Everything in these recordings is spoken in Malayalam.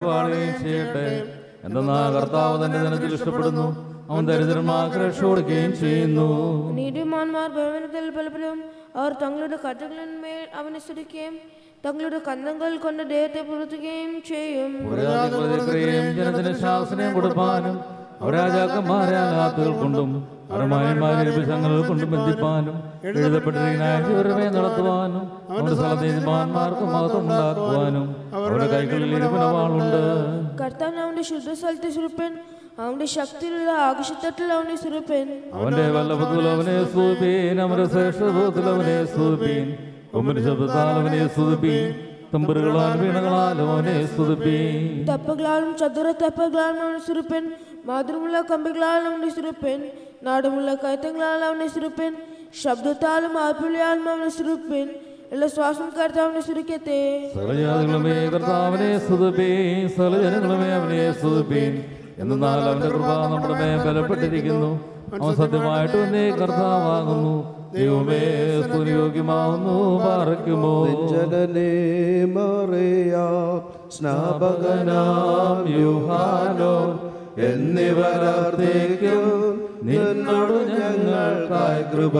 വാഴുകയും ചെയ്യട്ടെ എന്തെന്നാൽ കർത്താവ് തന്റെ ദിനത്തിൽ ഇഷ്ടപ്പെടുന്നു അവൻ ദരിദ്രന്മാർക്ക് രക്ഷ കൊടുക്കുകയും ചെയ്യുന്നു നീതിമാന്മാർ ഭവനത്തിൽ പലപ്പോഴും അവർ തങ്ങളുടെ കഥകളിന്മേൽ അവനെ സ്തുതിക്കുകയും തങ്ങളുടെ കന്നങ്ങൾ കൊണ്ട് ദൈവത്തെ പുറത്തുകയും ചെയ്യും പ്രതിക്രിയയും ജനത്തിന് ശാസനയും കൊടുപ്പാനും അവരാജാക്കന്മാരെ അനാഥകൾ കൊണ്ടും അരമായന്മാരെ വിഷങ്ങൾ കൊണ്ടും ബന്ധിപ്പാനും എഴുതപ്പെട്ടിരിക്കുന്ന ജീവരമേ നടത്തുവാനും അവന്റെ സ്ഥലനീതിമാന്മാർക്ക് മഹത്വം ഉണ്ടാക്കുവാനും അവരുടെ കൈകളിൽ ഇരുപനവാളുണ്ട് കർത്താൻ അവന്റെ ശുദ്ധ സ്ഥലത്തെ സുരപ്പൻ അവന്റെ ശക്തിയിലുള്ള ആകാശത്തട്ടിൽ അവനെ സുരപ്പൻ അവന്റെ വല്ലഭത്തിൽ അവനെ സ്തുതിപ്പീൻ അവന്റെ ശ്രേഷ്ഠത്തിൽ അവനെ സ്തുതിപ്പീൻ കൊമ്പിന് ശബ്ദത്താൽ അവനെ സ്തുതിപ്പീൻ തമ്പുരുകളാൽ വീണകളാലും അവനെ സ്തുതിപ്പീൻ തപ്പകളാലും ചതുര തപ്പകളാലും അവനെ സുരപ്പൻ മാതൃമുള്ള കമ്പികളാലും അവനെ സുരപ്പൻ നാടുമുള്ള കയറ്റങ്ങളാൽ അവനെ സുരപ്പൻ ശബ്ദത്താലും ആർപ്പുള്ളിയാലും അവനെ സുരപ്പൻ എല്ലാ ശ്വാസം കർത്താവിനെ സുരക്കത്തെ സകലജാതികളുമേ കർത്താവിനെ സ്തുതിപ്പീൻ സകലജനങ്ങളുമേ അവനെ സ്തുതിപ്പീൻ എന്നാൽ അവന്റെ കൃപ നമ്മുടെ മേൽ ബലപ്പെട്ടിരിക്കുന്നു അവൻ സത്യമായിട്ട് തന്നെ കർത്താവാകുന്നു ദൈവമേ സ്തുതിയോഗ്യമാവുന്നു പാറയ്ക്കുമോ ജനനേ മറിയാ സ്നാപകനാം യുഹാനോ എന്നിവരത്തേക്കും നിന്നോട് ഞങ്ങൾക്കായി കൃപ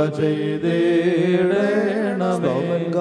ചെയ്തേടണമേ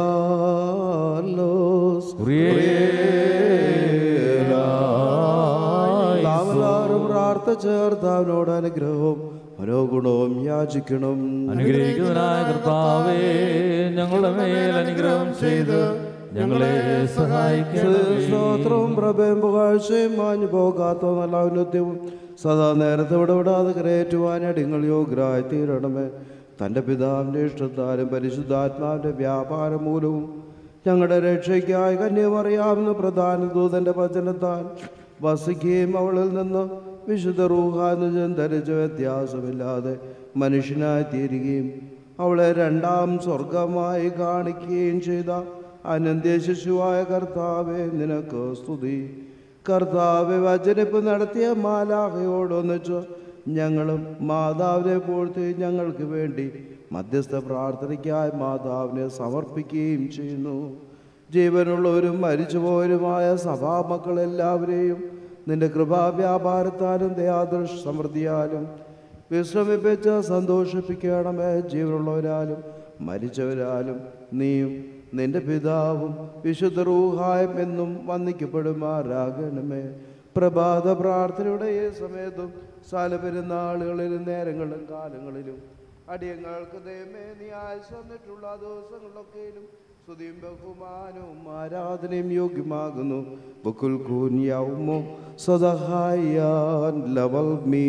നാമലാറും പ്രാർത്ഥ ചേർത്താവിനോട് അനുഗ്രഹവും മനോഗുണവും യാചിക്കണം അനുഗ്രഹിക്കുന്നതിനായ കർത്താവേ ഞങ്ങളുടെ മേൽ അനുഗ്രഹം ചെയ്ത് ഞങ്ങളെ സഹായിക്കണം സ്തോത്രവും പ്രഭയും പുകഴ്ചയും മാഞ്ഞു പോകാത്ത നല്ല ഔന്നത്യവും സദാ നേരത്തെ വിടവിടാതെ കരയേറ്റുവാൻ അടിങ്ങൾ യോഗ്യരായി തീരണമേ തൻ്റെ പിതാവിൻ്റെ ഇഷ്ടത്താലും പരിശുദ്ധാത്മാവിൻ്റെ വ്യാപാരം മൂലവും ഞങ്ങളുടെ രക്ഷയ്ക്കായി കന്യമറിയാവുന്ന പ്രധാന ദൂതൻ്റെ വചനത്താൽ വസിക്കുകയും അവളിൽ നിന്ന് വിശുദ്ധ റൂഹാനുജൻ ധരിച്ച വ്യത്യാസമില്ലാതെ മനുഷ്യനായി തീരുകയും അവളെ രണ്ടാം സ്വർഗമായി കാണിക്കുകയും ചെയ്ത അനന്ത്യ ശിശുവായ കർത്താവെ നിനക്ക് സ്തുതി കർത്താവെ വചനിപ്പ് നടത്തിയ മാലാഹയോടൊന്നിച്ച് ഞങ്ങളും മാതാവിനെ പോഴ്ത്തി ഞങ്ങൾക്ക് വേണ്ടി മധ്യസ്ഥ പ്രാർത്ഥനയ്ക്കായി മാതാവിനെ സമർപ്പിക്കുകയും ചെയ്യുന്നു ജീവനുള്ളവരും മരിച്ചുപോയവരുമായ സഭാമക്കളെല്ലാവരെയും നിന്റെ കൃപാവ്യാപാരത്താലും ദയാദൃശ സമൃദ്ധിയാലും വിശ്രമിപ്പിച്ച് സന്തോഷിപ്പിക്കണമേ ജീവനുള്ളവരാലും മരിച്ചവരാലും നീയും നിന്റെ പിതാവും വിശുദ്ധ റൂഹായും എന്നും വന്ദിക്കപ്പെടുമാറാകണമേ പ്രഭാത പ്രാർത്ഥനയുടെ ഈ സമയത്തും സ്ഥലപെരുന്നാളുകളിലും നേരങ്ങളിലും കാലങ്ങളിലും അടിയങ്ങൾക്ക് ദൈവമേ നീ ആയുസ് വന്നിട്ടുള്ള ദിവസങ്ങളിലൊക്കെയും സ്തുതിയും ബഹുമാനവും ആരാധനയും യോഗ്യമാകുന്നു ബുക്കുൽ കൂന്യാവുമോ സദഹായാൻ ലവൽ മീ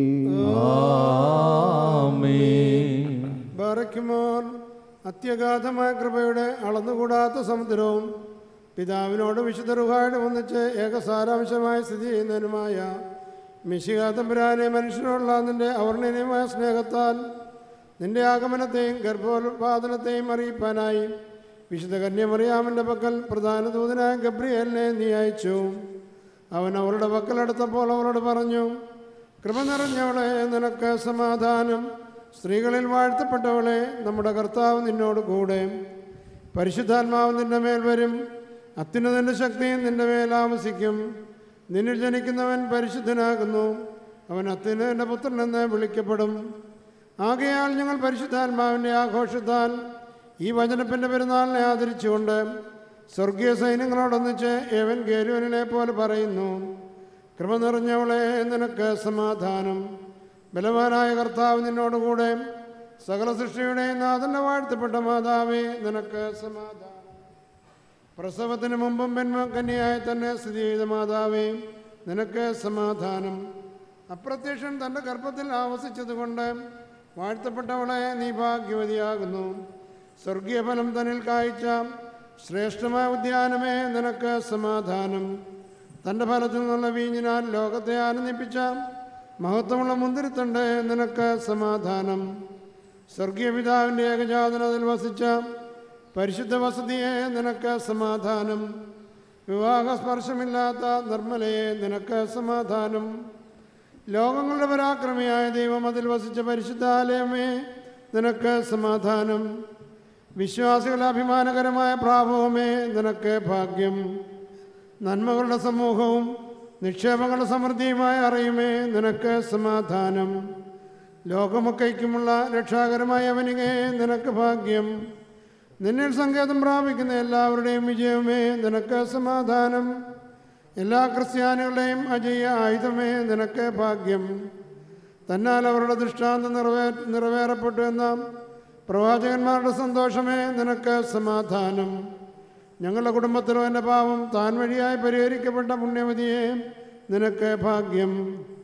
ബാറയ്ക്കുമോൻ അത്യഗാധമായ കൃപയുടെ അളന്നുകൂടാത്ത സമുദ്രവും പിതാവിനോട് വിശുദ്ധ റുഹായുടെ ഒന്നിച്ച് ഏകസാരാംശമായി സ്ഥിതി ചെയ്യുന്നതിനുമായ മിശികാതമ്പുരാനെ മനുഷ്യനോടുള്ള നിന്റെ അവർണ്ണനീയമായ സ്നേഹത്താൽ നിന്റെ ആഗമനത്തെയും ഗർഭോത്പാദനത്തെയും അറിയിപ്പാനായി വിശുദ്ധ കന്യമറിയാമൻ്റെ പക്കൽ പ്രധാന ദൂതനായ ഗബ്രിയലിനെ നീ അയച്ചു അവൻ അവളുടെ പക്കലെടുത്തപ്പോൾ അവളോട് പറഞ്ഞു കൃപ നിറഞ്ഞവളെ നിനക്ക് സമാധാനം സ്ത്രീകളിൽ വാഴ്ത്തപ്പെട്ടവളെ നമ്മുടെ കർത്താവ് നിന്നോട് കൂടെ പരിശുദ്ധാത്മാവ് നിന്റെ മേൽ വരും അത്യുന്നതൻ്റെ ശക്തിയും നിന്റെ മേൽ ആവസിക്കും നിന്നിൽ ജനിക്കുന്നവൻ പരിശുദ്ധനാകുന്നു അവൻ അത്യുന്നതൻ്റെ പുത്രനെന്ന് വിളിക്കപ്പെടും ആകയാൽ ഞങ്ങൾ പരിശുദ്ധാത്മാവിൻ്റെ ആഘോഷത്താൽ ഈ വചനപ്പിൻ്റെ പെരുന്നാളിനെ ആദരിച്ചുകൊണ്ട് സ്വർഗീയ സൈന്യങ്ങളോടൊന്നിച്ച് ഏവൻ ഗേരുവനെ പോലെ പറയുന്നു കൃപ നിറഞ്ഞവളെ നിനക്ക് സമാധാനം ബലവാനായ കർത്താവ് നിന്നോടുകൂടെ സകല സൃഷ്ടിയുടെയും നാഥന്റെ വാഴ്ത്തപ്പെട്ട മാതാവേ നിനക്ക് സമാധാനം പ്രസവത്തിന് മുമ്പും പെൺമ കന്യായി തന്നെ സ്ഥിതി ചെയ്ത മാതാവേ നിനക്ക് സമാധാനം അപ്രത്യക്ഷൻ തൻ്റെ ഗർഭത്തിൽ ആവസിച്ചതുകൊണ്ട് വാഴ്ത്തപ്പെട്ടവളെ നീ ഭാഗ്യവതിയാകുന്നു സ്വർഗീയ ഫലം തന്നിൽ കാഴ്ച ശ്രേഷ്ഠമായ ഉദ്യാനമേ നിനക്ക് സമാധാനം തൻ്റെ ഫലത്തിൽ നിന്നുള്ള വീഞ്ഞിനാൽ ലോകത്തെ ആനന്ദിപ്പിച്ച മഹത്വമുള്ള മുന്തിരിത്തണ്ട് നിനക്ക് സമാധാനം സ്വർഗീയ പിതാവിൻ്റെ ഏകജാതനത്തിൽ വസിച്ച പരിശുദ്ധ വസതിയെ നിനക്ക് സമാധാനം വിവാഹസ്പർശമില്ലാത്ത നിർമ്മലയെ നിനക്ക് സമാധാനം ലോകങ്ങളുടെ പരാക്രമിയായ ദൈവം അതിൽ വസിച്ച പരിശുദ്ധാലയമേ നിനക്ക് സമാധാനം വിശ്വാസികളുടെ അഭിമാനകരമായ പ്രാഭവമേ നിനക്ക് ഭാഗ്യം നന്മകളുടെ സമൂഹവും നിക്ഷേപങ്ങളുടെ സമൃദ്ധിയുമായി അറിയുമേ നിനക്ക് സമാധാനം ലോകമൊക്കയ്ക്കുമുള്ള രക്ഷാകരമായ അവനികേ നിനക്ക് ഭാഗ്യം നിന്നിൽ സങ്കേതം പ്രാപിക്കുന്ന എല്ലാവരുടെയും വിജയമേ നിനക്ക് സമാധാനം എല്ലാ ക്രിസ്ത്യാനികളുടെയും അജയ ആയുധമേ നിനക്ക് ഭാഗ്യം തന്നാൽ അവരുടെ ദൃഷ്ടാന്തം നിറവേ നിറവേറപ്പെട്ടു എന്ന പ്രവാചകന്മാരുടെ സന്തോഷമേ നിനക്ക് സമാധാനം ഞങ്ങളുടെ കുടുംബത്തിലോ എൻ്റെ പാവം താൻ വഴിയായി പരിഹരിക്കപ്പെട്ട പുണ്യവതിയെ നിനക്ക് ഭാഗ്യം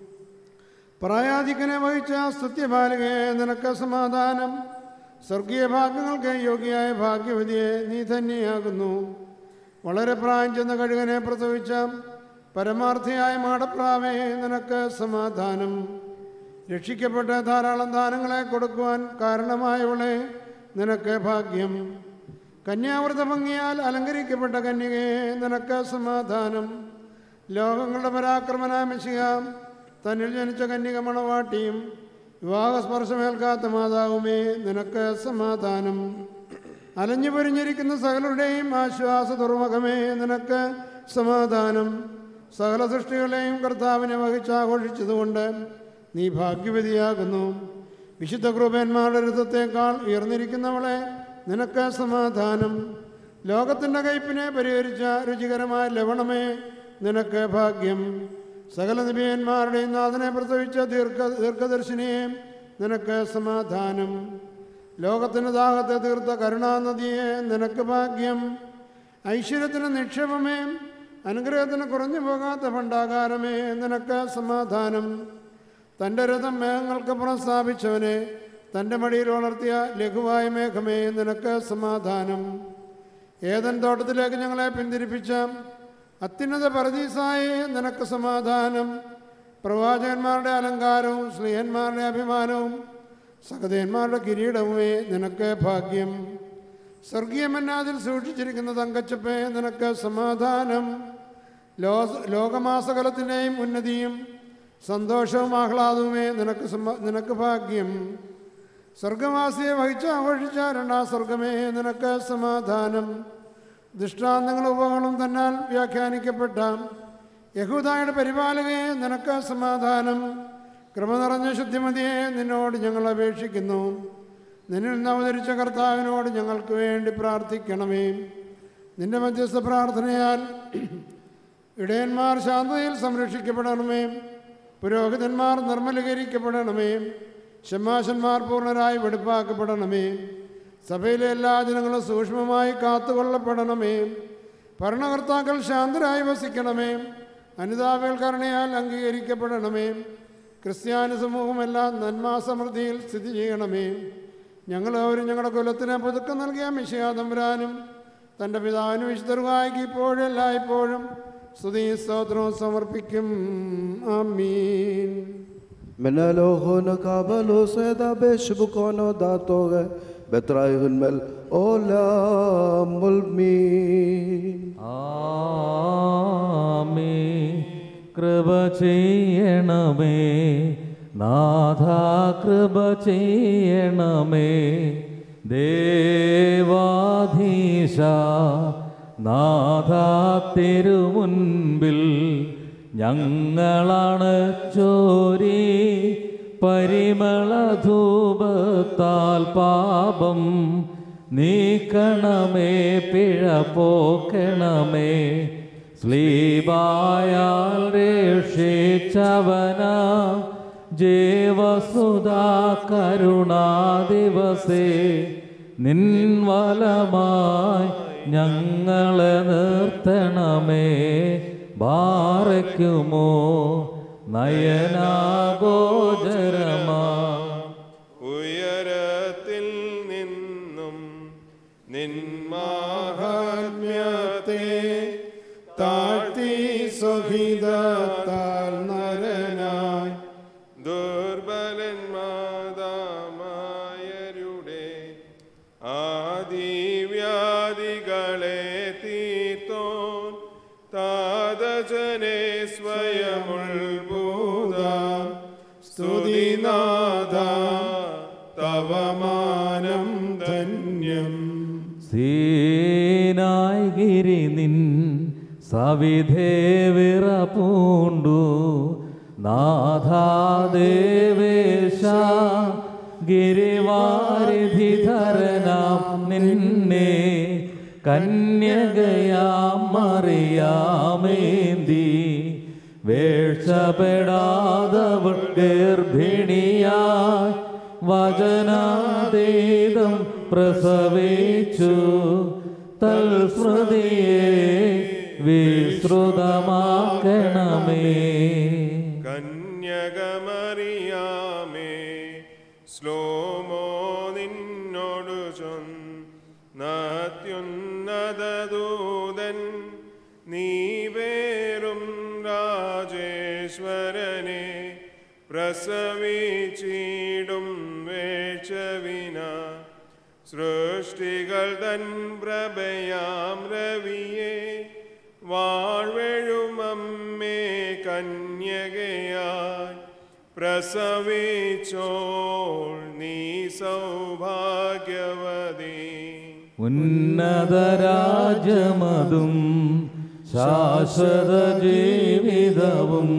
പ്രായാധികനെ വഹിച്ച സ്തുത്യബാലികയെ നിനക്ക് സമാധാനം സ്വർഗീയ ഭാഗ്യങ്ങൾക്ക് യോഗ്യയായ ഭാഗ്യവതിയെ നീ ധന്യയാകുന്നു വളരെ പ്രായം ചെന്ന കഴുകനെ പ്രസവിച്ച പരമാർത്ഥിയായ മാടപ്രാവേ നിനക്ക് സമാധാനം രക്ഷിക്കപ്പെട്ട ധാരാളം ദാനങ്ങളെ കൊടുക്കുവാൻ കാരണമായവളെ നിനക്ക് ഭാഗ്യം കന്യാവൃത ഭംഗിയാൽ അലങ്കരിക്കപ്പെട്ട കന്യകയെ നിനക്ക് സമാധാനം ലോകങ്ങളുടെ പരാക്രമനായ മിശിക തന്നിൽ ജനിച്ച കന്യക മണവാട്ടിയും വിവാഹസ്പർശമേൽക്കാത്ത മാതാവുമേ നിനക്ക് സമാധാനം അലഞ്ഞു പൊരിഞ്ഞിരിക്കുന്ന സകലരുടെയും ആശ്വാസ തുറമുഖമേ നിനക്ക് സമാധാനം സകല സൃഷ്ടികളെയും കർത്താവിനെ വഹിച്ച് ആഘോഷിച്ചതുകൊണ്ട് നീ ഭാഗ്യവതിയാകുന്നു വിശുദ്ധ കൃപന്മാരുടെ രഥത്തേക്കാൾ ഉയർന്നിരിക്കുന്നവളെ നിനക്ക് സമാധാനം ലോകത്തിൻ്റെ കയ്പിനെ പരിഹരിച്ച രുചികരമായ ലവണമേ നിനക്ക് ഭാഗ്യം സകല നിബിയന്മാരുടെയും നാഥനെ പ്രസവിച്ച ദീർഘ ദീർഘദർശിനിയെ നിനക്ക് സമാധാനം ലോകത്തിന് ദാഹത്തെ തീർത്ത കരുണാനദിയെ നിനക്ക് ഭാഗ്യം ഐശ്വര്യത്തിന് നിക്ഷേപമേ അനുഗ്രഹത്തിന് കുറഞ്ഞു പോകാത്ത ഭണ്ഡാകാരമേ നിനക്ക് സമാധാനം തൻ്റെ രഥം മേഘങ്ങൾക്ക് പുറസ്ഥാപിച്ചവനെ തൻ്റെ മടിയിൽ വളർത്തിയ ലഘുവായ മേഘമേ നിനക്ക് സമാധാനം ഏതൻ തോട്ടത്തിലേക്ക് ഞങ്ങളെ പിന്തിരിപ്പിച്ച അത്യുന്നത പരദീസായേ നിനക്ക് സമാധാനം പ്രവാചകന്മാരുടെ അലങ്കാരവും സ്ത്രീയന്മാരുടെ അഭിമാനവും സഹതന്മാരുടെ കിരീടവുമേ നിനക്ക് ഭാഗ്യം സ്വർഗീയമന്നാതിൽ സൂക്ഷിച്ചിരിക്കുന്ന തങ്കച്ചപ്പേ നിനക്ക് സമാധാനം ലോ ലോകമാസകലത്തിൻ്റെയും ഉന്നതിയും സന്തോഷവും ആഹ്ലാദവുമേ നിനക്ക് സമ- നിനക്ക് ഭാഗ്യം സ്വർഗവാസിയെ വഹിച്ച് ആഘോഷിച്ച രണ്ടാം സ്വർഗമേ നിനക്ക് സമാധാനം ദൃഷ്ടാന്തങ്ങളും ഉപകളും തന്നാൽ വ്യാഖ്യാനിക്കപ്പെട്ട യഹൂദായുടെ പരിപാലകയെ നിനക്ക് സമാധാനം കൃപ നിറഞ്ഞ ശുദ്ധിമതിയെ നിന്നോട് ഞങ്ങൾ അപേക്ഷിക്കുന്നു നിന്നിൽ നിന്ന് അവതരിച്ച കർത്താവിനോട് ഞങ്ങൾക്ക് വേണ്ടി പ്രാർത്ഥിക്കണമേ നിന്റെ മധ്യസ്ഥ പ്രാർത്ഥനയാൽ ഇടയന്മാർ ശാന്തതയിൽ സംരക്ഷിക്കപ്പെടണമേ പുരോഹിതന്മാർ നിർമ്മലീകരിക്കപ്പെടണമേ ഷമാശന്മാർ പൂർണ്ണരായി വെടിപ്പാക്കപ്പെടണമേ സഭയിലെ എല്ലാ ജനങ്ങളും സൂക്ഷ്മമായി കാത്തുകൊള്ളപ്പെടണമേ ഭരണകർത്താക്കൾ ശാന്തരായി വസിക്കണമേ അനുതാപകൾ കരുണയാൽ അംഗീകരിക്കപ്പെടണമേ ക്രിസ്ത്യാനി സമൂഹമെല്ലാം നന്മാസമൃദ്ധിയിൽ സ്ഥിതി ചെയ്യണമേ ഞങ്ങൾ അവരും ഞങ്ങളുടെ കുലത്തിന് പുതുക്കം നൽകിയ മിശയാതമ്പുരാനും തൻ്റെ പിതാവിന് വിശുദ്ധർവായിക്ക് ഇപ്പോഴും എല്ലായ്പ്പോഴും സ്തുതി സ്തോത്രവും സമർപ്പിക്കും ആമീൻ Menalohono kabalo seda beshbukono datoge betraihunmel olam mulmin. ആമേ കൃപ ചെയ്യണമേ നാഥ കൃപ ചെയ്യണമേ ദേവാധീശ നാഥ തിരുമുൻപിൽ ഞങ്ങളാണ് ചോരി പരിമളധൂപത്താൽ പാപം നീക്കണമേ പിഴ പോക്കണമേ സ്ലീബായാൽ രക്ഷിച്ചവന ജീവസുധാ കരുണാദിവസേ നിൻവലമായി ഞങ്ങളെ നിർത്തണമേ ബാറയ്ക്കുമോ നയനാഗോചരമാ ഉയരത്തിൽ നിന്നും നിന്മാഹാത്മ്യത്തെ താഴ്ത്തി സ്വഹിതത്താൽ നരനായി ദുർബലന്മാതാമായരുടെ ആദിവ്യാധികളെ തീർത്തോൻ താതജനെ സ്വയമുൾഭൂത സ്തുതിനാഥ തവമാനം ധന്യം സീനായി ഗിരി നിൻ സവിധേ വിറപൂണ്ടു നാഥാദേവേശ ഗിരിവാരിധിധരനാം നിന്നെ കന്യകയാം മറിയാമേന്തി വേഴ്ചപ്പെടാതവൾ ഗർഭിണിയായി വചനാതീതം പ്രസവിച്ചു തൽസ്മൃതിയെ വിശ്രുതമാക്കണമേ കന്യകമറിയാമേ ശ്ലോമോ നിന്നോടു ചൊന്നത്യുന്നതദൂതൻ നീ പേരും രാജേശ്വരനെ പ്രസവിച്ചിടും വേഴ്ചവിന സൃഷ്ടികൾ തൻ പ്രഭയാം രവിയെ വാഴ്വെഴുമമ്മേ കന്യകയായി പ്രസവിച്ചോൾ നീ സൗഭാഗ്യവതി ഉന്നതരാജമതും ശാശ്വത ജീവിതവും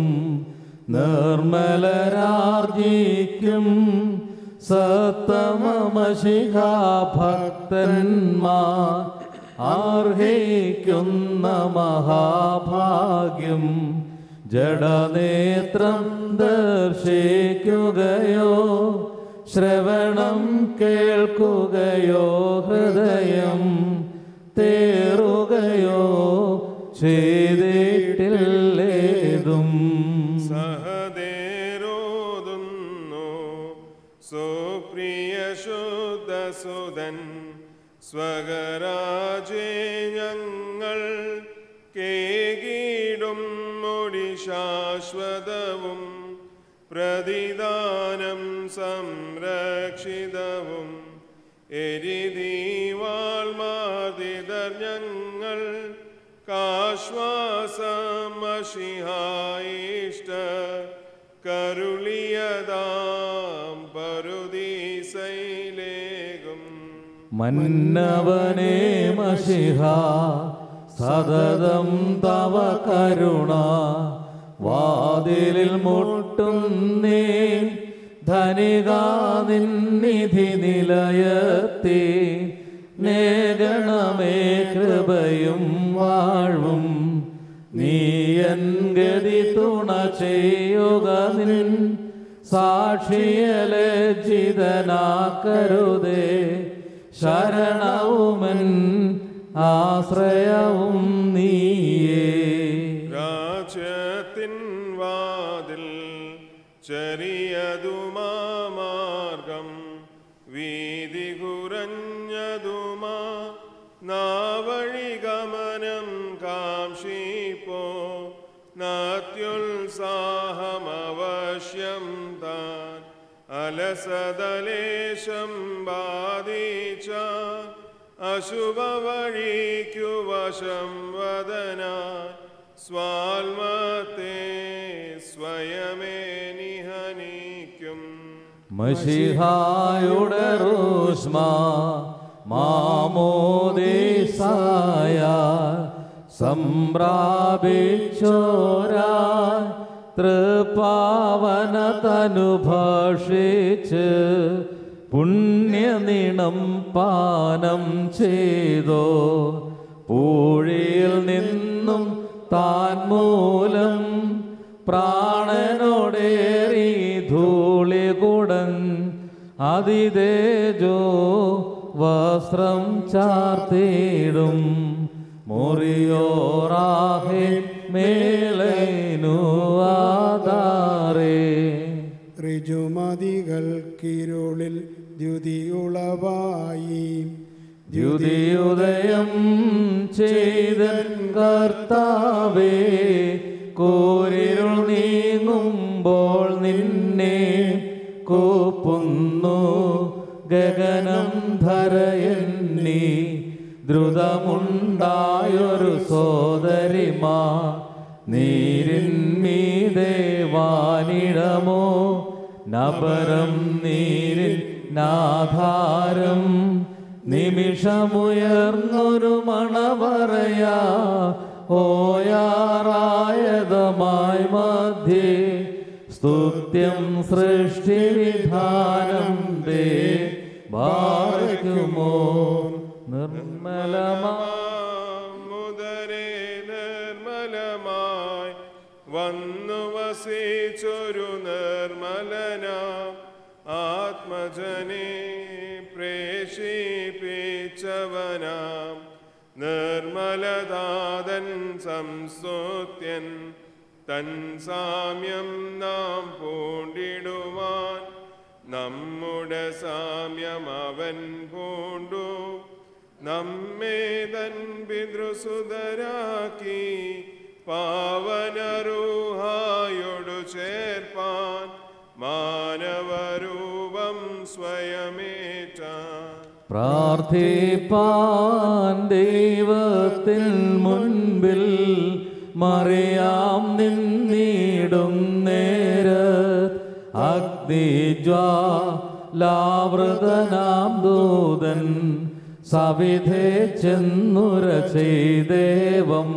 നിർമ്മലരാർജിക്കും സത്തമശിഖാഭക്തന്മാർ അർഹിക്കുന്ന മഹാഭാഗ്യം ജഡനേത്രം ദർശിക്കുകയോ ശ്രവണം കേൾക്കുകയോ ഹൃദയം തേറുകയോ ചെയ്തിട്ടില്ലേതും സഹദേരോതുന്നു സുപ്രിയ ശുദ്ധസുതൻ സ്വകരാജേ ഞങ്ങൾ കേകീടും മൊഴി ശാശ്വതവും പ്രതിദാനം സംരക്ഷിതവും എരിതീവാൾമാതിതർ ഞങ്ങൾ കാശ്വാസമഷിഹായിഷ്ട കരുളിയതാം പരുദീസൈലേകും മന്നവനേ മഷിഹ സതതം തവ കരുണ വാതിലിൽ മുട്ടുന്നേ ധനിക നിന്നിധി നിലയത്തി നേഗണമേ കൃപയും വാഴ്വും നീയൻ ഗതി തുണ ചെയ്യുക നിൻ സാക്ഷിയലജിതനാക്കരുതേ ശരണവുമൻ ആശ്രയവും നീയേ രാജ്യത്തിൻ വാതിൽ ചെറിയതുമാർഗം വീതി കുറഞ്ഞതുമാ നാവഴി ഗമനം കാംക്ഷിപ്പോ നാത്യുത്സാഹമവശ്യം താൻ അലസതലേശം ബാധിച്ച അശുഭവഴിക്കു വശം വദന സ്വാൽമത്തെ സ്വയമേ നിഹനിക്കും മഷിഹായുടെ റൂഷ്മ മാമോദേശായ സംപ്രാപിച്ചോരാ തൃപാവന തനുഭക്ഷിച്ച് പുണ്യനിണം പാനം ചെയ്തോ പൂഴിയിൽ നിന്നും താൻ മൂലം പ്രാണനോടേറി ധൂളികുടൻ അതിതേജോ വസ്ത്രം ചാർത്തിയിടും മുറിയോറാഹെ മേലേനു ആധാരേ ഋജുമതികൾക്കിരുളിൽ ദ്യുതിയുളവായി ദ്യുതിയുദയം ചെയ്തൻ കർത്താവേ കോരിരുൾ നീങ്ങുമ്പോൾ നിന്നെ കൂപ്പുന്നു ഗഗനം ധരയന്നി ദ്രുതമുണ്ടായൊരു സോദരിമാ നീരിന്മീതേ വാനിടമോ നബരം നീരിൽ നാധാരം നിമിഷമുയർന്നൊരു മണവറയാ ഓയാറായതമായി മധ്യേ സ്തുത്യം സൃഷ്ടിവിധാനം ദേ ബാധിക്കുമോ നിർമ്മലമാ മുതരേ നിർമ്മലമായി വന്നു വസിച്ചൊരു നിർമ്മലന ആത്മജനെ പ്രേഷിപ്പിച്ചവനാം നിർമ്മലദാതൻ സംസ്തുത്യൻ തൻ സാമ്യം നാം പൂണ്ടിടുവാൻ നമ്മുടെ സാമ്യം അവൻ പൂണ്ടു നമ്മെ തൻ പിതൃസുതരാക്കി പാവനരൂഹായോടു ചേർപ്പാൻ മാനവരൂപം സ്വയമേറ്റാൻ പ്രാർത്ഥിപ്പാൻ ദൈവത്തിൽ മുൻപിൽ മറിയാം നിന്നിടും നേര അഗ്നിജ്വാലാവൃതനാം ദൂതൻ സവിധേ ചെന്നുര ചെയ്ദേവം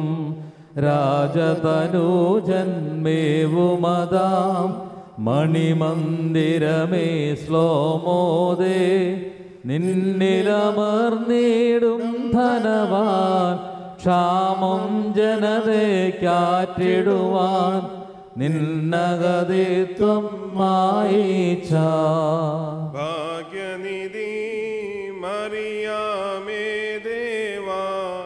രാജതനൂജന്മേവുമതാം മണിമന്ദിരമേ ശ്ലോമോദേ നിന്നിലമർന്നിടും ധനവാൻ ക്ഷാമം ജനതയ്ക്കാറ്റിടുവാൻ നിന്നഗതിത്വം മായിച്ച ഭാഗ്യനിധി മറിയാമേ ദേവാ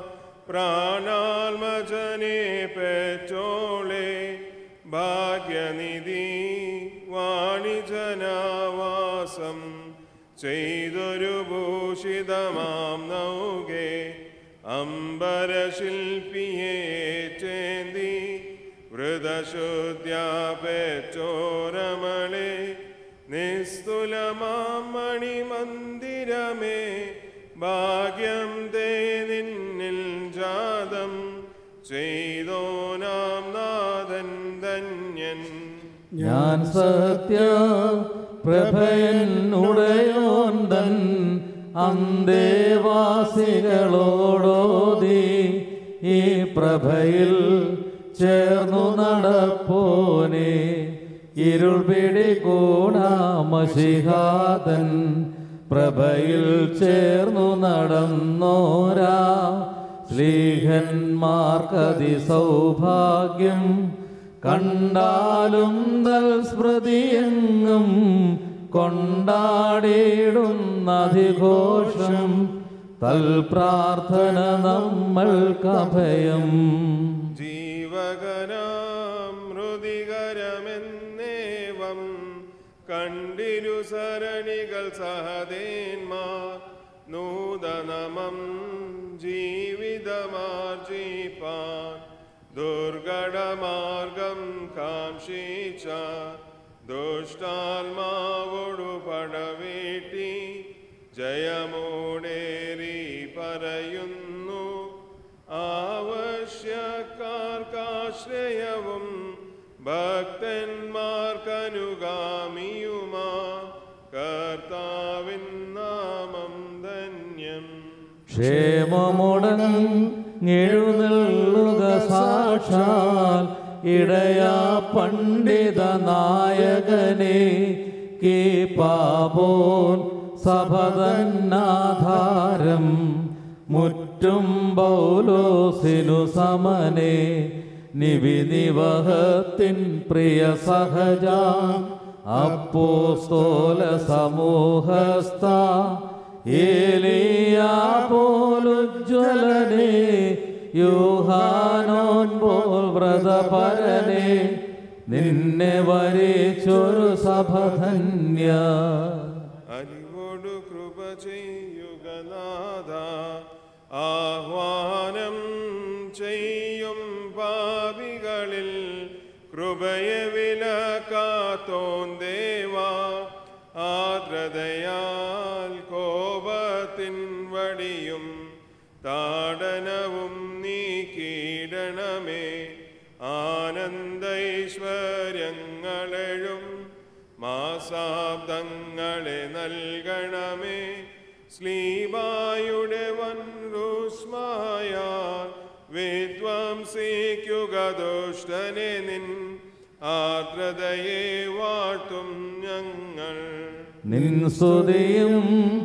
പ്രാണാത്മജനെ പെറ്റോളെ ഭാഗ്യനിധി വാണിജനാവാസം ചെയ്തൊരു ഭൂഷിതമാം നൗകെ അംബരശില്പിയെ ചേന്തി വൃതശുദ്ധ്യാപേച്ചോരമളെ നിസ്തുലമാം മണിമന്ദിരമേ ഭാഗ്യം തേ നിന്നിൽ ജാതം ചെയ്തോനാം നാഥൻ ധന്യൻ ഞാൻ സത്യ പ്രഭയൻ ഉടയോന്തൻ അന്തേവാസികളോടോതി ഈ പ്രഭയിൽ ചേർന്നു നടപ്പോനെ ഇരുൾ പിടികൂടാമശിഹാതൻ പ്രഭയിൽ ചേർന്നു നടന്നോരാ ശ്ലീഹന്മാർക്കതി സൗഭാഗ്യം കണ്ടാലും തൽ സ്മൃതിയെങ്ങും കൊണ്ടാടിയിടുന്നധിഘോഷം തൽ പ്രാർത്ഥന നമ്മൾക്കഭയം ജീവകനാം മൃതികരമെന്നേവം കണ്ടിരു സരണികൾ സഹദേന്മാർ നൂതനമം ജീവിതമാർജിപ്പാൻ ദുർഘടമാർഗം കാംക്ഷിച്ച ദുഷ്ടാത്മാവോടു പടവീട്ടി ജയമോടേറി പറയുന്നു ആവശ്യക്കാർക്കാശ്രയവും ഭക്തന്മാർക്കനുഗാമിയുമാ കർത്താവിൻ നാമം ധന്യം ക്ഷേമമുടങ്ങെഴുന്നള്ളുക സാക്ഷാൽ ഇടയാ പണ്ഡിത നായകനെ കീപാപോൻ സഭതന്നാധാരം മുറ്റും പൗലോസിനു സമനെ നിവിനിവഹത്തിൻ പ്രിയ സഹജ അപ്പോസ്തോല സമൂഹസ്ഥ ഏലിയാ പോലുജ്വലനെ യൂഹാനോൻ പോൽ വ്രതപരനെ നിന്നെ വരിച്ചൊരു സഭധന്യ അരിവോടു കൃപ ചെയ്യുക നാഥ ആഹ്വാനം ചെയ്യും പാപികളിൽ കൃപയെ വിലക്കാത്തോൻ ദേവാ ആർദ്രതയാൽ കോപത്തിൻ വടിയും താടനവും നീക്കിയിടണമേ ആനന്ദൈശ്വര്യങ്ങളെഴും മാസാബ്ദങ്ങളെ നൽകണമേ ശ്ലീബായുടെ വൻ രുസ്മായ വിദ്വാംസിക്കുക ദുഷ്ടനെ നിൻ ആർദ്രതയെ വാഴ്ത്തും ഞങ്ങൾ നിൻ സ്തുതിയും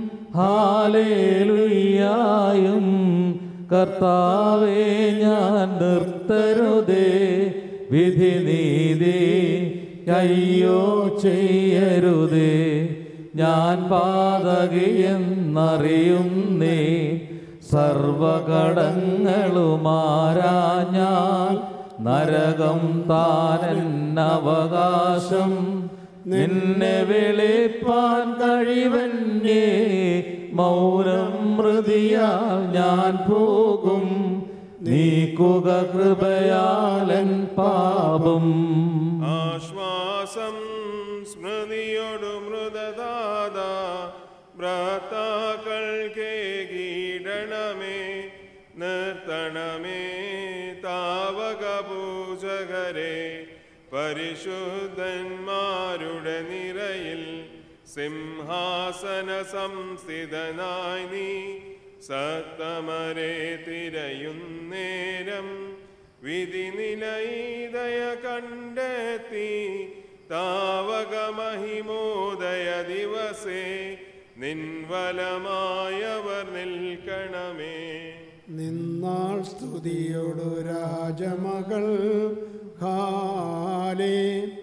ഹാലേലുയ്യായും കർത്താവേ ഞാൻ നിർത്തരുതേ വിധി നീതി അയ്യോ ചെയ്യരുതേ ഞാൻ പാതകിയെന്നറിയുന്നേ സർവകടങ്ങളുമാരാഞ്ഞാൽ നരകം താനെന്നവകാശം നിന്നെ വിളിപ്പാൻ കഴിവന്നേ മൗനം മൃതിയാൽ ഞാൻ പോകും നീക്കുക കൃപയാലൻ പാപം ആശ്വാസം സ്മൃതിയോടു മൃതദാത ഭ്രാതാക്കൾക്ക് കീടണമേ നിർത്തണമേ താവക പൂജകരെ പരിശുദ്ധന്മാരുടെ നിരയിൽ സിംഹാസന സംസ്ഥിതനായി നീ സത്തമരെ തിരയുന്നേരം വിധി നിലയിതയ കണ്ടെത്തി താവക മഹിമോദയ ദിവസേ നിൻവലമായവർ നിൽക്കണമേ നിന്നാൾ സ്തുതിയോടു രാജമകൾ ഹാലേ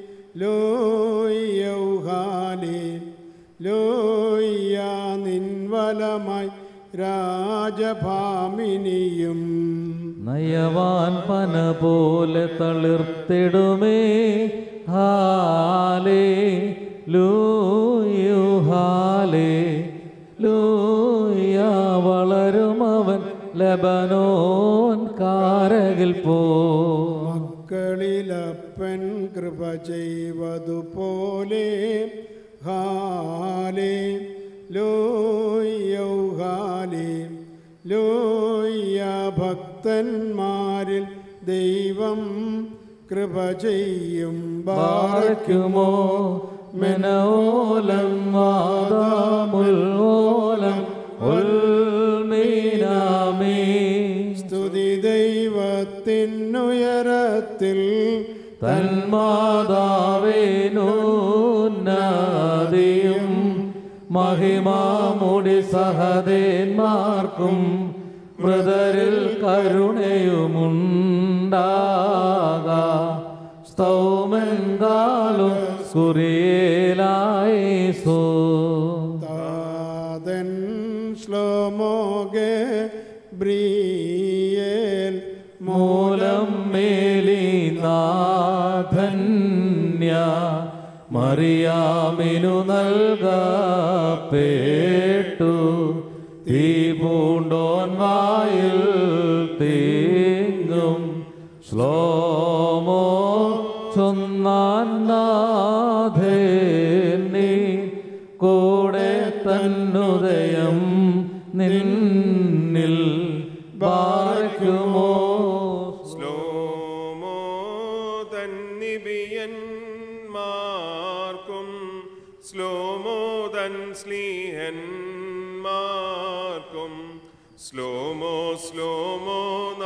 ലോയ്യൗഹാലേ ലോയ്യ നിൻവലമായി രാജഭാമിനിയും നയവാൻ പന പോലെ തളിർത്തിടുമേ ഹാലേ ലൂയു ഹാലേ ലൂയ വളരും അവൻ ലബനോൻ കാരകിൽ പോ മക്കളിലപ്പൻ കൃപ ചെയ്വതുപോലെ ഹാലേ ലോയ്യൗഹാലേ ലോയ്യ ഭക്തന്മാരിൽ ദൈവം കൃപ ചെയ്യും ബാറയ്ക്കുമോ മെനോലം വാദാമുൽമോലം ഉൽമീനാമേ സ്തുതി ദൈവത്തിനുയരത്തിൽ തന്മാതാവേനൂന്നതിയും മഹിമാമുടി സഹദേന്മാർക്കും മൃതരിൽ കരുണയുമുണ്ടാക സ്തൗമെങ്കാലും കുറിയേലായി സോ താതൻ ശ്ലോമോകെ ബ്രിയേൽ മൂലം മേലിനാഥന്യ മറിയാമിനു നൽകപ്പെട്ടു തീ പൂണ്ടോൻ വായിൽ തീങ്ങും ശ്ലോമോ ചൊന്നാൻ നാഥേന്നി കൂടെ തന്നുദയം നിന്നിൽ ബാർക്കുമോ സ്ലോമോ തന്നിബിയന്മാർക്കും സ്ലോമോ തൻ സ്ലീഹന്മാർക്കും സ്ലോമോ സ്ലോമോ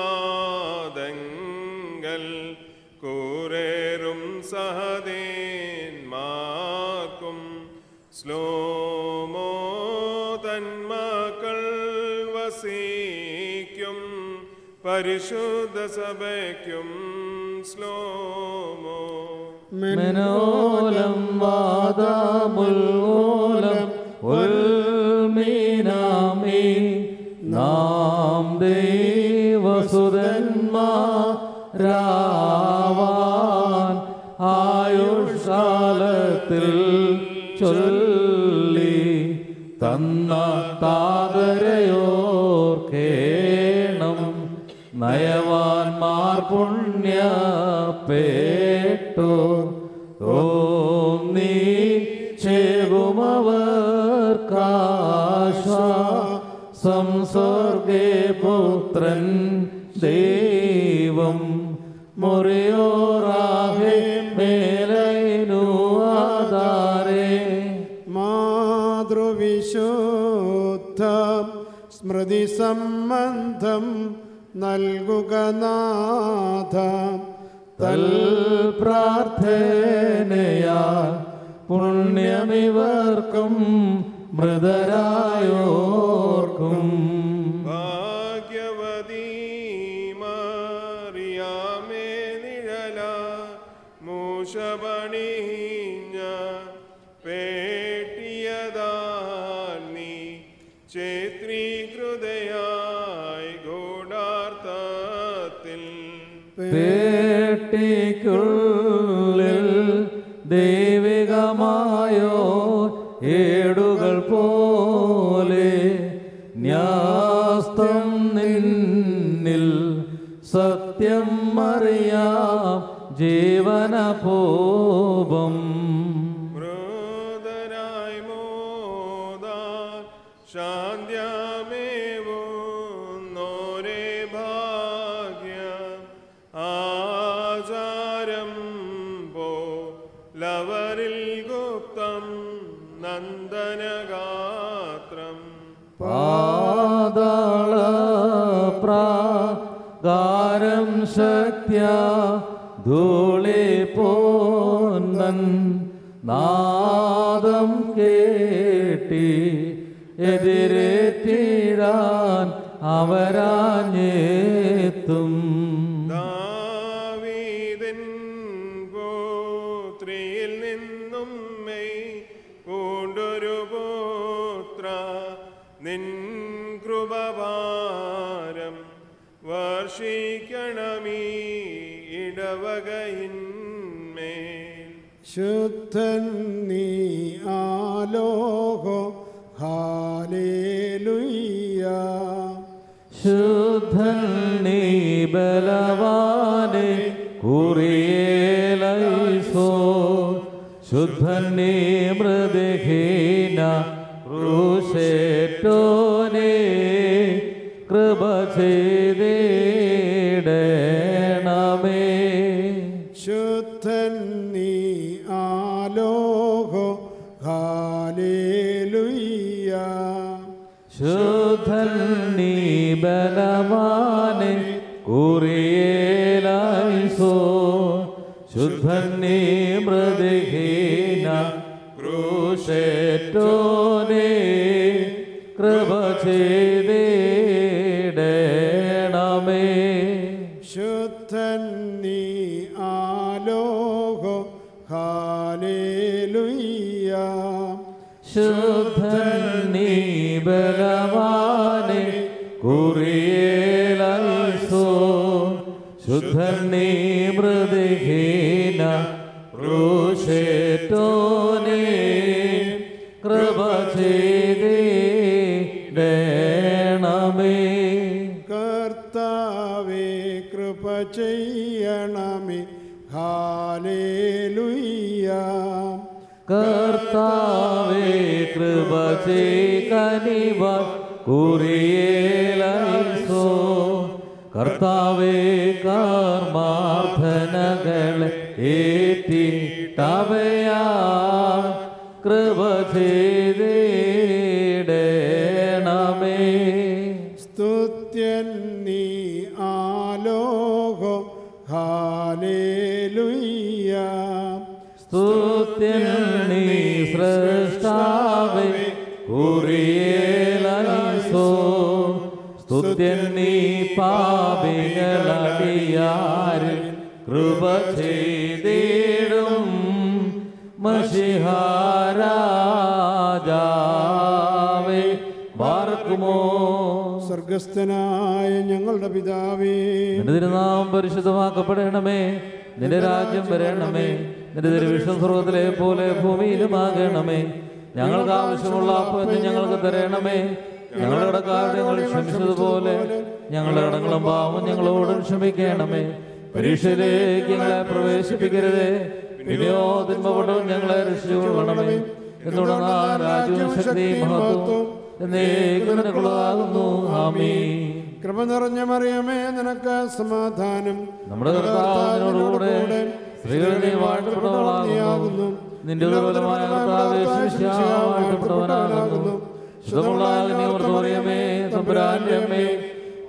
നാദങ്ങൾ കൂറേറും സഹദേന്മാർക്കും സ്ലോമോ തന്മക്കൾ വസിക്കും പരിശുദ്ധ സഭയ്ക്കും സ്ലോമോ മെനോലം വാദമുൽമൂലം ഉൽമീനാമി നാം ദൈവസുതന്മാരാവാൻ ആയുഷ്കാലത്തിൽ ചൊല്ലി തന്ന താതരയോർക്കേണം നയവാൻമാർ പുണ്യപ്പെട്ടു ഓം നീ ചേകുമവർക്കാശ സംസർഗേ പുത്രൻ ദൈവം മുറിയോറാഹെ മേലൈനു ആധാരേ മാതൃവിശുദ്ധ സ്മൃതി സംബന്ധം നൽകുക നാഥ തൽ പ്രാർത്ഥനയാ പുണ്യമിവർക്കും മൃതരായോർക്കും ഭാഗ്യവതീ മറിയാമേ നിഴല മൂഷപണിഞ്ഞ പേട്ടിയതാൽ നീ ചേത്രീകൃതയായി ഗൂഢാർത്ഥത്തിൽ പേട്ടിക്കുള്ളിൽ ദൈവികമായോ ഏടുകൾ പോലെ ന്യാസ്തം നിന്നിൽ സത്യം അറിയാം ജീവനപൂപം മൃദരായി മോദാൻ ശാന്ത്യമേവോന്നോരേ ഭാഗ്യ ആചാരം പോ ലവരിൽ ഗുപ്തം നന്ദനഗാത്രം പാതാള പ്രാകാരം ശക്യ ധൂളി പോന്നൻ നാദം കേട്ടി എതിരേറ്റിടാൻ അവരാഞ്ഞെത്തും ദാവീദിൻ പുത്രിയിൽ നിന്നും മെയ് പൂണ്ടൊരു പുത്ര നിൻ കൃപഭാരം വർഷിക്കണമീ ഇടവകയിന്മേൽ ശുദ്ധൻ നീ ആലോകോ ഹാലേലുയ്യ ശുദ്ധൻ നീ ബലവാനെ കുറിയേലൈസോ ശുദ്ധൻ നീ മൃദഹീന ക്രൂശേറ്റോനെ കൃപ ചെയ്തിടണമേ ശുദ്ധൻ നീ ആലോകോ ഹാലേലുയ്യ ശുദ്ധൻ നീ ബലവാനെ കുറിയേലൈസോ ശുദ്ധൻ നീ മൃദഹീന ക്രൂശേറ്റോനെ കൃപ ചെയ്തിടണമേ ശുദ്ധൻ നീ ആലോകോ ഹാലേലുയ്യ ശുദ്ധൻ നീ ബലവാനെ കുറിയേലൈസോ ശുദ്ധൻ നീ മൃദഹീന ക്രൂശേറ്റോനെ കൃപ ചെയ്തിടണമേ കർത്താവേ കൃപ ചെയ്യണമേ ഹാലേലുയ്യ കർത്താവേ കൃപ ചെയ്കനിവ കുറിയേലൈസോ കർത്താവേ കർമാർത്ഥനകളെ ഏറ്റിട്ടവയാ കൃപ ചെയ്തിടണമേ സ്തുത്യൻ നീ ആലോകോ ഹാലേലുയ്യ സ്തുത്യൻ നീ സൃഷ്ടാവേ കുറിയേലൈസോ സ്തുത്യൻ നീ പാപികളടിയാരിൽ കൃപ ചെയ്തിടും മഷിഹാരാജാവേ ബാർക്കുമോ സ്വർഗസ്ഥനായ ഞങ്ങളുടെ പിതാവേ നിന്റെ തിരുനാമം പരിശുദ്ധമാക്കപ്പെടണമേ നിന്റെ രാജ്യം വരണമേ നിന്റെ തിരുവിഷ്ണു സ്വർഗത്തിലെ പോലെ ഭൂമിയിലുമാകണമേ ഞങ്ങൾക്ക് ആവശ്യമുള്ള അപ്പം ഞങ്ങൾക്ക് തരണമേ ഞങ്ങളുടെ കടക്കാരുടെ ഞങ്ങൾ ക്ഷമിച്ചതുപോലെ ഞങ്ങളുടെ കടങ്ങളും പാവം ഞങ്ങളോട് ക്ഷമിക്കണമേ പരീക്ഷയിലേക്ക് ഞങ്ങളെ പ്രവേശിപ്പിക്കരുതേ പിന്നെയോ തിന്മപ്പെട്ടവൻ ഞങ്ങളെ രക്ഷിച്ചുകൊള്ളണമേ എന്തുകൊണ്ടാ രാജ്യവും ശക്തിയും മഹത്വം എന്നേക്കും നിനക്കുള്ളതാകുന്നു ആമീ കൃപ നിറഞ്ഞ മറിയമേ നിനക്ക് സമാധാനം നമ്മുടെ കർത്താവിനോടുകൂടെ സ്ത്രീകൾ നീ വാഴ്ത്തപ്പെട്ടവളാകുന്നു നിന്റെ ദുർബലമായ കർത്താവേ ശിഷ്യാവാഴ്ത്തപ്പെട്ടവനാകുന്നു ശുദ്ധമുള്ള നീ ഓർത്ത് പറയുമേ തമ്പുരാന്റെ അമ്മേ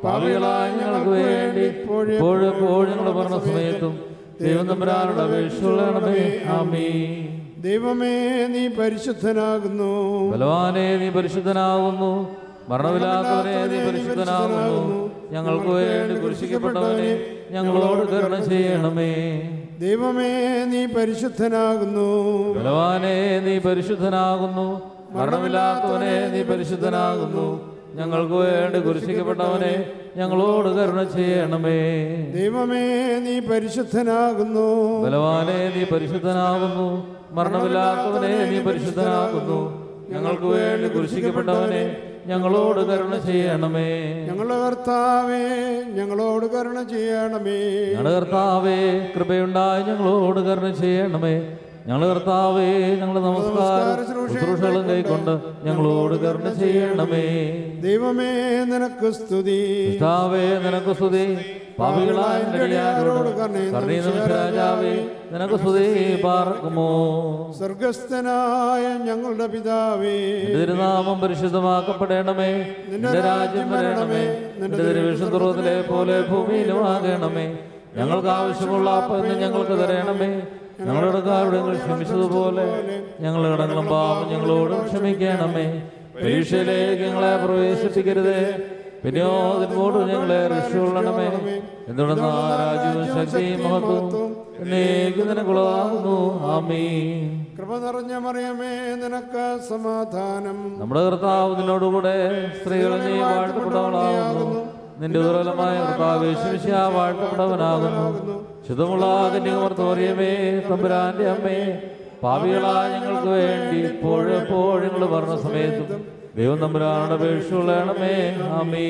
പാപികളായ ഞങ്ങൾക്ക് വേണ്ടി ഇപ്പോഴും എപ്പോഴും ഞങ്ങളുടെ പറഞ്ഞ സമയത്തും ദൈവം തമ്പുരാനുടെ അപേക്ഷകളാണമേ ആമീ ദൈവമേ നീ പരിശുദ്ധനാകുന്നു ബലവാനെ നീ പരിശുദ്ധനാകുന്നു മരണമില്ലാത്തവനെ നീ പരിശുദ്ധനാകുന്നു ഞങ്ങൾക്ക് വേണ്ടി കുരിശിക്കപ്പെട്ടവനെ ഞങ്ങളോട് കരുണ ചെയ്യണമേ ദൈവമേ നീ പരിശുദ്ധനാകുന്നു ബലവാനെ നീ പരിശുദ്ധനാകുന്നു മരണമില്ലാത്തവനെ നീ പരിശുദ്ധനാകുന്നു ഞങ്ങൾക്ക് വേണ്ടി കുരിശിക്കപ്പെട്ടവനെ ഞങ്ങളോട് കരുണ ചെയ്യണമേ ദൈവമേ നീ പരിശുദ്ധനാകുന്നു ബലവാനെ നീ പരിശുദ്ധനാകുന്നു മരണമില്ലാത്തവനെ നീ പരിശുദ്ധനാകുന്നു ഞങ്ങൾക്ക് വേണ്ടി കുരിശിക്കപ്പെട്ടവനെ ഞങ്ങളോട് കരുണ ചെയ്യണമേ ഞങ്ങളുടെ കർത്താവേ ഞങ്ങളോട് കരുണ ചെയ്യണമേ ഞങ്ങളുടെ കർത്താവേ കൃപയുണ്ടായി ഞങ്ങളോട് കരുണ ചെയ്യണമേ ഞങ്ങളുടെ കർത്താവേ ഞങ്ങളുടെ നമസ്കാര ശുശ്രൂഷകളും കൈക്കൊണ്ട് ഞങ്ങളോട് കരുണ ചെയ്യണമേ ദൈവമേ നിനക്ക് സ്തുതി കർത്താവേ നിനക്ക് സ്തുതി പാപികളായ നടിയാരോട് കർണീയ രാജാവേ നിനക്ക് സ്തുതി പാർക്കുമോ സ്വർഗസ്ഥനായ ഞങ്ങളുടെ പിതാവേ നിന്റെ തിരുനാമം പരിശുദ്ധമാക്കപ്പെടണമേ നിന്റെ രാജ്യം വരണമേ നിന്റെ തിരുവിശുദ്ധത്തിലെ പോലെ ഭൂമിയിലും ആകണമേ ഞങ്ങൾക്ക് ആവശ്യമുള്ള അപ്പം ഇന്ന് ഞങ്ങൾക്ക് തരണമേ ഞങ്ങളുടെ കാരുടെ ക്ഷമിച്ചതുപോലെ ഞങ്ങളുടെ കടങ്ങളും പാപം ഞങ്ങളോട് ക്ഷമിക്കണമേ പരീക്ഷയിലേക്ക് ഞങ്ങളെ പ്രവേശിപ്പിക്കരുതേ പിന്നെയോ അതിനോട് ഞങ്ങളെ രക്ഷകൊള്ളണമേ എന്തുകൊണ്ടെന്ന് രാജ്യവും ശക്തിയും മഹത്വവും എന്നേക്ക് നിനക്കുള്ളതാകുന്നു ആമീ കൃപ നിറഞ്ഞ മറിയമേ നിനക്ക് സമാധാനം നമ്മുടെ കർത്താവ് നിന്നോടുകൂടെ സ്ത്രീകൾ നീ വാഴ്ത്തപ്പെട്ടവളാകുന്നു നിന്റെ ദുർബലമായ കർത്താവ് ശിശ വാഴ്ത്തപ്പെട്ടവനാകുന്നു ശുദ്ധമുള്ള കന്യകമർത്തോറിയമേ തമ്പുരാന്റെ അമ്മേ പാപികളായ ഞങ്ങൾക്ക് വേണ്ടി ഇപ്പോഴും എപ്പോഴും ഞങ്ങൾ പറഞ്ഞ സമയത്തും ദൈവം തമ്പുരാനുടെ അപേക്ഷയുള്ളണമേ ആമീ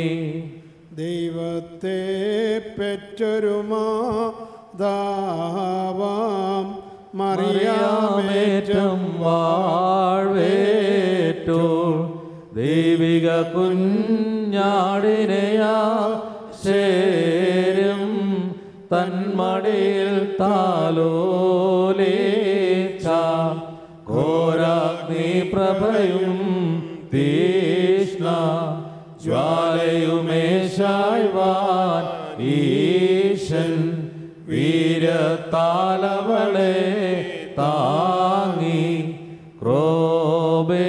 ദൈവത്തെ പെറ്റൊരു മാതാവാം മറിയാമേറ്റം മറിയാമേറ്റം വാഴ്വേറ്റോ ദൈവിക കുഞ്ഞാടിനെയാ ശേരും തന്മടിയിൽ താലോലേച്ച ഘോരാഗ്നി പ്രഭയും തീഷ്ണ ജ്വാലയുമേശായ്വാൻ ഈശൻ വീരത്താലവളെ താങ്ങി ക്രോബേ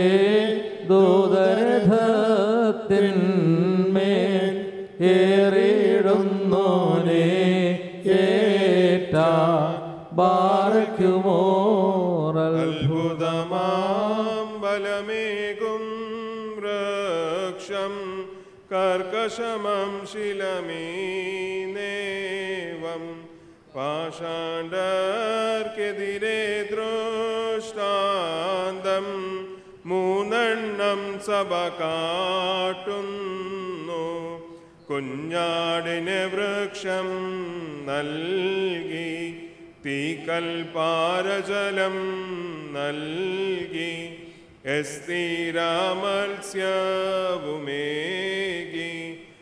ദൂതരഥത്തിന്മേൽ ഏറിയിടുന്നോനെ ഏറ്റ ബാറയ്ക്കുമോറൽ അത്ഭുതമാം ബലമേകും വൃക്ഷം കർക്കശമം ശിലമീനേവം പാഷാണ്ഡർക്കെതിരെ ദൃഷ്ടാന്തം മൂന്നെണ്ണം സഭ കാട്ടുന്നു കുഞ്ഞാടിന് വൃക്ഷം നൽകി തീക്കൽപാരജലം നൽകി എസ്തീരാമത്സ്യവുമേകി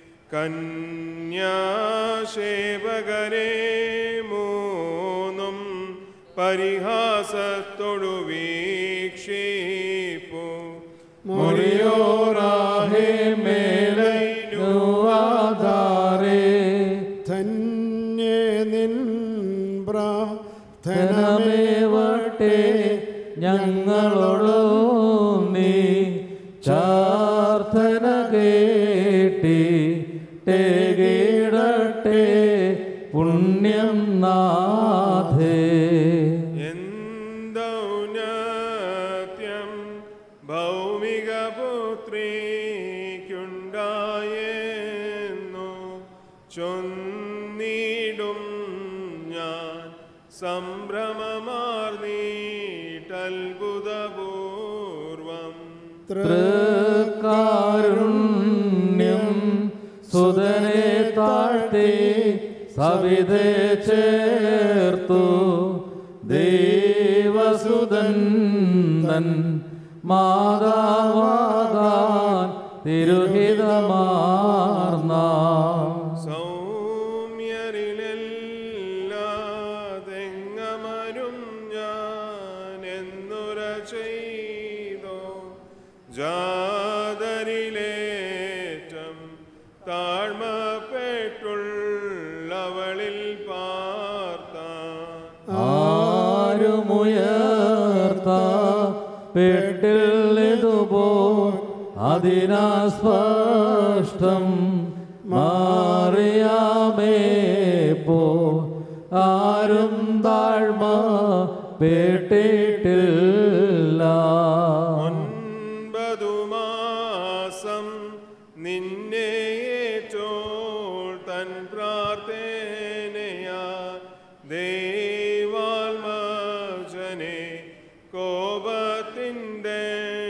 കന്യാശേവകരെ മൂന്നും പരിഹാസത്തൊടു വീക്ഷിപ്പു മുറിയോറാഹേ മേലൈനുവാധാരേ ധന്യേ നിൻ പ്രാർത്ഥനമേ ധനമേവട്ടെ ഞങ്ങളോടു നീ ചാർത്ഥന കേട്ടി ടേകിടട്ടെ പുണ്യം നാഥേ എന്തൗന്നത്യം ഭൗമിക പുത്രിക്കുണ്ടായെന്നു ചൊന്നിടും ഞാൻ സംഭ്രമമാർന്നീട്ടത്ഭുതപൂർവം തൃക്കാരുണ്യം സുതനെ താഴ്ത്തി സവിതേ ചേർത്തു ദേവസുതൻ തൻ മാതാവാകാൻ തിരുഹിതമാർന്ന സൗമ്യരിലെല്ലാതെങ്ങമരും ഞാൻ എന്നുര ചെയ്തോ ജാതരിലേറ്റം താഴ്മ പെട്ടില്ലിതുപോ അതിനാസ്പഷ്ടം മാറിയാമേ പോ ആരും താഴ്മ പെട്ടിട്ടില്ല ഒൻപതു മാസം നിന്നേറ്റോൾ തൻ പ്രാർത്ഥനയാ ദൈവാത്മജനെ കോപത്തിൻ്റെ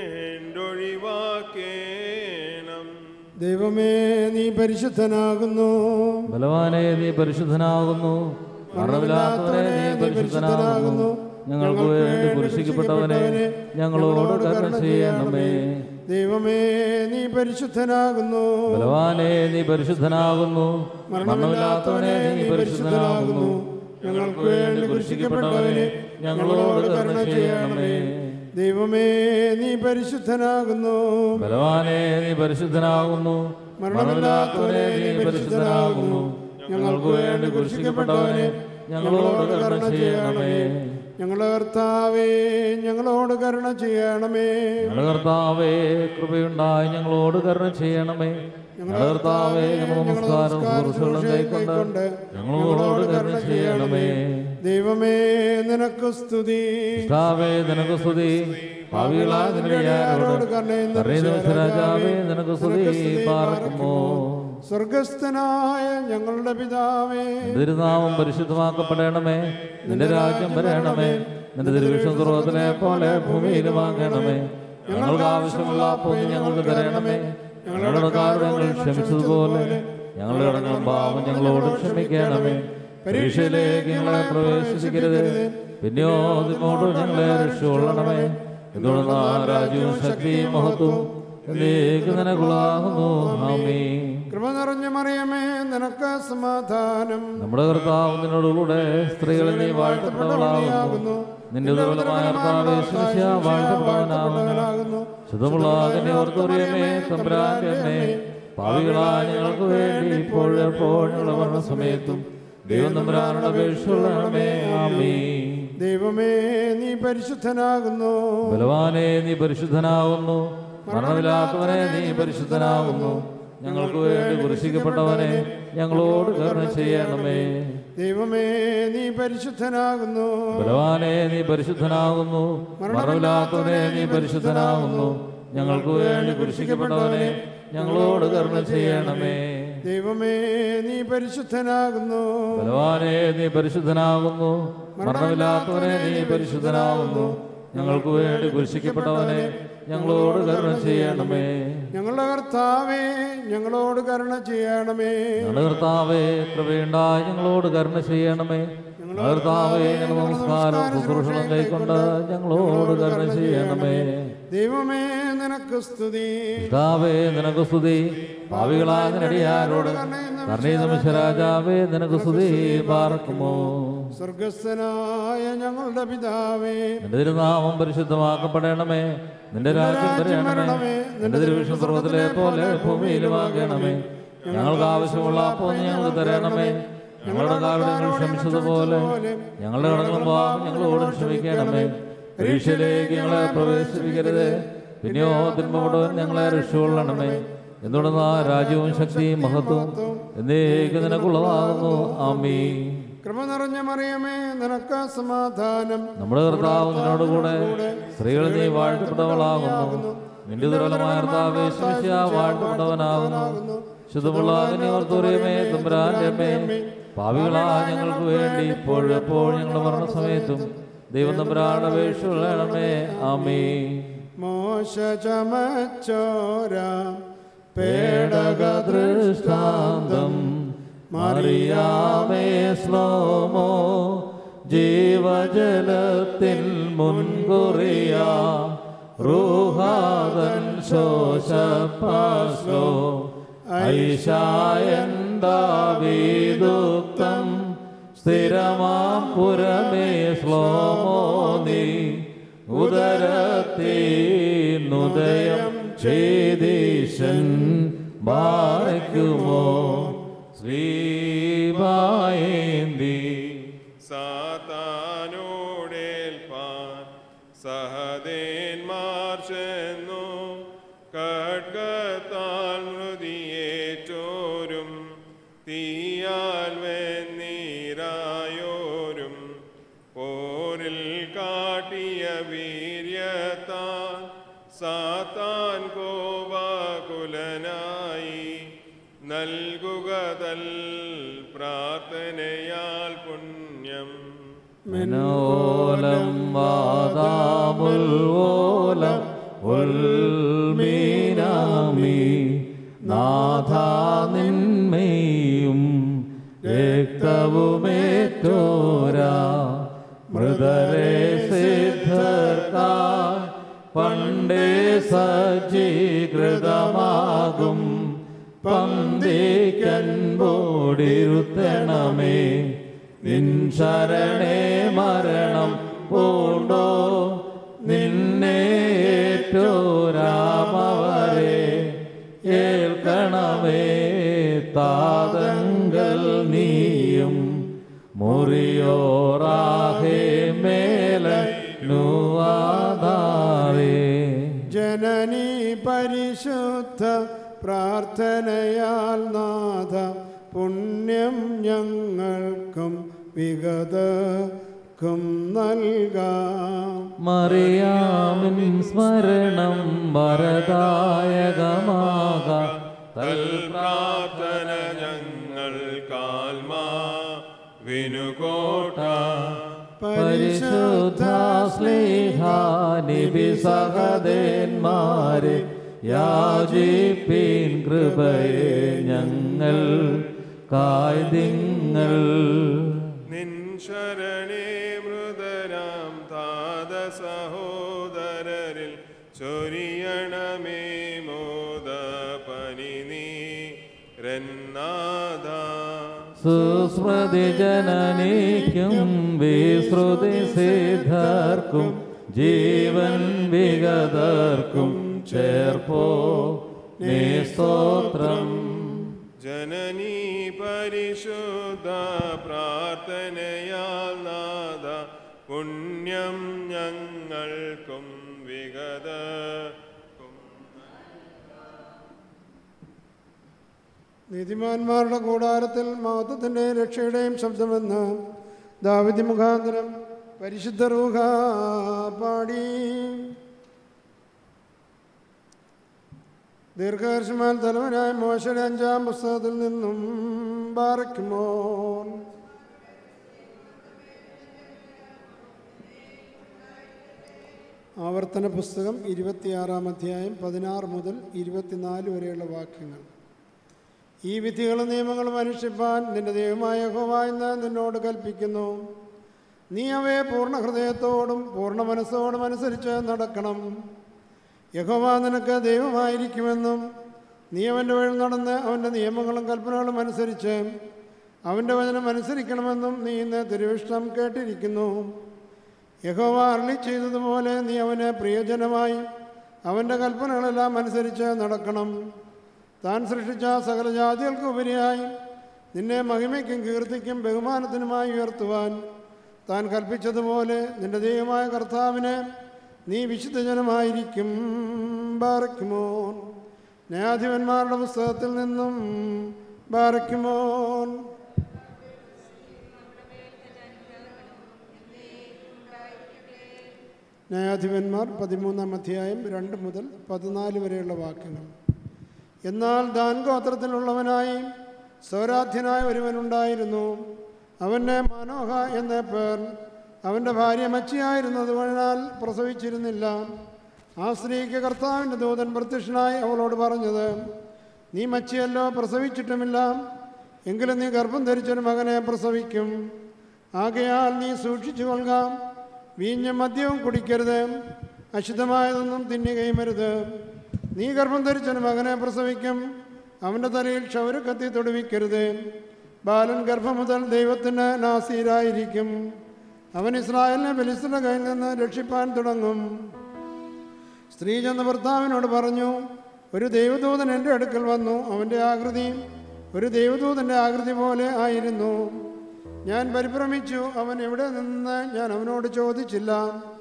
ഒഴിവാക്കേണം ദൈവമേ നീ പരിശുദ്ധനാകുന്നു ബലവാനെ നീ പരിശുദ്ധനാകുന്നു മരണമില്ലാത്തവനെ നീ പരിശുദ്ധനാകുന്നു ഞങ്ങൾക്ക് വേണ്ടി കുരിശിക്കപ്പെട്ടവനെ ഞങ്ങളോട് കരുണ ചെയ്യണമേ ദൈവമേ നീ പരിശുദ്ധനാകുന്നു ബലവാനെ നീ പരിശുദ്ധനാകുന്നു മരണമില്ലാത്തവനെ നീ പരിശുദ്ധനാകുന്നു ഞങ്ങൾക്ക് വേണ്ടി കുരിശിക്കപ്പെട്ടവനെ ഞങ്ങളോട് കരുണ ചെയ്യണമേ ദൈവമേ നീ പരിശുദ്ധനാകുന്നു ബലവാനെ നീ പരിശുദ്ധനാകുന്നു മരണമില്ലാത്തവനെ നീ പരിശുദ്ധനാകുന്നു ഞങ്ങൾക്ക് വേണ്ടി കുരിശിക്കപ്പെട്ടവനെ ഞങ്ങളോട് കരുണ ചെയ്യണമേ ഞങ്ങളുടെ കർത്താവേ ഞങ്ങളോട് കരുണ ചെയ്യണമേ ഞങ്ങളുടെ കർത്താവേ കൃപയുണ്ടായി ഞങ്ങളോട് കരുണ ചെയ്യണമേ ഞങ്ങളുടെ കർത്താവേ ഞങ്ങൾ നമസ്കാരം കുറിച്ചുകളും കൈക്കൊണ്ട് ഞങ്ങളോട് കരുണ ചെയ്യണമേ ദൈവമേ നിനക്ക് സ്തുതി കർത്താവേ നിനക്ക് സ്തുതി ഭാവികളാ നിന്നോട് രാജാവേ നിനക്ക് സ്തുതി പാർക്കുമോ സ്വർഗസ്ഥനായ ഞങ്ങളുടെ പിതാവേ തിരുനാമം പരിശുദ്ധമാക്കപ്പെടണമേ നിന്റെ രാജ്യം വരണമേ നിന്റെ തിരുവിഷ്ണു സ്വർഗത്തിലെ പോലെ ഭൂമിയിലുമാകണമേ ഞങ്ങൾക്ക് ആവശ്യമുള്ള അപ്പോൾ ഞങ്ങൾക്ക് തരണമേ ഞങ്ങളുടെ കാരണങ്ങൾ ക്ഷമിച്ചതുപോലെ ഞങ്ങളുടെ കടങ്ങളും പാവം ഞങ്ങളോട് ക്ഷമിക്കണമേ പരീക്ഷയിലേക്ക് ഞങ്ങളെ പ്രവേശിക്കരുത് പിന്നെയോ അതിനോട് ഞങ്ങളെ രക്ഷകൊള്ളണമേ എന്തുകൊണ്ടാ രാജ്യവും ശക്തിയും മഹത്വവും എന്നേക്ക് നിനക്കുള്ളാകുന്നു ആമീൻ കൃപ നിറഞ്ഞ മറിയമേ നിനക്ക് സമാധാനം നമ്മുടെ കർത്താവ് നിന്നോടുകൂടെ സ്ത്രീകളിൽ നീ വാഴ്ത്തപ്പെട്ടവളാകുന്നു നിന്റെ ദുർബലമായ കർത്താവ് ശിഷ്യ വാഴ്ത്തപ്പെട്ടവനാകുന്നു ശുദ്ധമുള്ള അതിനെ ഓർത്തോറിയമേ തമ്പുരാന്റെ അമ്മേ പാവികളായ ഞങ്ങൾക്ക് വേണ്ടി ഇപ്പോഴെപ്പോൾ ഞങ്ങളുടെ മരണ സമയത്തും ദൈവം തമ്പുരാനുള്ള അപേക്ഷയുള്ളണമേ ആമീ ദൈവമേ നീ പരിശുദ്ധനാകുന്നു ബലവാനെ നീ പരിശുദ്ധനാകുന്നു മരണമില്ലാത്തവനെ നീ പരിശുദ്ധനാകുന്നു ഞങ്ങൾക്ക് വേണ്ടി കുരിശിക്കപ്പെട്ടവനെ ഞങ്ങളോട് കരുണ ചെയ്യണമേ ദൈവമേ നീ പരിശുദ്ധനാകുന്നു ബലവാനെ നീ പരിശുദ്ധനാകുന്നു മരണമില്ലാത്തവനെ നീ പരിശുദ്ധനാകുന്നു ഞങ്ങൾക്ക് വേണ്ടി കുരിശിക്കപ്പെട്ടവനെ ഞങ്ങളോട് കരുണ ചെയ്യണമേ ദൈവമേ നീ പരിശുദ്ധനാകുന്നു ബലവാനെ നീ പരിശുദ്ധനാകുന്നു മരണമില്ലാത്തവനെ നീ പരിശുദ്ധനാകുന്നു ഞങ്ങൾക്ക് വേണ്ടി കുരിശിക്കപ്പെട്ടവനെ ഞങ്ങളോട് കരുണ ചെയ്യണമേ ഞങ്ങളുടെ കർത്താവേ ഞങ്ങളോട് കരുണ ചെയ്യണമേ ഞങ്ങളുടെ കർത്താവേ കൃപയുണ്ടായി ഞങ്ങളോട് കരുണ ചെയ്യണമേ ഞങ്ങളുടെ കർത്താവേ ഞങ്ങൾ നമസ്കാരം ശുശ്രൂഷണം കൈക്കൊണ്ട് ഞങ്ങളോട് കരുണ ചെയ്യണമേ ദൈവമേ നിനക്ക് സ്തുതി കർത്താവേ നിനക്ക് സ്തുതി ഭാവികളായ നിനടിയാരോട് കർണീ രാജാവേ നിനക്ക് സ്തുതി പാർക്കുമോ സ്വർഗസ്ഥനായ ഞങ്ങളുടെ പിതാവേ നിന്റെ തിരുനാമം പരിശുദ്ധമാക്കപ്പെടണമേ നിന്റെ രാജ്യം വരണമേ നിന്റെ തിരുവിഷ്ണു സർവത്തിലെ പോലെ ഭൂമിയിലുമാകണമേ ഞങ്ങൾക്ക് ആവശ്യമുള്ള അപ്പോൾ ഞങ്ങൾക്ക് തരണമേ ഞങ്ങളുടെ കാരണങ്ങൾ ക്ഷമിച്ചതുപോലെ ഞങ്ങളുടെ കടങ്ങളും പാവം ഞങ്ങളോട് ക്ഷമിക്കണമേ പരീക്ഷയിലേക്ക് ഞങ്ങളെ പ്രവേശിപ്പിക്കരുത് പിന്നെയോ തിന്മപ്പെട്ടവൻ ഞങ്ങളെ രക്ഷകൊള്ളണമേ എന്തുകൊണ്ടെന്നാ രാജ്യവും ശക്തിയും മഹത്വം എന്നേക്ക് നിനക്കുള്ളതാകുന്നു ആമീ കൃപ നിറഞ്ഞ മറിയമേ നിനക്ക് സമാധാനം നമ്മുടെ കർത്താവ് നിന്നോട് കൂടെ സ്ത്രീകൾ നീ വാഴ്ത്തപ്പെട്ടവളാകുന്നു നിന്റെ ദുർബലമായ കർത്താവ് ശിഷ്യ വാഴ്ത്തപ്പെട്ടവനാകുന്നു ശുദ്ധമുള്ള ഓർത്തോറിയമേ തമ്പുരാന്റെ അമ്മേ പാവികളാ ഞങ്ങൾക്ക് വേണ്ടി ഇപ്പോഴെപ്പോൾ ഞങ്ങളുടെ മരണസമയത്തും ദൈവം തമ്പുരാന്റെ അപേക്ഷയുള്ളണമേ ആമേ മോശ ചമച്ചോര പേടക ദൃഷ്ടാന്തം മറിയാമേ ശ്ലോമോ ജീവജലത്തിൽ മുൻകുറിയ റൂഹാദൻ ശോശപാശ്ലോ ഐശായന്താവീദുക്തം സ്ഥിരമാം പുരമേ ശ്ലോമോ നീ ഉദരത്തിനുദയം ചെയ്തീശൻ ബാറയ്ക്കുമോ ശ്രീവായേന്തി സാത്താനോടേൽപ്പാൻ സഹദേന്മാർ ചെന്നു കഡ്ഗത്താൽ മൃതിയേറ്റോരും തീയാൽ വെന്നീരായോരും പോരിൽ കാട്ടിയ വീര്യത്താൽ സാത്താൻ കോപാകുലനായി നൽകുകതൽ പ്രാർത്ഥനയാൽ പുണ്യം മനോലം വാദാമുൽവോലം ഉൽമീനാമി നാഥ നിന്മയും രക്തവുമേറ്റോരാ മൃതരെ സിദ്ധർക്കാർ പണ്ടേ സജ്ജീകൃതമാകും പന്തിക്കൻപോടിരുത്തണമേ നിൻ ശരണേ മരണം പൂണ്ടോ നിന്നേറ്റോരാമവരെ ഏൽക്കണമേ താതങ്കൽ നീയും മുറിയോറാഹേ മേല നുവാദാവേ ജനനി പരിശുദ്ധ പ്രാർത്ഥനയാൽ നാഥ പുണ്യം ഞങ്ങൾക്കും വിഗതക്കും നൽകാം മറിയാമിൻ സ്മരണം വരദായകമാക തൽ പ്രാർത്ഥന ഞങ്ങൾ കാൽമാ വിനുകോട്ട പരിശുദ്ധ സ്നേഹാനിബി സഹദേന്മാരെ യാചിപ്പീൻ കൃപയെ ഞങ്ങൾ കായ്തിങ്ങൾ നിൻ ശരണേ മൃതരാം താത സഹോദരരിൽ ചൊരിയണമേ മോദ പനി നീ രന്നാഥ സുസ്മൃതി ജനനിക്കും വിശ്രുതി സിദ്ധർക്കും ജീവൻ വിഗതർക്കും ചേർപ്പോ നീ സ്തോത്രം ജനനീ പരിശുദ്ധ പ്രാർത്ഥനയാൽ നാഥ പുണ്യം ഞങ്ങൾക്കും വിഗത നീതിമാന്മാരുടെ കൂടാരത്തിൽ മഹത്വത്തിൻ്റെയും രക്ഷയുടെയും ശബ്ദമെന്ന് ദാവിദി മുഖാന്തരം പരിശുദ്ധ റൂഹ പാടി ദീർഘദർശമാൽ തലവനായ മോശയുടെ അഞ്ചാം പുസ്തകത്തിൽ നിന്നും ബാറയ്ക്കുമോ ആവർത്തന പുസ്തകം ഇരുപത്തിയാറാം അധ്യായം പതിനാറ് മുതൽ ഇരുപത്തിനാല് വരെയുള്ള വാക്യങ്ങൾ ഈ വിധികളും നിയമങ്ങളും അനുഷ്ഠിപ്പാൻ നിന്റെ ദൈവമായ യഹോവ എന്ന് നിന്നോട് കൽപ്പിക്കുന്നു നീ അവയെ പൂർണ്ണ ഹൃദയത്തോടും പൂർണ്ണ മനസ്സോടും അനുസരിച്ച് നടക്കണം യഹോവ നിനക്ക് ദൈവമായിരിക്കുമെന്നും നീ അവൻ്റെ വഴി നടന്ന് അവൻ്റെ നിയമങ്ങളും കൽപ്പനകളും അനുസരിച്ച് അവൻ്റെ വചനം അനുസരിക്കണമെന്നും നീ ഇന്ന് തിരുവിഷ്ടം കേട്ടിരിക്കുന്നു യഹോവ അരളി ചെയ്തതുപോലെ നീ അവന് പ്രിയജനമായി അവൻ്റെ കൽപ്പനകളെല്ലാം അനുസരിച്ച് നടക്കണം താൻ സൃഷ്ടിച്ച സകല ജാതികൾക്ക് ഉപരിയായി നിന്നെ മഹിമയ്ക്കും കീർത്തിക്കും ബഹുമാനത്തിനുമായി ഉയർത്തുവാൻ താൻ കൽപ്പിച്ചതുപോലെ നിന്റെ ദൈവമായ കർത്താവിനെ നീ വിശുദ്ധജനമായിരിക്കും ബാറയ്ക്കുമോൻ ന്യായാധിപന്മാരുടെ പുസ്തകത്തിൽ നിന്നും ബാറയ്ക്കുമോൻ ന്യായാധിപന്മാർ പതിമൂന്നാം അധ്യായം രണ്ട് മുതൽ പതിനാല് വരെയുള്ള വാക്യങ്ങൾ എന്നാൽ ദാൻ ഗോത്രത്തിലുള്ളവനായി സൗരാധ്യനായ ഒരുവനുണ്ടായിരുന്നു അവന് മനോഹ എന്ന പേർ അവൻ്റെ ഭാര്യ മച്ചിയായിരുന്നതുകൊണ്ടാൽ പ്രസവിച്ചിരുന്നില്ല ആ സ്ത്രീക്ക് കർത്താവിൻ്റെ ദൂതൻ പ്രത്യക്ഷനായി അവളോട് പറഞ്ഞത് നീ മച്ചിയല്ലോ പ്രസവിച്ചിട്ടുമില്ല എങ്കിലും നീ ഗർഭം ധരിച്ചൊരു മകനെ പ്രസവിക്കും ആകയാൽ നീ സൂക്ഷിച്ചു കൊള്ളുക വീഞ്ഞും മദ്യവും കുടിക്കരുത് അശുദ്ധമായതൊന്നും തിന്നുകയും അരുത് നീ ഗർഭം ധരിച്ചൊരു മകനെ പ്രസവിക്കും അവൻ്റെ തലയിൽ ക്ഷൗര കത്തി തൊടുവിക്കരുത് ബാലൻ ഗർഭം മുതൽ ദൈവത്തിന് നാസീരായിരിക്കും അവൻ ഇസ്രായേലിനെ ബലിസ്റ്റിൻ്റെ കയ്യിൽ നിന്ന് രക്ഷിപ്പാൻ തുടങ്ങും സ്ത്രീ ചെന്ന് ഭർത്താവിനോട് പറഞ്ഞു ഒരു ദൈവദൂതൻ എൻ്റെ അടുക്കൽ വന്നു അവൻ്റെ ആകൃതി ഒരു ദൈവദൂതൻ്റെ ആകൃതി പോലെ ആയിരുന്നു ഞാൻ പരിഭ്രമിച്ചു അവൻ എവിടെ നിന്ന് ഞാൻ അവനോട് ചോദിച്ചില്ല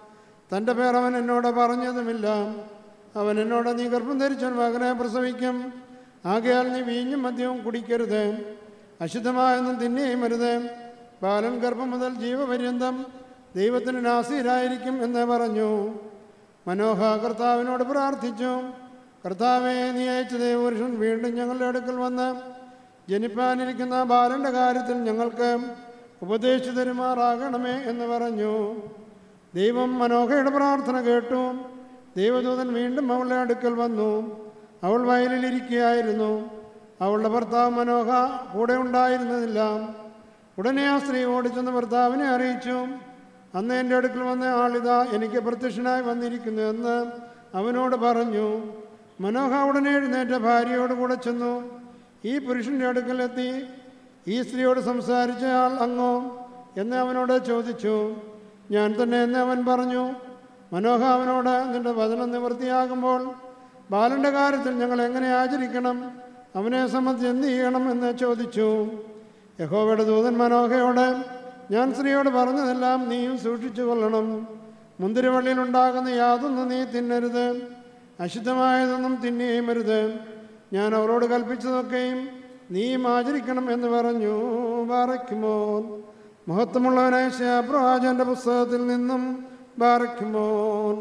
തൻ്റെ പേർ അവൻ എന്നോട് പറഞ്ഞതുമില്ല അവൻ എന്നോട് നീ ഗർഭം ധരിച്ചവൻ മകനെ പ്രസവിക്കും ആകയാൽ നീ വീഞ്ഞും മദ്യവും കുടിക്കരുത് അശുദ്ധമായൊന്നും തിന്നുകയും അരുത് ബാലൻ ഗർഭം മുതൽ ജീവപര്യന്തം ദൈവത്തിന് നാസീരായിരിക്കും എന്ന് പറഞ്ഞു മനോഹ കർത്താവിനോട് പ്രാർത്ഥിച്ചു കർത്താവെ നീ അയച്ച ദൈവപുരുഷൻ വീണ്ടും ഞങ്ങളുടെ അടുക്കൽ വന്ന് ജനിപ്പാനിരിക്കുന്ന ബാലൻ്റെ കാര്യത്തിൽ ഞങ്ങൾക്ക് ഉപദേശിച്ചു തരുമാറാകണമേ എന്ന് പറഞ്ഞു ദൈവം മനോഹയുടെ പ്രാർത്ഥന കേട്ടു ദൈവദൂതൻ വീണ്ടും അവളുടെ അടുക്കൽ വന്നു അവൾ വയലിലിരിക്കുകയായിരുന്നു അവളുടെ ഭർത്താവ് മനോഹ കൂടെ ഉണ്ടായിരുന്നതില്ല ഉടനെ ആ സ്ത്രീ ഓടിച്ചെന്ന് ഭർത്താവിനെ അറിയിച്ചു അന്ന് എൻ്റെ അടുക്കൽ വന്ന ആളിതാ എനിക്ക് പ്രത്യക്ഷനായി വന്നിരിക്കുന്നു എന്ന് അവനോട് പറഞ്ഞു മനോഹ ഉടനെ എഴുന്നേറ്റ ഭാര്യയോട് കൂടെ ചെന്നു ഈ പുരുഷൻ്റെ അടുക്കലെത്തി ഈ സ്ത്രീയോട് സംസാരിച്ച ആൾ അങ്ങോ എന്ന് അവനോട് ചോദിച്ചു ഞാൻ തന്നെ എന്ന് അവൻ പറഞ്ഞു മനോഹ അവനോട് നിന്റെ വചനം നിവൃത്തിയാകുമ്പോൾ ബാലൻ്റെ കാര്യത്തിൽ ഞങ്ങൾ എങ്ങനെ ആചരിക്കണം അവനെ സംബന്ധിച്ച് എന്ത് ചെയ്യണം എന്ന് ചോദിച്ചു യഹോവയുടെ ദൂതൻ മനോഹയോട് ഞാൻ സ്ത്രീയോട് പറഞ്ഞതെല്ലാം നീയും സൂക്ഷിച്ചു കൊള്ളണം മുന്തിരിവള്ളിയിലുണ്ടാകുന്ന യാതൊന്നും നീ തിന്നരുത് അശുദ്ധമായതൊന്നും തിന്നുകയും അരുത് ഞാൻ അവരോട് കൽപ്പിച്ചതൊക്കെയും നീയും ആചരിക്കണം എന്ന് പറഞ്ഞു ബാറയ്ക്കുമോ മഹത്വമുള്ളവനായ ശാപ്രവാചന്റെ പുസ്തകത്തിൽ നിന്നും ബാറയ്ക്കുമോൻ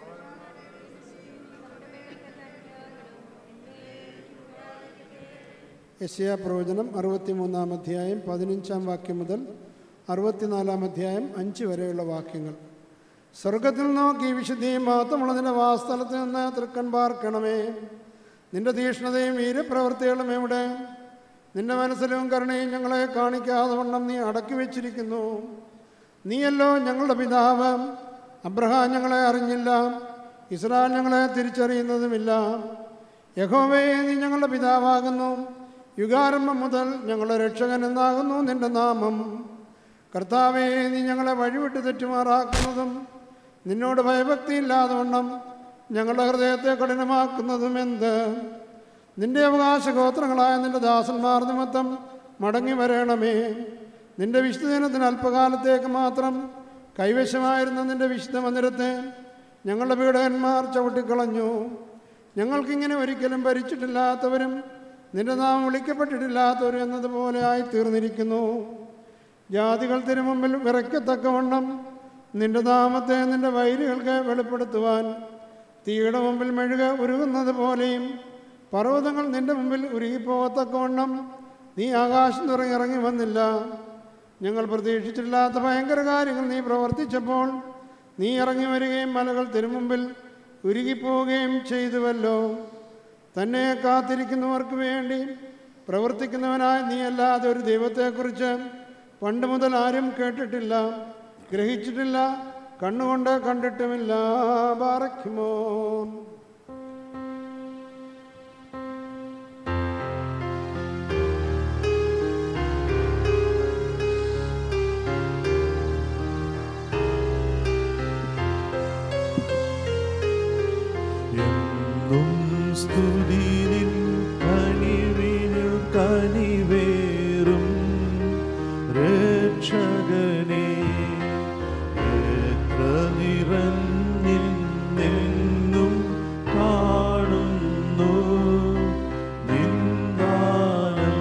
യശയാ പ്രവചനം അറുപത്തിമൂന്നാം അധ്യായം പതിനഞ്ചാം വാക്യം മുതൽ അറുപത്തിനാലാം അധ്യായം അഞ്ച് വരെയുള്ള വാക്യങ്ങൾ സ്വർഗത്തിൽ നോക്കി വിശുദ്ധിയും മാത്രമുള്ള നിന്റെ വാസ്തലത്ത് നിന്ന് തൃക്കൺ പാർക്കണമേ നിന്റെ തീഷ്ണതയും വീരപ്രവൃത്തികളും എവിടെ നിന്റെ മനസ്സിലും കരുണയും ഞങ്ങളെ കാണിക്കാതെ വണ്ണം നീ അടക്കി വെച്ചിരിക്കുന്നു നീയല്ലോ ഞങ്ങളുടെ പിതാവ് അബ്രഹാം ഞങ്ങളെ അറിഞ്ഞില്ല ഇസ്രായേൽ ഞങ്ങളെ തിരിച്ചറിയുന്നതുമില്ല യഹോവേ നീ ഞങ്ങളുടെ പിതാവാകുന്നു യുഗാരംഭം മുതൽ ഞങ്ങളുടെ രക്ഷകൻ എന്നാകുന്നു നിന്റെ നാമം കർത്താവേ നീ ഞങ്ങളെ വഴിവിട്ട് തെറ്റുമാറാക്കുന്നതും നിന്നോട് ഭയഭക്തിയില്ലാതെ വണ്ണം ഞങ്ങളുടെ ഹൃദയത്തെ കഠിനമാക്കുന്നതും എന്ത് നിന്റെ അവകാശ ഗോത്രങ്ങളായ നിന്റെ ദാസന്മാർ നിമിത്തം മടങ്ങി വരണമേ നിന്റെ വിശുദ്ധദിനത്തിന് അല്പകാലത്തേക്ക് മാത്രം കൈവശമായിരുന്ന നിന്റെ വിശുദ്ധ മന്ദിരത്തെ ഞങ്ങളുടെ പീഡകന്മാർ ചവിട്ടിക്കളഞ്ഞു ഞങ്ങൾക്കിങ്ങനെ ഒരിക്കലും ഭരിച്ചിട്ടില്ലാത്തവരും നിന്റെ നാമം വിളിക്കപ്പെട്ടിട്ടില്ലാത്തവരും എന്നതുപോലെ ആയി തീർന്നിരിക്കുന്നു ജാതികൾ തിരുമുമ്പിൽ വിറയ്ക്കത്തക്കവണ്ണം നിന്റെ നാമത്തെ നിന്റെ വൈരികൾക്ക് വെളിപ്പെടുത്തുവാൻ തീയുടെ മുമ്പിൽ മെഴുക ഉരുകുന്നത് പോലെയും പർവ്വതങ്ങൾ നിന്റെ മുമ്പിൽ ഉരുകിപ്പോകത്തക്കവണ്ണം നീ ആകാശം നിറങ്ങി ഇറങ്ങി വന്നില്ല ഞങ്ങൾ പ്രതീക്ഷിച്ചിട്ടില്ലാത്ത ഭയങ്കര കാര്യങ്ങൾ നീ പ്രവർത്തിച്ചപ്പോൾ നീ ഇറങ്ങി വരികയും മലകൾ തിരുമുമ്പിൽ ഉരുകിപ്പോവുകയും ചെയ്തുവല്ലോ തന്നെ കാത്തിരിക്കുന്നവർക്ക് വേണ്ടി പ്രവർത്തിക്കുന്നവനായ നീ അല്ലാതെ ഒരു ദൈവത്തെക്കുറിച്ച് പണ്ട് മുതൽ ആരും കേട്ടിട്ടില്ല ഗ്രഹിച്ചിട്ടില്ല കണ്ണുകൊണ്ട് കണ്ടിട്ടുമില്ല ബാറയ്ക്കുമോ എന്നും സ്തുതിനിൻ കനിവിനു കനിവേറും രക്ഷകനെ എത്ര നിറഞ്ഞിൽ നിന്നും കാണുന്നു നിന്ദാനം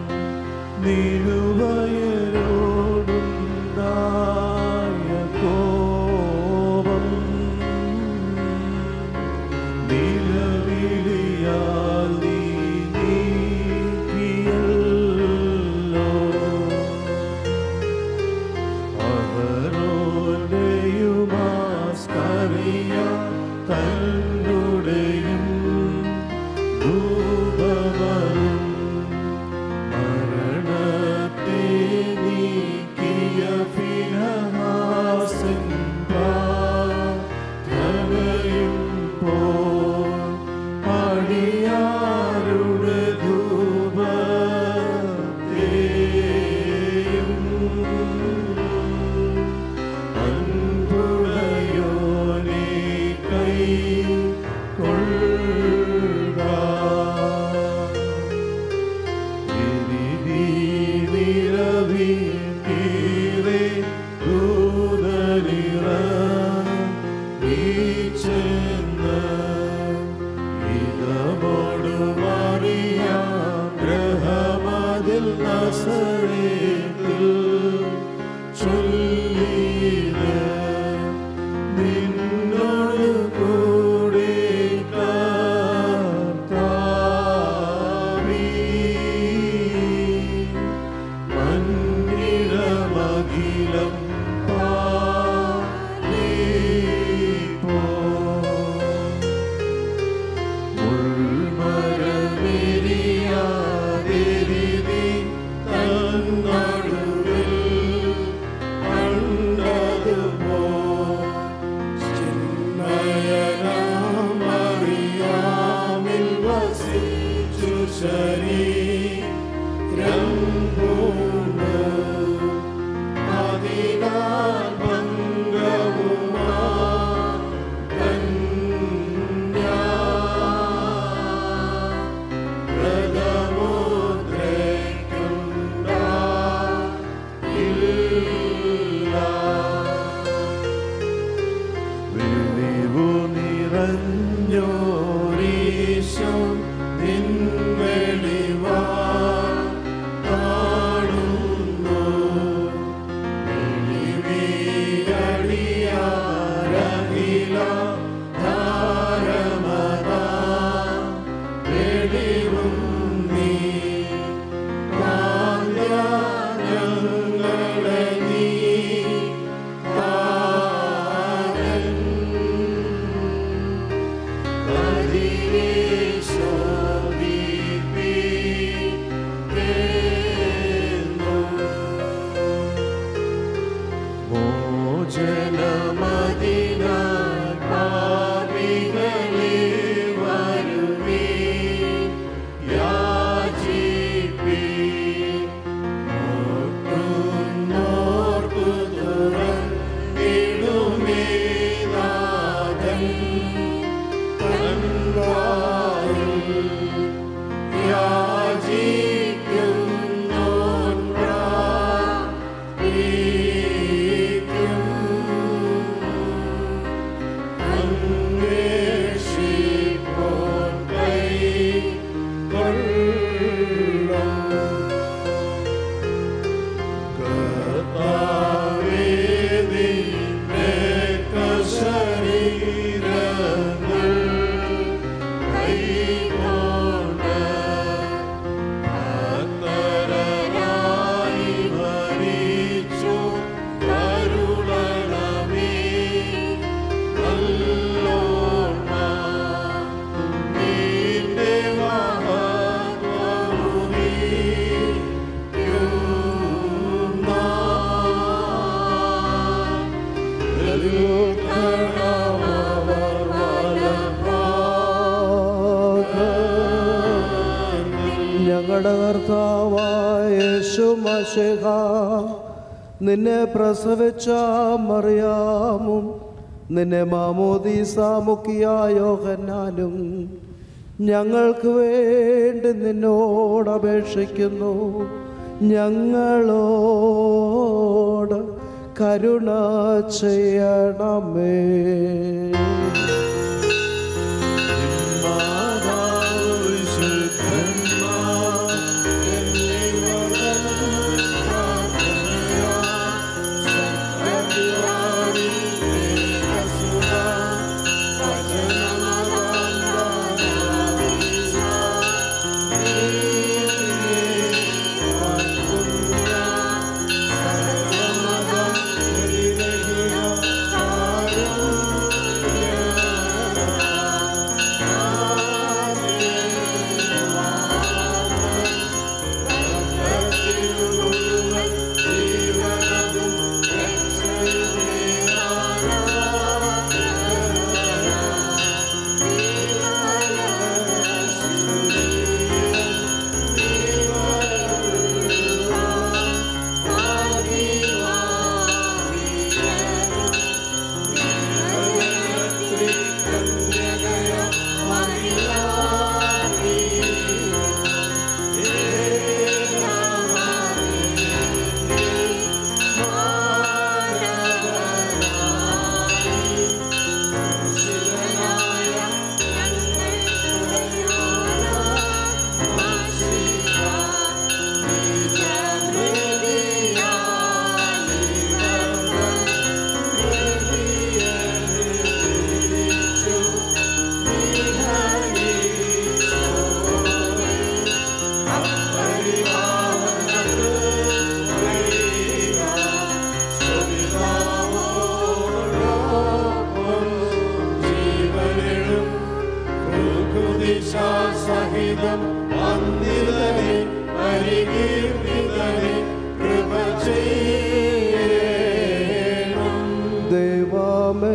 നിരുവയരോടുണ്ടായ കോപം നിലവിളിയാൽ നീ നീക്കിയല്ലോ അവരോടെയുമാസ്കറിയ തന്നുടെയും രൂപവരും മരണത്തെ നീക്കിയ ഫിനഹാസിൻ പ്രാർത്ഥനയും പോൽ അടിയാരുടെ ധൂപത്തെയും അൻപുടയോനെ കൈ നിറഞ്ഞോരീശോ നിൻ വെളിവാ കാണുന്നു വെളിവിയടിയാരകില ധാരമതാ വെളിവും നീ കാന്യ ഞങ്ങളെ നീ കാരൻ ഞങ്ങളുടെ കർത്താവായ യേശുമശിഹ നിന്നെ പ്രസവിച്ച മറിയാമും നിന്നെ മാമോദീസ മുക്കിയായോഹന്നാനും ഞങ്ങൾക്ക് വേണ്ടി നിന്നോട് അപേക്ഷിക്കുന്നു ഞങ്ങളോട് കരുണ ചെയ്യണമേ സഹിതം വന്നിതനെ പരികീർത്തിതനെ കൃപ ചെയ്യണം ദൈവമേ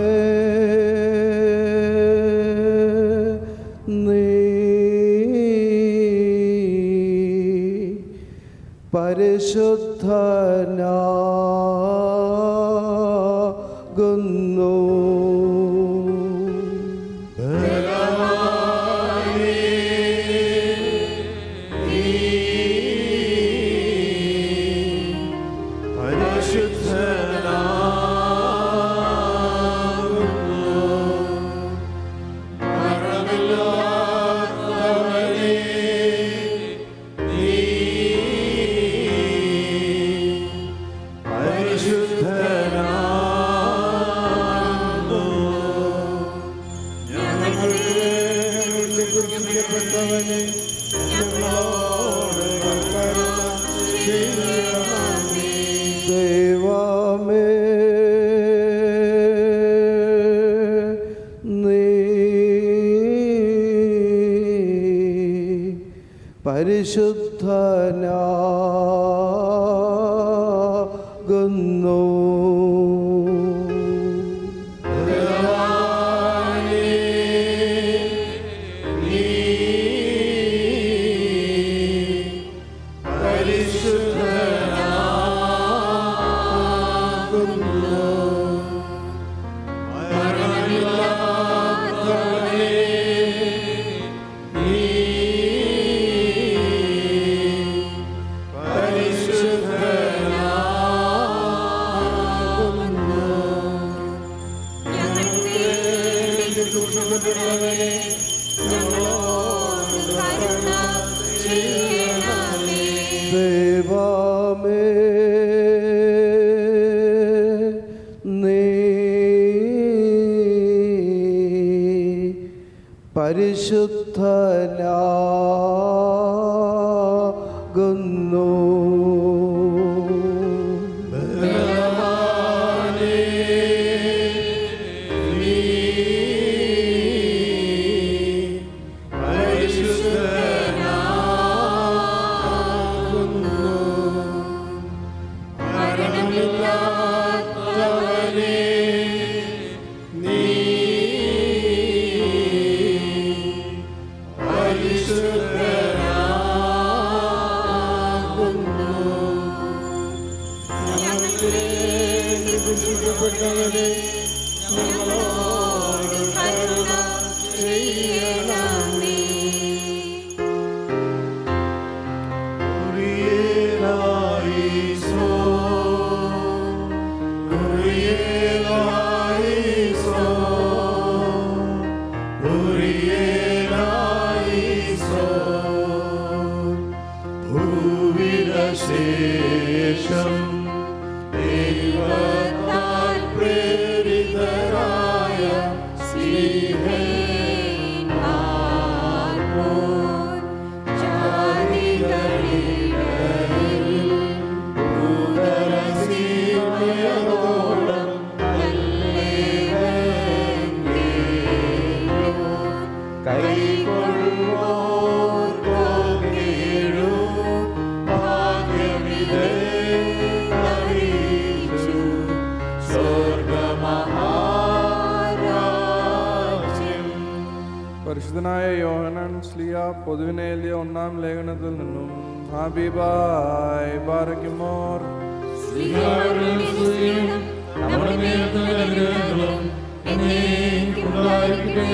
നീ പരിശുദ്ധനാകുന്നു പരിശുദ്ധനാകുന്നു ദൈവമേ നീ പരിശുദ്ധനാകുന്നു ശേഷം ദൈവത്താൽ പ്രേരിതരായ പരിശുദ്ധനായ യോഹനാൻ സ്ലിയ പൊതുവിനെ എഴുതിയ ഒന്നാം ലേഖനത്തിൽ നിന്നും ഹാബിബായ് ബാറയ്ക്കുമോർ നമ്മുടെ മേലുള്ള അനുഗ്രഹങ്ങളും എന്നേക്കും ഉണ്ടായിരിക്കട്ടെ.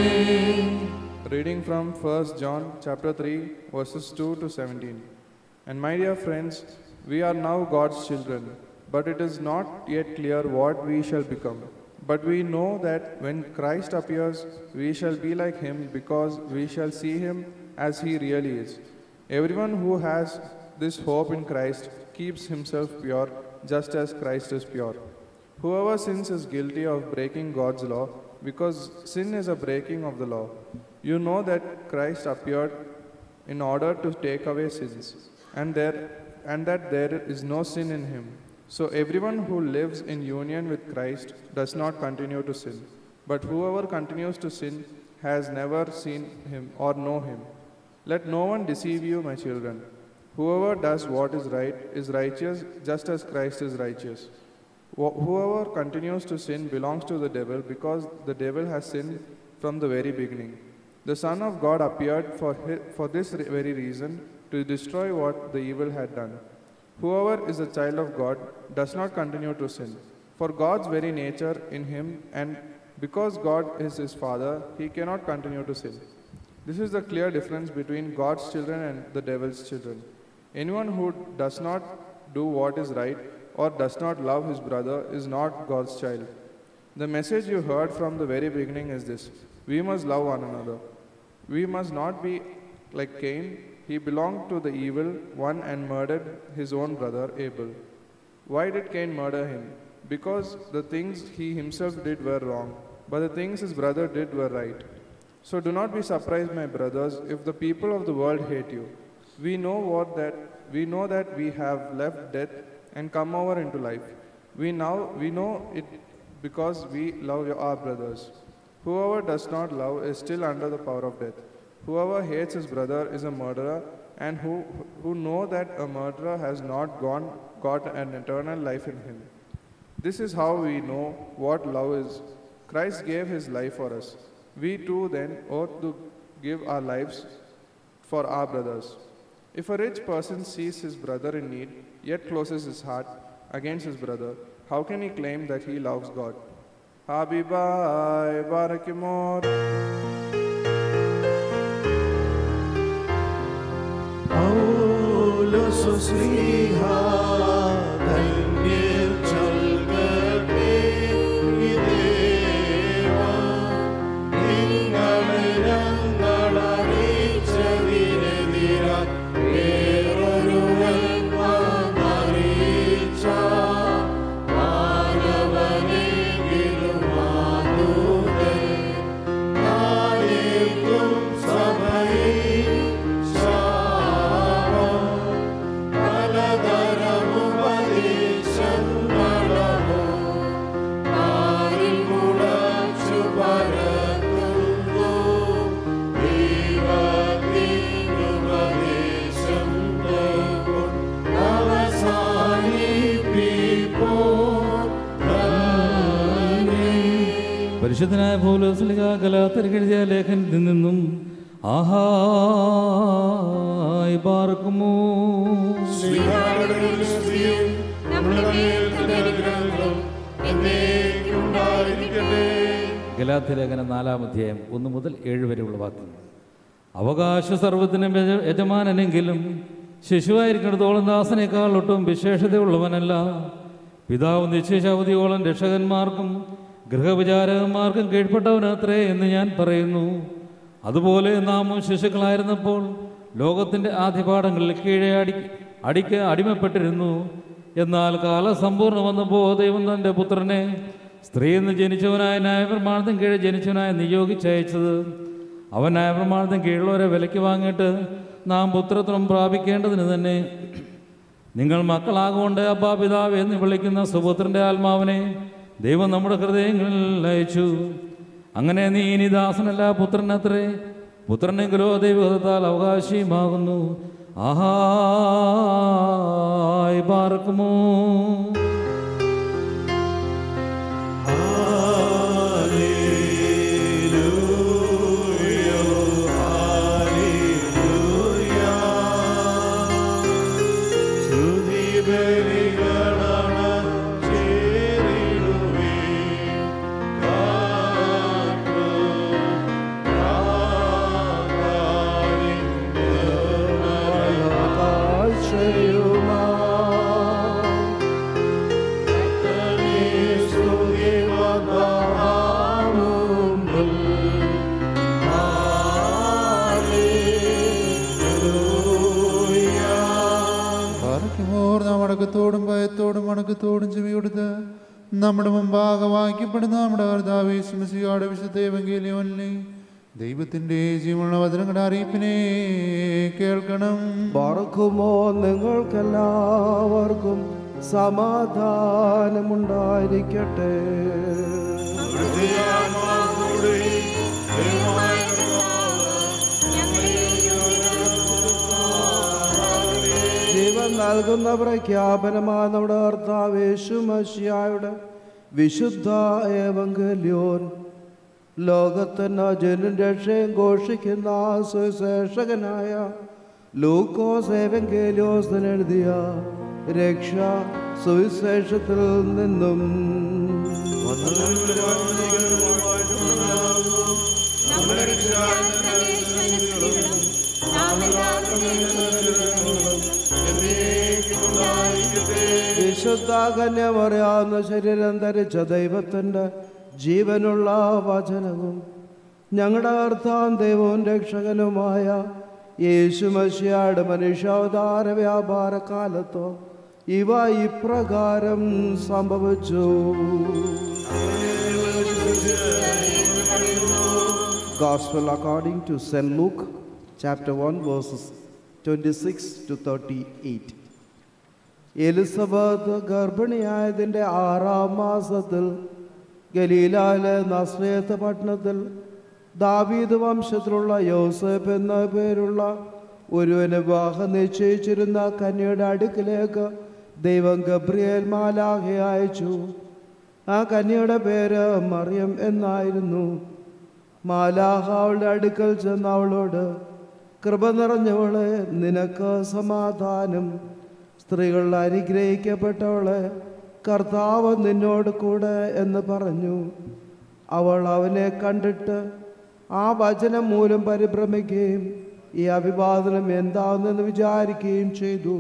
Reading from 1 John chapter 3 verses 2 to 17. And my dear friends, we are now God's children, but it is not yet clear what we shall become. But we know that when Christ appears, we shall be like him because we shall see him as he really is. Everyone who has this hope in Christ keeps himself pure just as Christ is pure. Whoever sins is guilty of breaking God's law because sin is a breaking of the law. You know that Christ appeared in order to take away sins, and there and that there is no sin in him. So everyone who lives in union with Christ does not continue to sin. But whoever continues to sin has never seen him or know him. Let no one deceive you, my children. Whoever does what is right is righteous just as Christ is righteous. Wh- Whoever continues to sin belongs to the devil because the devil has sinned from the very beginning. The Son of God appeared for, hi- for this re- very reason to destroy what the evil had done. Whoever is a child of God does not continue to sin. For God's very nature in him, and because God is his Father, he cannot continue to sin. This is the clear difference between God's children and the devil's children. Anyone who does not do what is right or does not love his brother is not God's child. The message you heard from the very beginning is this we must love one another. We must not be like Cain. He belonged to the evil one and murdered his own brother Abel. Why did Cain murder him? Because the things he himself did were wrong, but the things his brother did were right. So do not be surprised, my brothers, if the people of the world hate you. We know what that we know that we have left death and come over into life. We now we know it because we love our brothers. Whoever does not love is still under the power of death. Whoever hates his brother is a murderer, and who, who know that a murderer has not gone, got an eternal life in him. This is how we know what love is. Christ gave his life for us. We too then ought to give our lives for our brothers. If a rich person sees his brother in need, yet closes his heart against his brother, how can he claim that he loves God? Habibai Barakimor. പൗലോസുശ്ലീഹ ധന്യർ ചൊൽകട്ടെ ഇദേവ നിങ്ങളെ ഞങ്ങളറിയിച്ചതിനെതിരായി വേറൊരുവൻ വന്നറിയിച്ച മാനവനെങ്കിലും മാതൂതൻ നാളേക്കും സഭയിൽ ശാപം പലതരമുപദേശങ്ങളോ ആരിൽ മുളച്ചു പരത്തുന്നു ദൈവത്തിനുപദേശം കൈക്കൊണ്ട് അവസാനിപ്പിപ്പോ പരിശുദ്ധനായ പൗലോസ്ലിക കലാത്തർക്ക് എഴുതിയ ലേഖനത്തിൽ നിന്നും ആഹായി പാർക്കുമോ ഗലാത്തി ലേഖനം നാലാം അധ്യായം ഒന്ന് മുതൽ ഏഴ് വരെയുള്ള വാക്യങ്ങൾ അവകാശ സർവത്തിനും യജ- യജമാനനെങ്കിലും ശിശുവായിരിക്കുന്നിടത്തോളം ദാസനേക്കാൾ ഒട്ടും വിശേഷതയുള്ളവനല്ല പിതാവ് നിശ്ചയിച്ചാവധിയോളം രക്ഷകന്മാർക്കും ഗൃഹവിചാരകന്മാർക്കും കീഴ്പ്പെട്ടവനത്രേ എന്ന് ഞാൻ പറയുന്നു അതുപോലെ നാമും ശിശുക്കളായിരുന്നപ്പോൾ ലോകത്തിൻ്റെ ആദ്യപാഠങ്ങളിൽ കീഴെ അടി അടിക്ക് അടിമപ്പെട്ടിരുന്നു എന്നാൽ കാലം സമ്പൂർണ്ണം വന്നപ്പോൾ ദൈവം തൻ്റെ പുത്രനെ സ്ത്രീയിൽ നിന്ന് ജനിച്ചവനായ ന്യായപ്രമാണത്തിന് കീഴെ ജനിച്ചവനായ നിയോഗിച്ചയച്ചത് അവൻ ന്യായപ്രമാണത്തിന് കീഴുള്ളവരെ വിലയ്ക്ക് വാങ്ങിയിട്ട് നാം പുത്രത്വം പ്രാപിക്കേണ്ടതിന് തന്നെ നിങ്ങൾ മക്കളാകൊണ്ട് അബ്ബാ പിതാവ് എന്ന് വിളിക്കുന്ന സുപുത്രൻ്റെ ആത്മാവിനെ ദൈവം നമ്മുടെ ഹൃദയങ്ങളിൽ അയച്ചു അങ്ങനെ നീ ഇനി ദാസനല്ല പുത്രനത്രേ പുത്രനെങ്കിലോ ദൈവത്താൽ അവകാശിയുമാകുന്നു ആഹായി പാർക്കുമോ പാർക്കുമോർ നാം അടക്കത്തോടും ഭയത്തോടും അണക്കത്തോടും ചെവി കൊടുത്ത് നമ്മുടെ മുമ്പാകെ വായിക്കപ്പെടുന്ന നമ്മുടെ കർത്താവേശുമസിയുടെ വിശുദ്ധ എവങ്കേലിയോനിലെ ദൈവത്തിന്റെ ജീവനുള്ള വചനങ്ങളുടെ അറിയിപ്പിനെ കേൾക്കണം പാർക്കുമോ നിങ്ങൾക്കെല്ലാവർക്കും സമാധാനമുണ്ടായിരിക്കട്ടെ ജീവൻ നൽകുന്ന പ്രഖ്യാപനമായ നമ്മുടെ കർത്താവേശു മഷിയായുടെ വിശുദ്ധ ഏവങ്കല്യോൻ ലോകത്തിന് ജനും രക്ഷയും ഘോഷിക്കുന്ന സുശേഷകനായ ലൂക്കോസ് ഏവങ്കേലിയോസിന് എഴുതിയ രക്ഷ സുവിശേഷത്തിൽ നിന്നും വിശുദ്ധ കന്യമറിയാവുന്ന ശരീരം ധരിച്ച ദൈവത്തിൻ്റെ ജീവനുള്ള വചനവും ഞങ്ങളുടെ കർത്താൻ ദൈവവും രക്ഷകനുമായ യേശുമശിയാട് മനുഷ്യാവതാര വ്യാപാര കാലത്തോ ഇവ ഇപ്രകാരം സംഭവിച്ചു Gospel according to St. Luke, chapter 1, verses 26 to 38. Elizabeth ഗർഭിണിയായതിൻ്റെ ആറാം മാസത്തിൽ ഗലീലായിലെ നസ്രേത്ത് പട്ടണത്തിൽ ദാവീദ് വംശത്തിലുള്ള യോസഫ് എന്ന പേരുള്ള ഒരുവന് വിവാഹം നിശ്ചയിച്ചിരുന്ന കന്യയുടെ അടുക്കിലേക്ക് ദൈവം ഗബ്രിയേൽ മാലാഹെ അയച്ചു ആ കന്യയുടെ പേര് മറിയം എന്നായിരുന്നു മാലാഹ അവളുടെ അടുക്കൽ ചെന്ന് അവളോട് കൃപ നിറഞ്ഞവളെ നിനക്ക് സമാധാനം സ്ത്രീകൾ അനുഗ്രഹിക്കപ്പെട്ടവളെ കർത്താവ് നിന്നോട് കൂടെ എന്ന് പറഞ്ഞു അവൾ അവനെ കണ്ടിട്ട് ആ വചനം മൂലം പരിഭ്രമിക്കുകയും ഈ അഭിവാദനം എന്താണെന്ന് വിചാരിക്കുകയും ചെയ്തു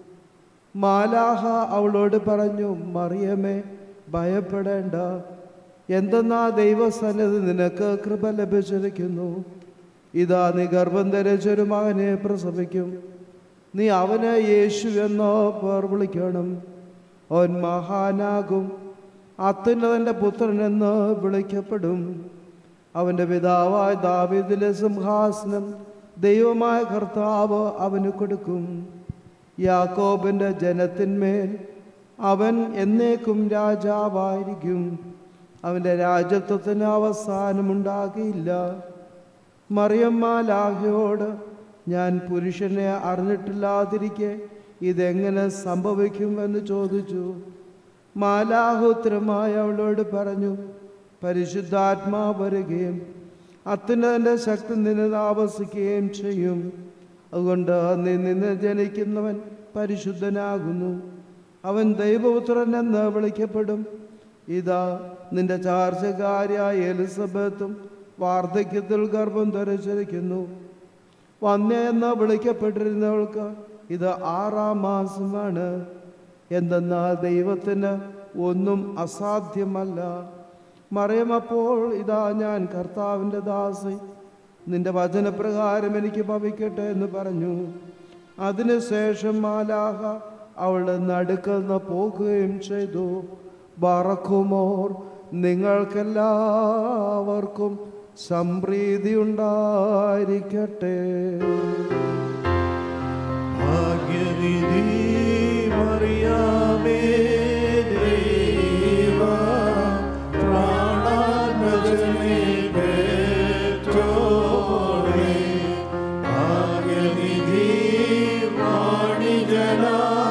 മാലാഹ അവളോട് പറഞ്ഞു മറിയമേ ഭയപ്പെടേണ്ട എന്തെന്നാ ദൈവസന്നിധി നിനക്ക് കൃപ ലഭിച്ചിരിക്കുന്നു ഇതാ നീ ഗർഭം ധരിച്ചൊരു മകനെ പ്രസവിക്കും നീ അവന് യേശു എന്നോ പേർ വിളിക്കണം അവൻ മഹാനാകും അത്യുന്നതൻ്റെ പുത്രൻ എന്ന് വിളിക്കപ്പെടും അവൻ്റെ പിതാവായ ദാവീദിലെ സിംഹാസനം ദൈവമായ കർത്താവ് അവന് കൊടുക്കും യാക്കോബിൻ്റെ ജനത്തിന്മേൽ അവൻ എന്നേക്കും രാജാവായിരിക്കും അവൻ്റെ രാജ്യത്വത്തിന് അവസാനമുണ്ടാകില്ല മറിയമ്മ ലാഹയോട് ഞാൻ പുരുഷനെ അറിഞ്ഞിട്ടില്ലാതിരിക്കെ ഇതെങ്ങനെ സംഭവിക്കും എന്ന് ചോദിച്ചു മാലാഹോത്തരമായി അവളോട് പറഞ്ഞു പരിശുദ്ധാത്മാ വരികയും അത്യുന്നതൻ്റെ ശക്തി നിന്നെ താമസിക്കുകയും ചെയ്യും അതുകൊണ്ട് നീ നിന്ന് ജനിക്കുന്നവൻ പരിശുദ്ധനാകുന്നു അവൻ ദൈവപുത്രൻ എന്ന് വിളിക്കപ്പെടും ഇതാ നിന്റെ ചാർച്ചക്കാരിയായ എലിസബത്തും വാർദ്ധക്യത്തിൽ ഗർഭം ധരിച്ചിരിക്കുന്നു വന്യ എന്ന് വിളിക്കപ്പെട്ടിരുന്നവൾക്ക് ഇത് ആറാം മാസമാണ് എന്തെന്നാൽ ദൈവത്തിന് ഒന്നും അസാധ്യമല്ല മറിയമപ്പോൾ ഇതാ ഞാൻ കർത്താവിൻ്റെ ദാസി നിന്റെ വചനപ്രകാരം എനിക്ക് ഭവിക്കട്ടെ എന്ന് പറഞ്ഞു അതിനുശേഷം മാലാഹ അവളുടെ നടുക്കൽ നിന്ന് പോകുകയും ചെയ്തു ബറക്കുമോർ നിങ്ങൾക്കെല്ലാവർക്കും സംപ്രീതി ഉണ്ടായിരിക്കട്ടെ ഭാഗ്യനിധി മറിയാമേ ദൈവ പ്രാണാത്മജനേ പെറ്റോളേ ഭാഗ്യനിധി വാണിജന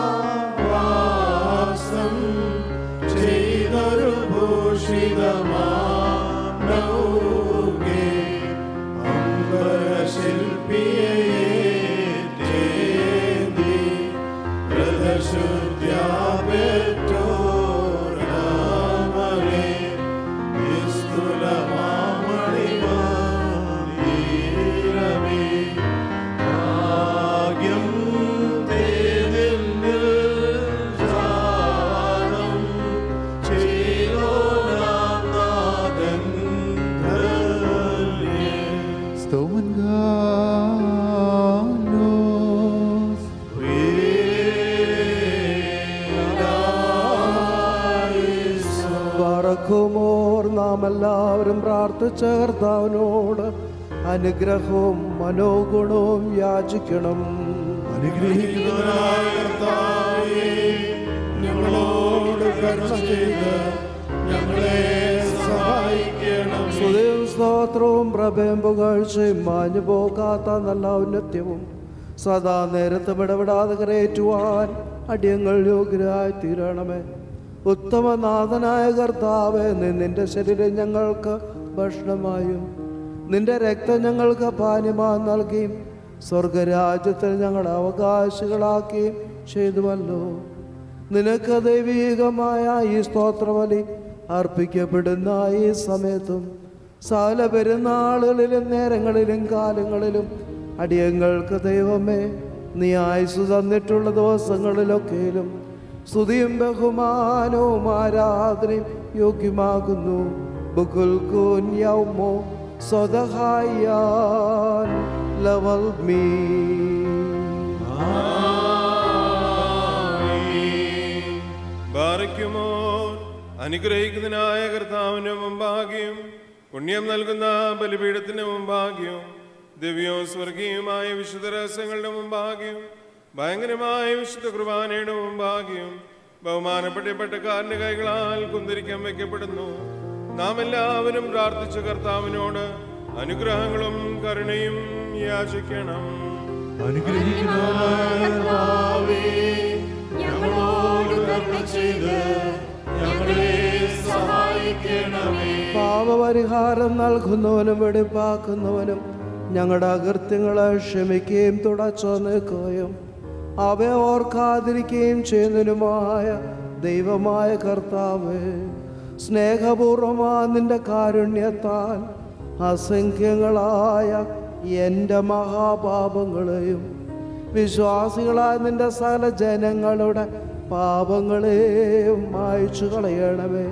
വാസം ചെയ്തൊരു ഭൂഷിതമാം നൗകേ അംബരശില്പിയെ തേടി പ്രദശുദ്ധ്യാപെറ്റോരാമരേ നിസ്തുലമാമണിമാനീരമേ ഭാഗ്യം തേനിൽ ജാനം ചെയ്തോനാം നാഥൻ ധന്യേ സ്തോമൻ ഗാലോസ് പറക്കുമോർ നാം എല്ലാവരും പ്രാർത്ഥിച്ച കർത്താവിനോട് അനുഗ്രഹവും മനോഗുണവും യാചിക്കണം അനുഗ്രഹിക്കുന്നവനായ കർത്താവേ, ഞങ്ങളോട് കരുണ ചെയ്ത് ഞങ്ങളെ സഹായിക്കണം സ്തുതിയും സ്തോത്രവും പ്രഭയം പുകഴ്ചയും മാഞ്ഞു പോകാത്ത നല്ല ഔന്നത്യവും സദാ നേരത്തും ഇടപെടാതെ കരയേറ്റുവാൻ അടിയങ്ങൾ യോഗ്യരായി തീരണമേ ഉത്തമനാഥനായ കർത്താവെ നീ നിന്റെ ശരീരം ഞങ്ങൾക്ക് ഭക്ഷണമായും നിന്റെ രക്തം ഞങ്ങൾക്ക് പാനീയമായി നൽകിയും സ്വർഗരാജ്യത്തിൽ ഞങ്ങളെ അവകാശികളാക്കുകയും ചെയ്തുവല്ലോ നിനക്ക് ദൈവീകമായ ഈ സ്തോത്രബലി അർപ്പിക്കപ്പെടുന്ന ഈ സമയത്തും സകല പെരുന്നാളുകളിലും നേരങ്ങളിലും കാലങ്ങളിലും അടിയങ്ങൾക്ക് ദൈവമേ നീ ആയുസ് തന്നിട്ടുള്ള ദിവസങ്ങളിലൊക്കെയും സ്തുതിയും ബഹുമാനവും ആരാധനയും യോഗ്യമാകുന്നു ബുക്കുൽ കൂൻ യൗമോ സ്വതഹായാൻ ലവൽ മീ ബാറയ്ക്കുമോ അനുഗ്രഹിക്കുന്നതിനായ കർത്താവിന് മുമ്പാകിയും പുണ്യം നൽകുന്ന ബലിപീഠത്തിന് മുമ്പാകിയും ദിവ്യവും സ്വർഗീയമായ വിശുദ്ധ രഹസ്യങ്ങളുടെ മുമ്പാകിയും ഭയങ്കരമായ വിശുദ്ധ കുർബാനയുടെ മുമ്പാകിയും ബഹുമാനപ്പെട്ട പട്ടക്കാരന്റെ കൈകളാൽ കുന്തിരിക്കാൻ വയ്ക്കപ്പെടുന്നു നാം എല്ലാവരും പ്രാർത്ഥിച്ച കർത്താവിനോട് അനുഗ്രഹങ്ങളും കരുണയും യാചിക്കണം അനുഗ്രഹിക്കുന്നവനായ കർത്താവേ, ഞങ്ങളോട് കരുണ ചെയ്ത് ഞങ്ങളെ സഹായിക്കണമേ പാപപരിഹാരം നൽകുന്നവനും വെടിപ്പാക്കുന്നവനും ഞങ്ങളുടെ അകൃത്യങ്ങളെ ക്ഷമിക്കുകയും തുടച്ചു നിൽക്കുകയും അവയെ ഓർക്കാതിരിക്കുകയും ചെയ്യുന്നതിനുമായ ദൈവമായ കർത്താവ് സ്നേഹപൂർവമായ നിന്റെ കാരുണ്യത്താൽ അസംഖ്യങ്ങളായ എൻ്റെ മഹാപാപങ്ങളെയും വിശ്വാസികളായ നിന്റെ സകല ജനങ്ങളുടെ പാപങ്ങളെയും മായ്ച്ചു കളയണമേ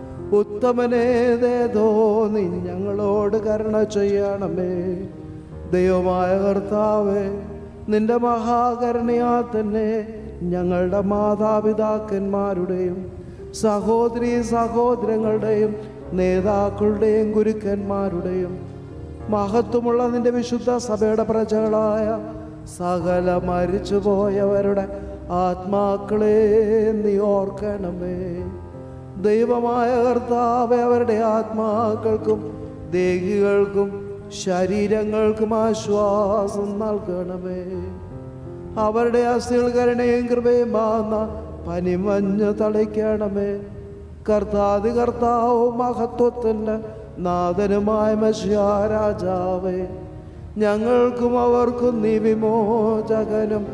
ഉത്തമനേതേതോ നീ ഞങ്ങളോട് കരുണ ചെയ്യണമേ ദൈവമായ കർത്താവേ നിന്റെ മഹാകരുണയാ തന്നെ ഞങ്ങളുടെ മാതാപിതാക്കന്മാരുടെയും സഹോദരി സഹോദരങ്ങളുടെയും നേതാക്കളുടെയും ഗുരുക്കന്മാരുടെയും മഹത്വമുള്ള നിന്റെ വിശുദ്ധ സഭയുടെ പ്രജകളായ സകല മരിച്ചുപോയവരുടെ ആത്മാക്കളെ നീ ഓർക്കണമേ ദൈവമായ കർത്താവ് അവരുടെ ആത്മാക്കൾക്കും ദേഹികൾക്കും ശരീരങ്ങൾക്കും ആശ്വാസം നൽകണമേ അവരുടെ അസ്ഥികൾ കരുണയും കൃപയും മാന്ന പനിമഞ്ഞ് തളിക്കണമേ കർത്താതി കർത്താവും മഹത്വത്തിൻ്റെ നാഥനുമായ മശ്യാരാജാവേ ഞങ്ങൾക്കും അവർക്കും നീ വിമോചകനും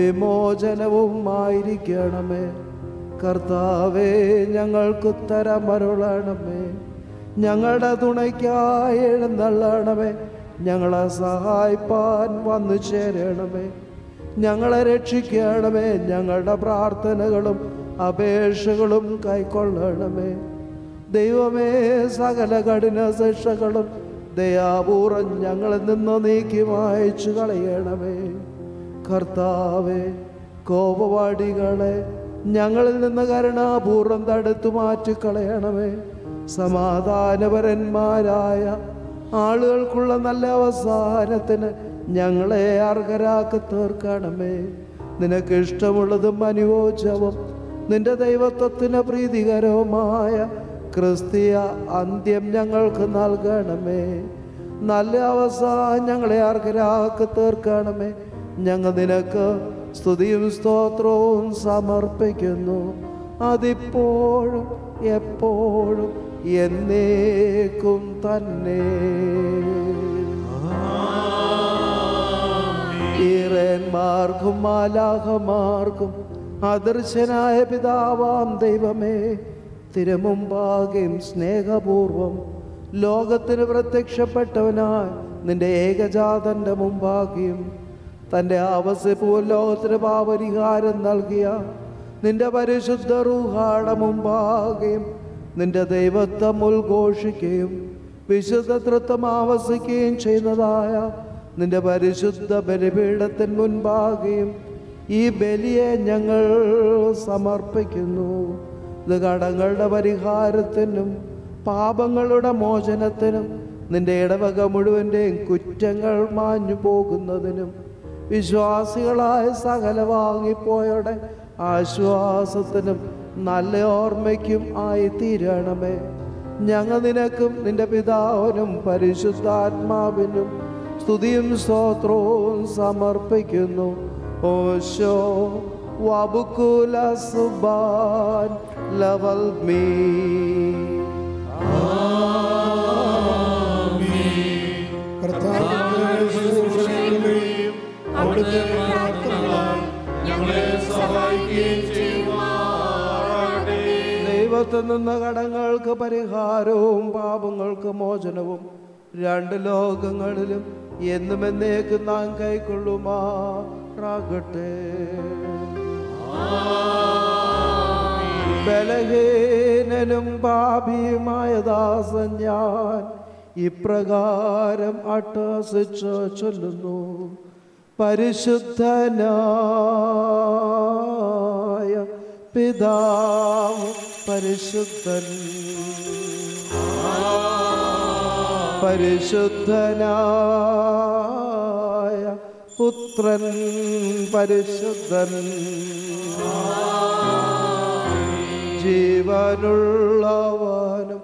വിമോചനവുമായിരിക്കണമേ കർത്താവേ ഞങ്ങൾക്ക് ഉത്തരമരുളണമേ ഞങ്ങളുടെ തുണയ്ക്കായി എഴുന്നള്ളണമേ ഞങ്ങളെ സഹായിപ്പാൻ വന്നു ചേരണമേ ഞങ്ങളെ രക്ഷിക്കണമേ ഞങ്ങളുടെ പ്രാർത്ഥനകളും അപേക്ഷകളും കൈക്കൊള്ളണമേ ദൈവമേ സകല കഠിന ശിക്ഷകളും ദയാപൂർവം ഞങ്ങളിൽ നിന്ന് നീക്കി വായിച്ചു കളയണമേ കർത്താവേ കോപവാടികളെ ഞങ്ങളിൽ നിന്ന് കരുണാപൂർവം തടുത്തു മാറ്റിക്കളയണമേ സമാധാനപരന്മാരായ ആളുകൾക്കുള്ള നല്ല അവസാനത്തിന് ഞങ്ങളെ അർഹരാക്കി തീർക്കണമേ നിനക്ക് ഇഷ്ടമുള്ളതും അനുയോജ്യവും നിന്റെ ദൈവത്വത്തിന് പ്രീതികരവുമായ ക്രിസ്തീയ അന്ത്യം ഞങ്ങൾക്ക് നൽകണമേ നല്ല അവസാനം ഞങ്ങളെ അർഹരാക്കി തീർക്കണമേ ഞങ്ങൾ നിനക്ക് സ്തുതിയും സ്തോത്രവും സമർപ്പിക്കുന്നു അതിപ്പോഴും എപ്പോഴും എന്നേക്കും തന്നെ ഈറന്മാർക്കും മാലാഹമാർക്കും അദർശനായ പിതാവാം ദൈവമേ തിരുമുമ്പാകെയും സ്നേഹപൂർവം ലോകത്തിന് പ്രത്യക്ഷപ്പെട്ടവനായി നിന്റെ ഏകജാതന്റെ മുമ്പാകെയും തൻ്റെ ആവസ്യപൂർ ലോകത്തിന് പാപരിഹാരം നൽകിയ നിന്റെ പരിശുദ്ധ റൂഹാട മുമ്പാകെയും നിന്റെ ദൈവത്വം ഉദ്ഘോഷിക്കുകയും വിശുദ്ധ തൃത്വം ആവസിക്കുകയും ചെയ്യുന്നതായ നിന്റെ പരിശുദ്ധ ബലിപീഠത്തിന് മുൻപാകെയും ഈ ബലിയെ ഞങ്ങൾ സമർപ്പിക്കുന്നു ഇത് കടങ്ങളുടെ പരിഹാരത്തിനും പാപങ്ങളുടെ മോചനത്തിനും നിന്റെ ഇടവക മുഴുവൻ്റെയും കുറ്റങ്ങൾ മാഞ്ഞു പോകുന്നതിനും വിശ്വാസികളായ സകല വാങ്ങിപ്പോയുടെ ആശ്വാസത്തിനും നല്ല ഓർമ്മയ്ക്കും ആയി തീരണമേ ഞങ്ങൾ നിനക്കും നിന്റെ പിതാവിനും പരിശുദ്ധാത്മാവിനും സ്തുതിയും സ്തോത്രവും സമർപ്പിക്കുന്നു ഓശോ വബുക്കുല സുബാൻ ലവൽ മീ ശുശ്രൂഷകളെയും അവിടുത്തെ പ്രാർത്ഥനകളാൽ ഞങ്ങളെ സഹായിക്കുകയും ചെയ്യുമാറാകട്ടെ ദൈവത്തിൽ നിന്ന് കടങ്ങൾക്ക് പരിഹാരവും പാപങ്ങൾക്ക് മോചനവും രണ്ട് ലോകങ്ങളിലും എന്നും എന്നേക്കും നാം കൈക്കൊള്ളുമാറാകട്ടെ ബലഹീനനും പാപിയുമായ ദാസൻ ഞാൻ ഇപ്രകാരം അട്ടസിച്ച് ചൊല്ലുന്നു പരിശുദ്ധനായ പിതാവ് പരിശുദ്ധൻ പരിശുദ്ധനായ പുത്രൻ പരിശുദ്ധൻ ജീവനുള്ളവനും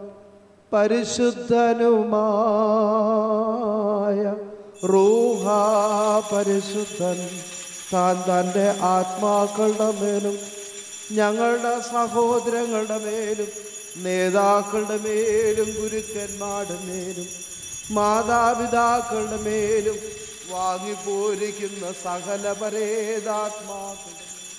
പരിശുദ്ധനുമായ റൂഹ പരിശുദ്ധൻ താൻ തൻ്റെ ആത്മാക്കളുടെ മേലും ഞങ്ങളുടെ സഹോദരങ്ങളുടെ മേലും നേതാക്കളുടെ മേലും ഗുരുക്കന്മാരുടെ മേലും മാതാപിതാക്കളുടെ മേലും വാങ്ങിപ്പോരിക്കുന്ന സകല പരേതാത്മാക്കളുടെ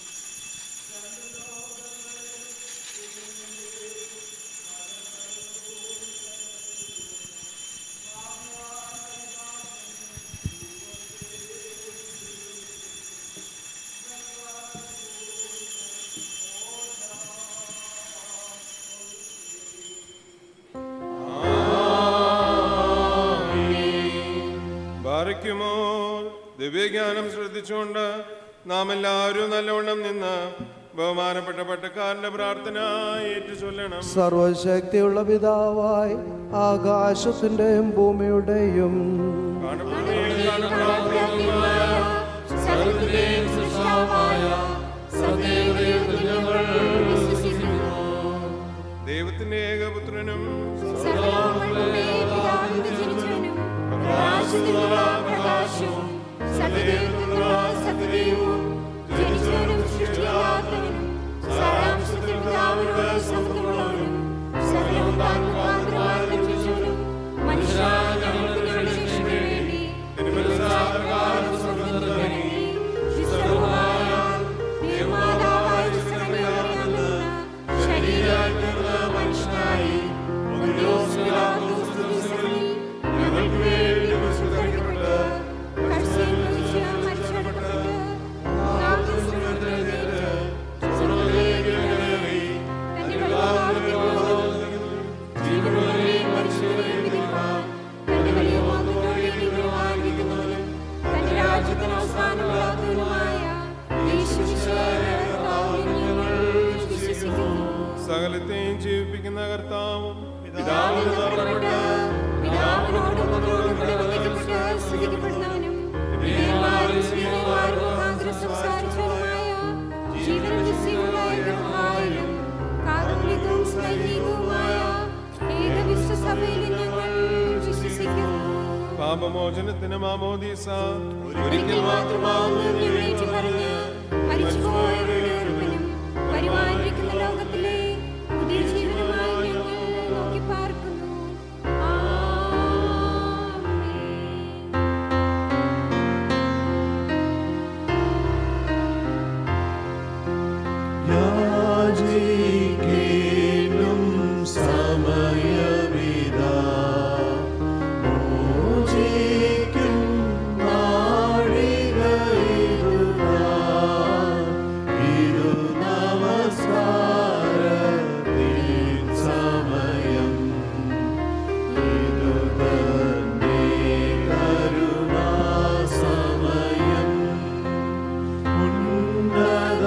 ബാറയ്ക്കുമോ ദിവ്യജ്ഞാനം ശ്രദ്ധിച്ചുകൊണ്ട് നാം എല്ലാവരും നല്ലവണ്ണം നിന്ന് ബഹുമാനപ്പെട്ട പട്ടക്കാരന്റെ പ്രാർത്ഥന ഏറ്റു ചൊല്ലണം സർവശക്തിയുള്ള പിതാവായി ആകാശത്തിൻ്റെയും ഭൂമിയുടെയും സർവ്വത്തിന്റെയും സൃഷ്ടാവായ സത്യദൈവത്തിൽ ഞങ്ങൾ വിശ്വസിക്കുന്നു. ദൈവത്തിന്റെ ഏകപുത്രനും സർവ്വലോകങ്ങളുടെയും പിതാവിന് ജനിച്ചവനും പ്രകാശത്തിനുള്ള പ്രകാശവും സത്യദൈവത്തിനുള്ള സത്യദൈവവും ജനിച്ചവനും സൃഷ്ടിയില്ലാത്തവനും സാരാംശത്തിൽ പിതാവിനോട് സമത്വമുള്ളവനും സകലവും താൻ മുഖാന്തരമായി നിർമ്മിച്ചവനും മനുഷ്യരായ ഞങ്ങൾക്ക് ഞങ്ങളുടെ രക്ഷയ്ക്ക് വേണ്ടി തിരുമനസ്സാകാരം സ്വർഗ്ഗത്തിൽ ഇറങ്ങി വിശ്രമമായ ദൈവമാതാവായ വിശ്രമയാകുന്ന ശരീരത്തിലുള്ള മനുഷ്യനായി പൊന്തിയോസ് പിലാത്തോസ് ദിവസങ്ങളിൽ ഞങ്ങൾക്ക് വേണ്ടി വിശുദ്ധീകരിക്കപ്പെട്ട് കർശനം വഹിച്ച് മരിച്ചടക്കപ്പെട്ട് മൂന്നാം ദിവസം ഉയർത്തെഴുന്നേറ്റ് സ്വർഗ്ഗത്തിലേക്ക് കയറി തന്റെ വലതുഭാഗത്തിൽ ജീവനുള്ളവരെയും മരിച്ചവരെയും വിധിപ്പാൻ തന്റെ വലിയ വാഗ്ദത്തത്തോടെ നീങ്ങുവാനിരിക്കുന്നവനും തന്റെ രാജ്യത്തിന് അവസാനമില്ലാത്തവനുമായ യേശുമിശിഹായുടെ കർത്താവിൽ ഞങ്ങൾ വിശ്വസിക്കുന്നു സകലത്തെയും ജീവിപ്പിക്കുന്ന കർത്താവും പിതാവിന് പുറപ്പെട്ട് പിതാവിനോടും പുത്രനോടും കൂടെ വന്ദിക്കപ്പെട്ട് സ്തുതിക്കപ്പെടുന്നവനും ദിവ്യന്മാരും സ്ത്രീയന്മാരും മുഖാന്തരം സംസാരിച്ചവനുമായ ജീവനും നിശ്ചയമുള്ള യഹോവയിലും കാതോലികവും സ്നേഹികവുമായ ഏകവിശ്വസഭയിൽ ഞങ്ങൾ വിശ്വസിക്കുന്നു പാപമോചനത്തിന് മാമോദീസ ഒരിക്കൽ മാത്രമാവുന്നു ഞങ്ങൾ ഏറ്റുപറഞ്ഞ് മരിച്ചുപോയവരുടെ ഉറപ്പിനും വരുവാനിരിക്കുന്ന ലോകത്തിലെ പുതിയ ജീവനുമായി ഞങ്ങൾ നോക്കി പാർക്കുന്നു ആമേൻ യാചിക്കേണം സമയമിതാ മോചിക്കും നാഴികയിതുതാ ഇതു നമസ്കാരത്തിൻ സമയം ഇതു തന്നെ കരുണാസമയം ഉന്നത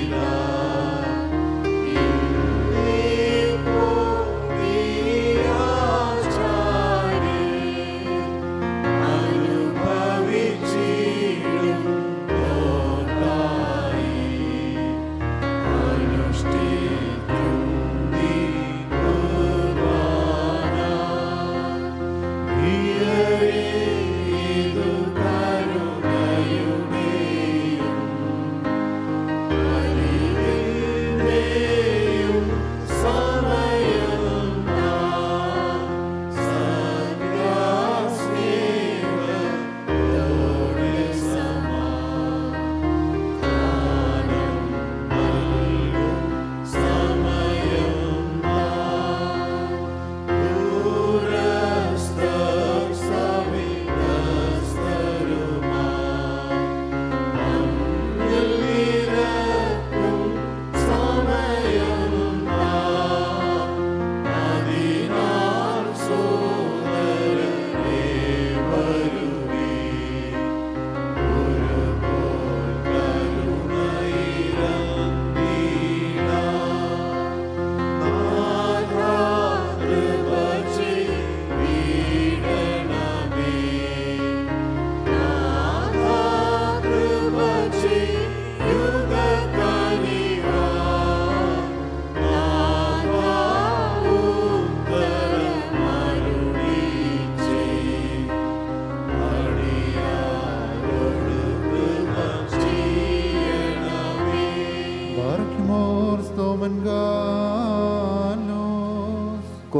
പദവിയിലേറിയിതാ. ഇന്നിപ്പോ നീയാ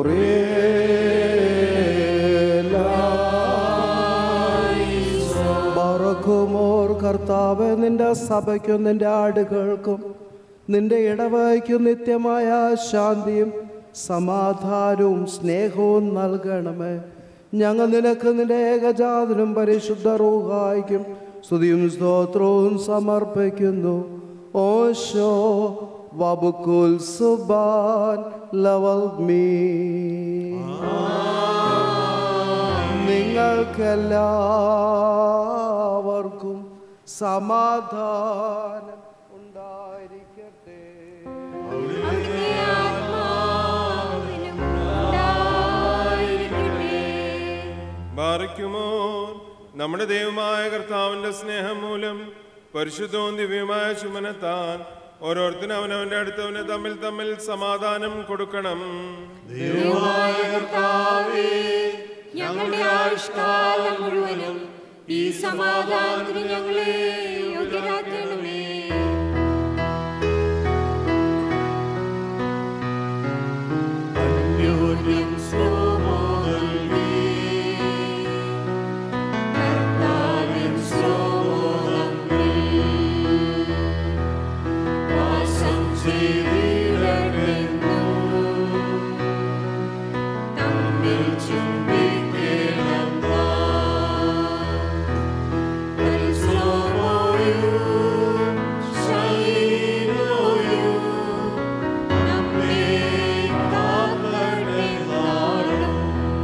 ബറക്കുമോർ കർത്താവ് നിന്റെ സഭയ്ക്കും നിന്റെ ആടുകൾക്കും നിന്റെ ഇടവയ്ക്കും നിത്യമായ ശാന്തിയും സമാധാനവും സ്നേഹവും നൽകണമേ ഞങ്ങൾ നിനക്ക് നിന്റെ ഏകജാതനും പരിശുദ്ധ റൂഹായിക്കും സ്തുതിയും സ്തോത്രവും സമർപ്പിക്കുന്നു ഓശോ വബുക്കുൽ സുബാൻ ലവൽ മീ നിങ്ങൾക്കെല്ലാവർക്കും സമാധാനം ഉണ്ടായിരിക്കട്ടെ അവിടുത്തെ ആത്മാവിനും ഉണ്ടായിരിക്കട്ടെ. ബാറിക്കുമോ നമ്മുടെ ദൈവമായ കർത്താവിന്റെ സ്നേഹം മൂലം പരിശുദ്ധവും ദിവ്യമായ ചുമനത്താൻ ഓരോരുത്തരും അവനവന്റെ അടുത്തവന് തമ്മിൽ തമ്മിൽ സമാധാനം കൊടുക്കണം ദൈവമായ കർത്താവേ ഞങ്ങളുടെ ആയുഷ്കാലം മുഴുവനും ഈ സമാധാനത്തിന് ഞങ്ങളെ യോഗ്യരാക്കണമേ അന്യോന്യം ശ്രോമോ നൽകി കർത്താവിൻ ശ്രോതമ്പിൽ വാസം ചെയ്തിടമെന്നും തമ്മിൽ ചുംബിക്കണം നമ്മെ കാക്കട്ടെ നാളും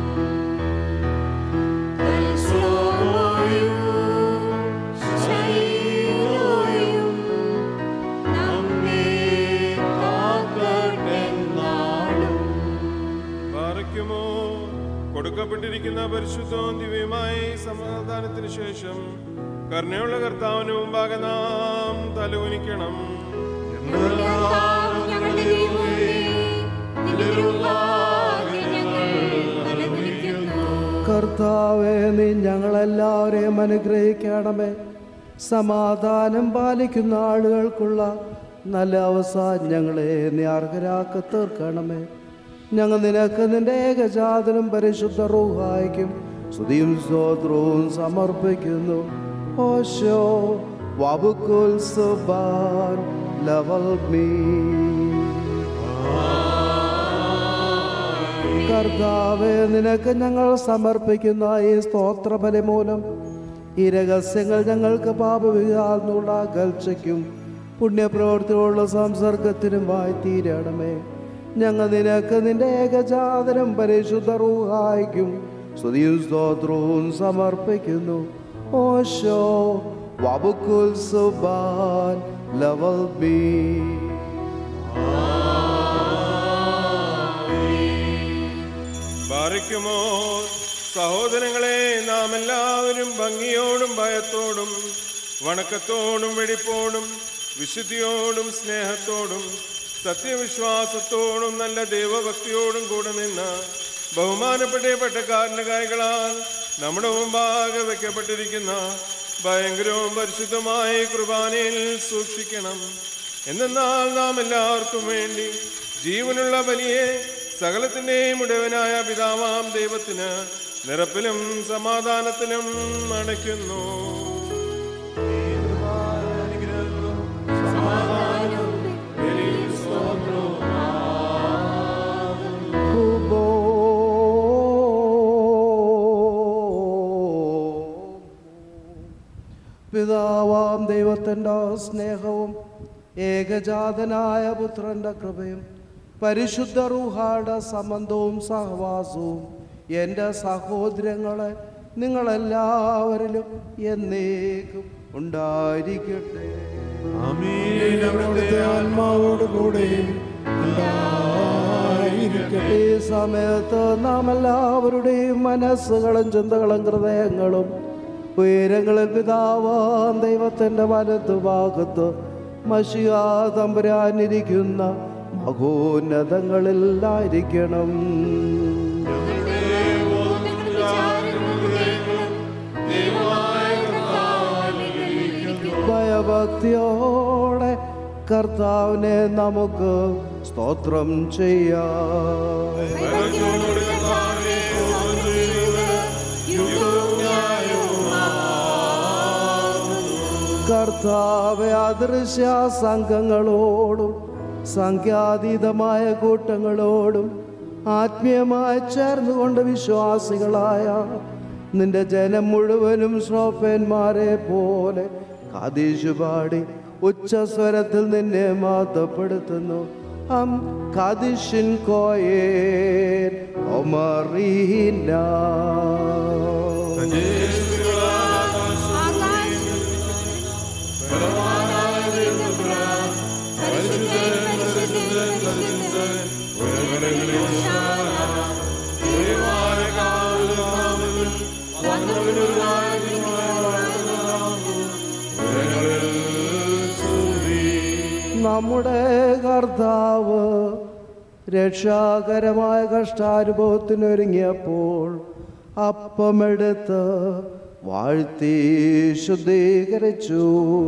ബാറിക്കുമോ കൊടുക്കപ്പെട്ടിരിക്കുന്ന പരിശുദ്ധവും ദിവ്യമായ ഈ സമാധാനത്തിന് ശേഷം കരുണയുള്ള കർത്താവിന് മുമ്പാകെ നാം തലകുനിക്കണം കർത്താവെ നീ ഞങ്ങളെല്ലാവരെയും അനുഗ്രഹിക്കണമേ സമാധാനം പാലിക്കുന്ന ആളുകൾക്കുള്ള നല്ല അവസാനം ഞങ്ങളെ നീ അർഹരാക്കി തീർക്കണമേ ഞങ്ങൾ നിനക്ക് നിന്റെ ഏകജാതനും പരിശുദ്ധ റൂഹായിക്കും സ്തുതിയും സ്തോത്രവും സമർപ്പിക്കുന്നു ഓശോ വബുക്കുൽ സുബാൻ ലവൽ മീ കർത്താവെ നിനക്ക് ഞങ്ങൾ സമർപ്പിക്കുന്ന ഈ സ്തോത്രബലി മൂലം ഈ രഹസ്യങ്ങൾ ഞങ്ങൾക്ക് പാപവികാർന്നുള്ള അകൽച്ചയ്ക്കും പുണ്യപ്രവൃത്തിയുള്ള സംസർഗത്തിനുമായി തീരണമേ ഞങ്ങൾ നിനക്ക് നിന്റെ ഏകജാതനം പരിശുദ്ധ റൂഹായിക്കും സ്തുതിയും സ്തോത്രവും സമർപ്പിക്കുന്നു ഓശോ വബുക്കുൽ സുബാൻ ലവൽ ബീ ബാറിക്കുമോ സഹോദരങ്ങളെ നാം എല്ലാവരും ഭംഗിയോടും ഭയത്തോടും വണക്കത്തോടും വെടിപ്പോടും വിശുദ്ധിയോടും സ്നേഹത്തോടും സത്യവിശ്വാസത്തോടും നല്ല ദൈവഭക്തിയോടും കൂടെ നിന്ന് ബഹുമാനപ്പെട്ട പട്ടക്കാരൻ്റെ കായ്കളാൽ നമ്മുടെ മുമ്പാകെ വയ്ക്കപ്പെട്ടിരിക്കുന്ന ഭയങ്കരവും പരിശുദ്ധമായ ഈ കുർബാനയിൽ സൂക്ഷിക്കണം എന്നാൽ നാം എല്ലാവർക്കും വേണ്ടി ജീവനുള്ള ബലിയെ സകലത്തിൻ്റെയും ഉടവനായ പിതാവാം ദൈവത്തിന് നിറപ്പിലും സമാധാനത്തിലും അണയ്ക്കുന്നു പിതാവാം ദൈവത്തിൻ്റെ സ്നേഹവും ഏകജാതനായ പുത്രൻ്റെ കൃപയും പരിശുദ്ധ റൂഹായുടെ സംബന്ധവും സഹവാസവും എൻ്റെ സഹോദരങ്ങളെ നിങ്ങളെല്ലാവരിലും എന്നേക്കും ഉണ്ടായിരിക്കട്ടെ ആമീൻ അവിടുത്തെ ആത്മാവോട് കൂടെയും ഉണ്ടായിരിക്കട്ടെ ഈ സമയത്ത് നാം എല്ലാവരുടെയും മനസ്സുകളും ചിന്തകളും ഹൃദയങ്ങളും ഉയരങ്ങളിൽ പിതാവാം ദൈവത്തിൻ്റെ വലതുഭാഗത്ത് മഷിയാ തമ്പുരാനിരിക്കുന്ന മഹോന്നതങ്ങളിലായിരിക്കണം ഭയഭക്തിയോടെ കർത്താവിനെ നമുക്ക് സ്തോത്രം ചെയ്യാം കർത്താവെ അദൃശ്യ സംഘങ്ങളോടും സംഖ്യാതീതമായ കൂട്ടങ്ങളോടും ആത്മീയമായി ചേർന്നുകൊണ്ട് വിശ്വാസികളായ നിന്റെ ജനം മുഴുവനും ശ്രോഫന്മാരെ പോലെ കാതീശു പാടി ഉച്ചസ്വരത്തിൽ നിന്നെ മാത്തപ്പെടുത്തുന്നു അം കാദിഷിൻ കോയേൻ ഒമറീന നമ്മുടെ കർത്താവ് രക്ഷാകരമായ കഷ്ടാനുഭവത്തിനൊരുങ്ങിയപ്പോൾ അപ്പമെടുത്ത് വാഴ്ത്തി ശുദ്ധീകരിച്ചു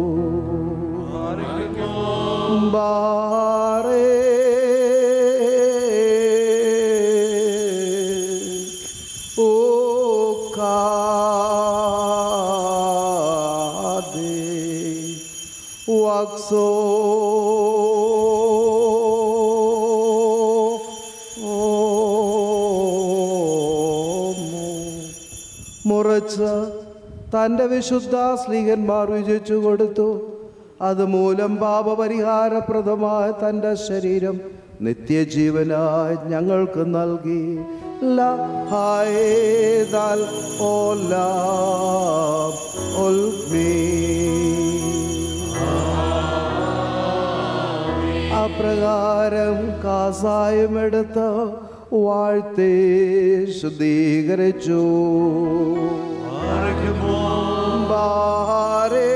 ബാറേ ഓ കാദേ wakso മുറച്ച് തൻ്റെ വിശുദ്ധ സ്ത്രീകന്മാർ വിജയിച്ചു കൊടുത്തു അതുമൂലം പാപപരിഹാരപ്രദമായ തൻ്റെ ശരീരം നിത്യജീവനായി ഞങ്ങൾക്ക് നൽകി ല ഹായ് ഓല ഒൽമീ അപ്രകാരം കാസായമെടുത്ത് വാഴ്ത്തി ശുദ്ധീകരിച്ചു ബാരേ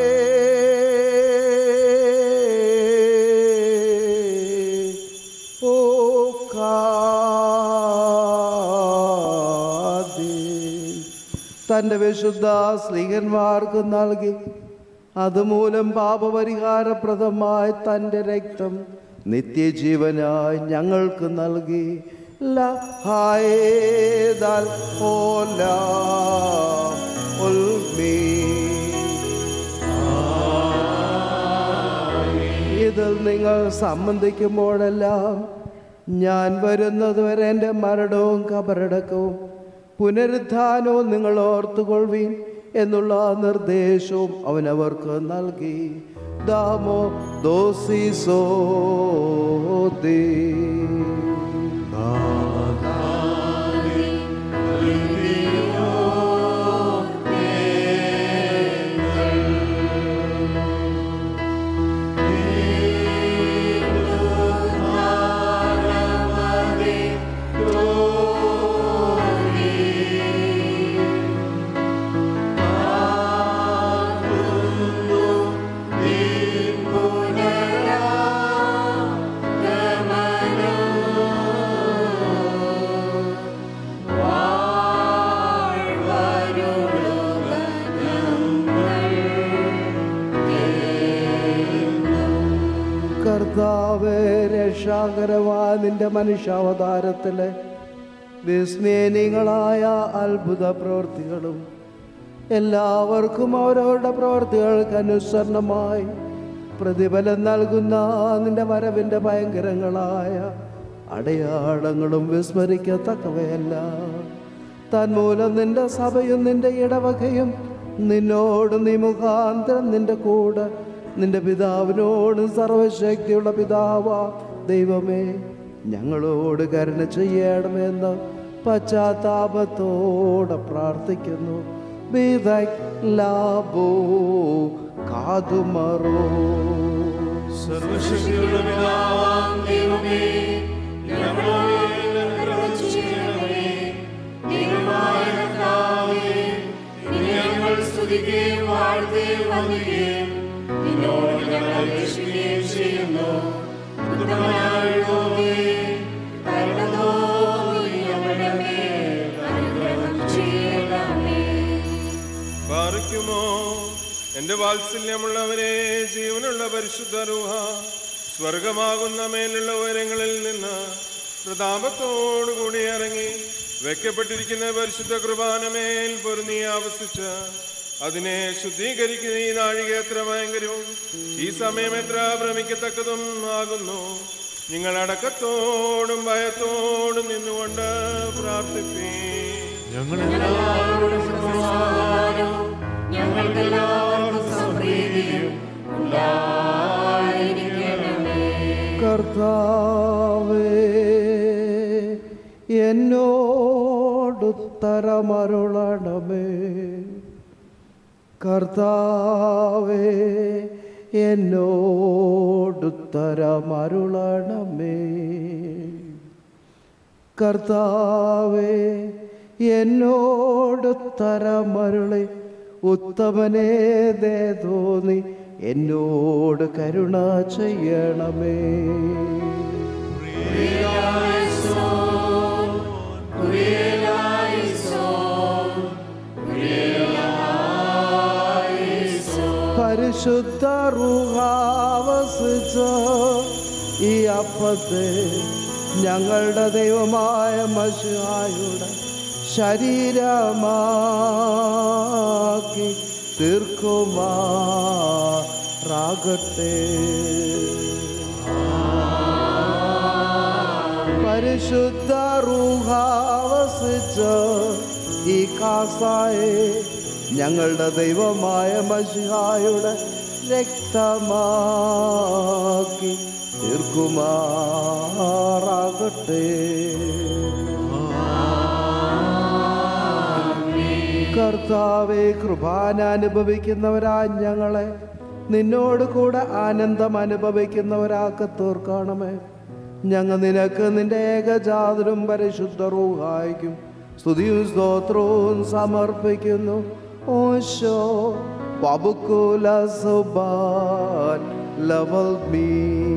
ഓ കാദേ. തൻ്റെ വിശുദ്ധ സ്ത്രീകന്മാർക്ക് നൽകി അതുമൂലം പാപപരിഹാരപ്രദമായ തൻ്റെ രക്തം നിത്യജീവനായി ഞങ്ങൾക്ക് നൽകി ല ഹായേദാൽ ഓല ഉൽമീ. ഇതിൽ നിങ്ങൾ സംബന്ധിക്കുമ്പോഴെല്ലാം ഞാൻ വരുന്നതുവരെ എൻ്റെ മരണവും കബറടക്കവും പുനരുത്ഥാനവും നിങ്ങൾ ഓർത്തുകൊള്ളുവീൻ എന്നുള്ള നിർദ്ദേശവും അവൻ അവർക്ക് നൽകി ദാമോ ദോസിസോ ദേ കർത്താവേ രക്ഷാകരമായ നിന്റെ മനുഷ്യാവതാരത്തിലെ വിസ്മയനീയങ്ങളായ അത്ഭുത പ്രവൃത്തികളും എല്ലാവർക്കും അവരവരുടെ പ്രവൃത്തികൾക്ക് അനുസരണമായി പ്രതിഫലം നൽകുന്ന നിന്റെ വരവിൻ്റെ ഭയങ്കരങ്ങളായ അടയാളങ്ങളും വിസ്മരിക്കത്തക്കവയല്ല തന്മൂലം നിന്റെ സഭയും നിന്റെ ഇടവകയും നിന്നോട് നീ മുഖാന്തരം നിന്റെ കൂടെ നിന്റെ പിതാവിനോടും സർവശക്തിയുള്ള പിതാവ ദൈവമേ ഞങ്ങളോട് കരുണ ചെയ്യണമെന്ന് പശ്ചാത്താപത്തോടെ പ്രാർത്ഥിക്കുന്നു ബിദക് ലാബോ കാതുമറോ സർവശക്തിയുള്ള പിതാവാം ദൈവമേ ഞങ്ങളോട് കരുണ ചെയ്യണമേ ദൈവമായ കർത്താവേ നിന്നെ ഞങ്ങൾ സ്തുതിക്കുകയും വാഴ്ത്തുകയും വന്ദിക്കുകയും നിന്നോട് ഞങ്ങൾ അപേക്ഷിക്കുകയും ചെയ്യുന്നു ഉത്തമനായ യഹോവേ, കരുണ തോന്നി ഞങ്ങളുടെ മേൽ അനുഗ്രഹം ചെയ്യണമേ പാറിക്കുമോ എന്റെ വാത്സല്യമുള്ളവരെ ജീവനുള്ള പരിശുദ്ധ രൂഹ സ്വർഗമാകുന്ന മേലുള്ള ഉയരങ്ങളിൽ നിന്ന് പ്രതാപത്തോടുകൂടി ഇറങ്ങി വെക്കപ്പെട്ടിരിക്കുന്ന പരിശുദ്ധ കൃപാനമേൽ പൊരുന്നി ആവസിച്ച് അതിനെ ശുദ്ധീകരിക്കുന്ന ഈ നാഴിക എത്ര ഭയങ്കരവും ഈ സമയം എത്ര ഭ്രമിക്കത്തക്കതും ആകുന്നു നിങ്ങൾ അടക്കത്തോടും ഭയത്തോടും നിന്നുകൊണ്ട് പ്രാർത്ഥിപ്പീ ഞങ്ങൾക്കെല്ലാവർക്കും സമൃദ്ധിയും ഉണ്ടായിരിക്കണമേ കർത്താവേ എന്നോടുത്തരമരുളണമേ കർത്താവേ എന്നോടുത്തരമരുളണമേ കർത്താവേ എന്നോടുത്തരമരുളി ഉത്തമനേ ദേ തോന്നി എന്നോട് കരുണ ചെയ്യണമേ പരിശുദ്ധ റുഹാവസിച്ച ഈ അപ്പത്തെ ഞങ്ങളുടെ ദൈവമായ മഷിഹായുടെ ശരീരമാക്കി തീർക്കുമാറാകട്ടെ പരിശുദ്ധ റൂഹാവസിച്ച ഈ കാസായെ ഞങ്ങളുടെ ദൈവമായ മഷിഹായുടെ രക്തമാക്കി തീർക്കുമാറാകട്ടെ കർത്താവെ കൃപാന അനുഭവിക്കുന്നവരാ ഞങ്ങളെ നിന്നോട് കൂടെ ആനന്ദം അനുഭവിക്കുന്നവരാക്കി തീർക്കണമേ ഞങ്ങൾ നിനക്ക് നിന്റെ ഏകജാതരും പരിശുദ്ധ റൂഹായിക്കും സ്തുതിയും സ്തോത്രവും സമർപ്പിക്കുന്നു ഓശോ പബുക്കുല സുബാൻ ലവൽ മീ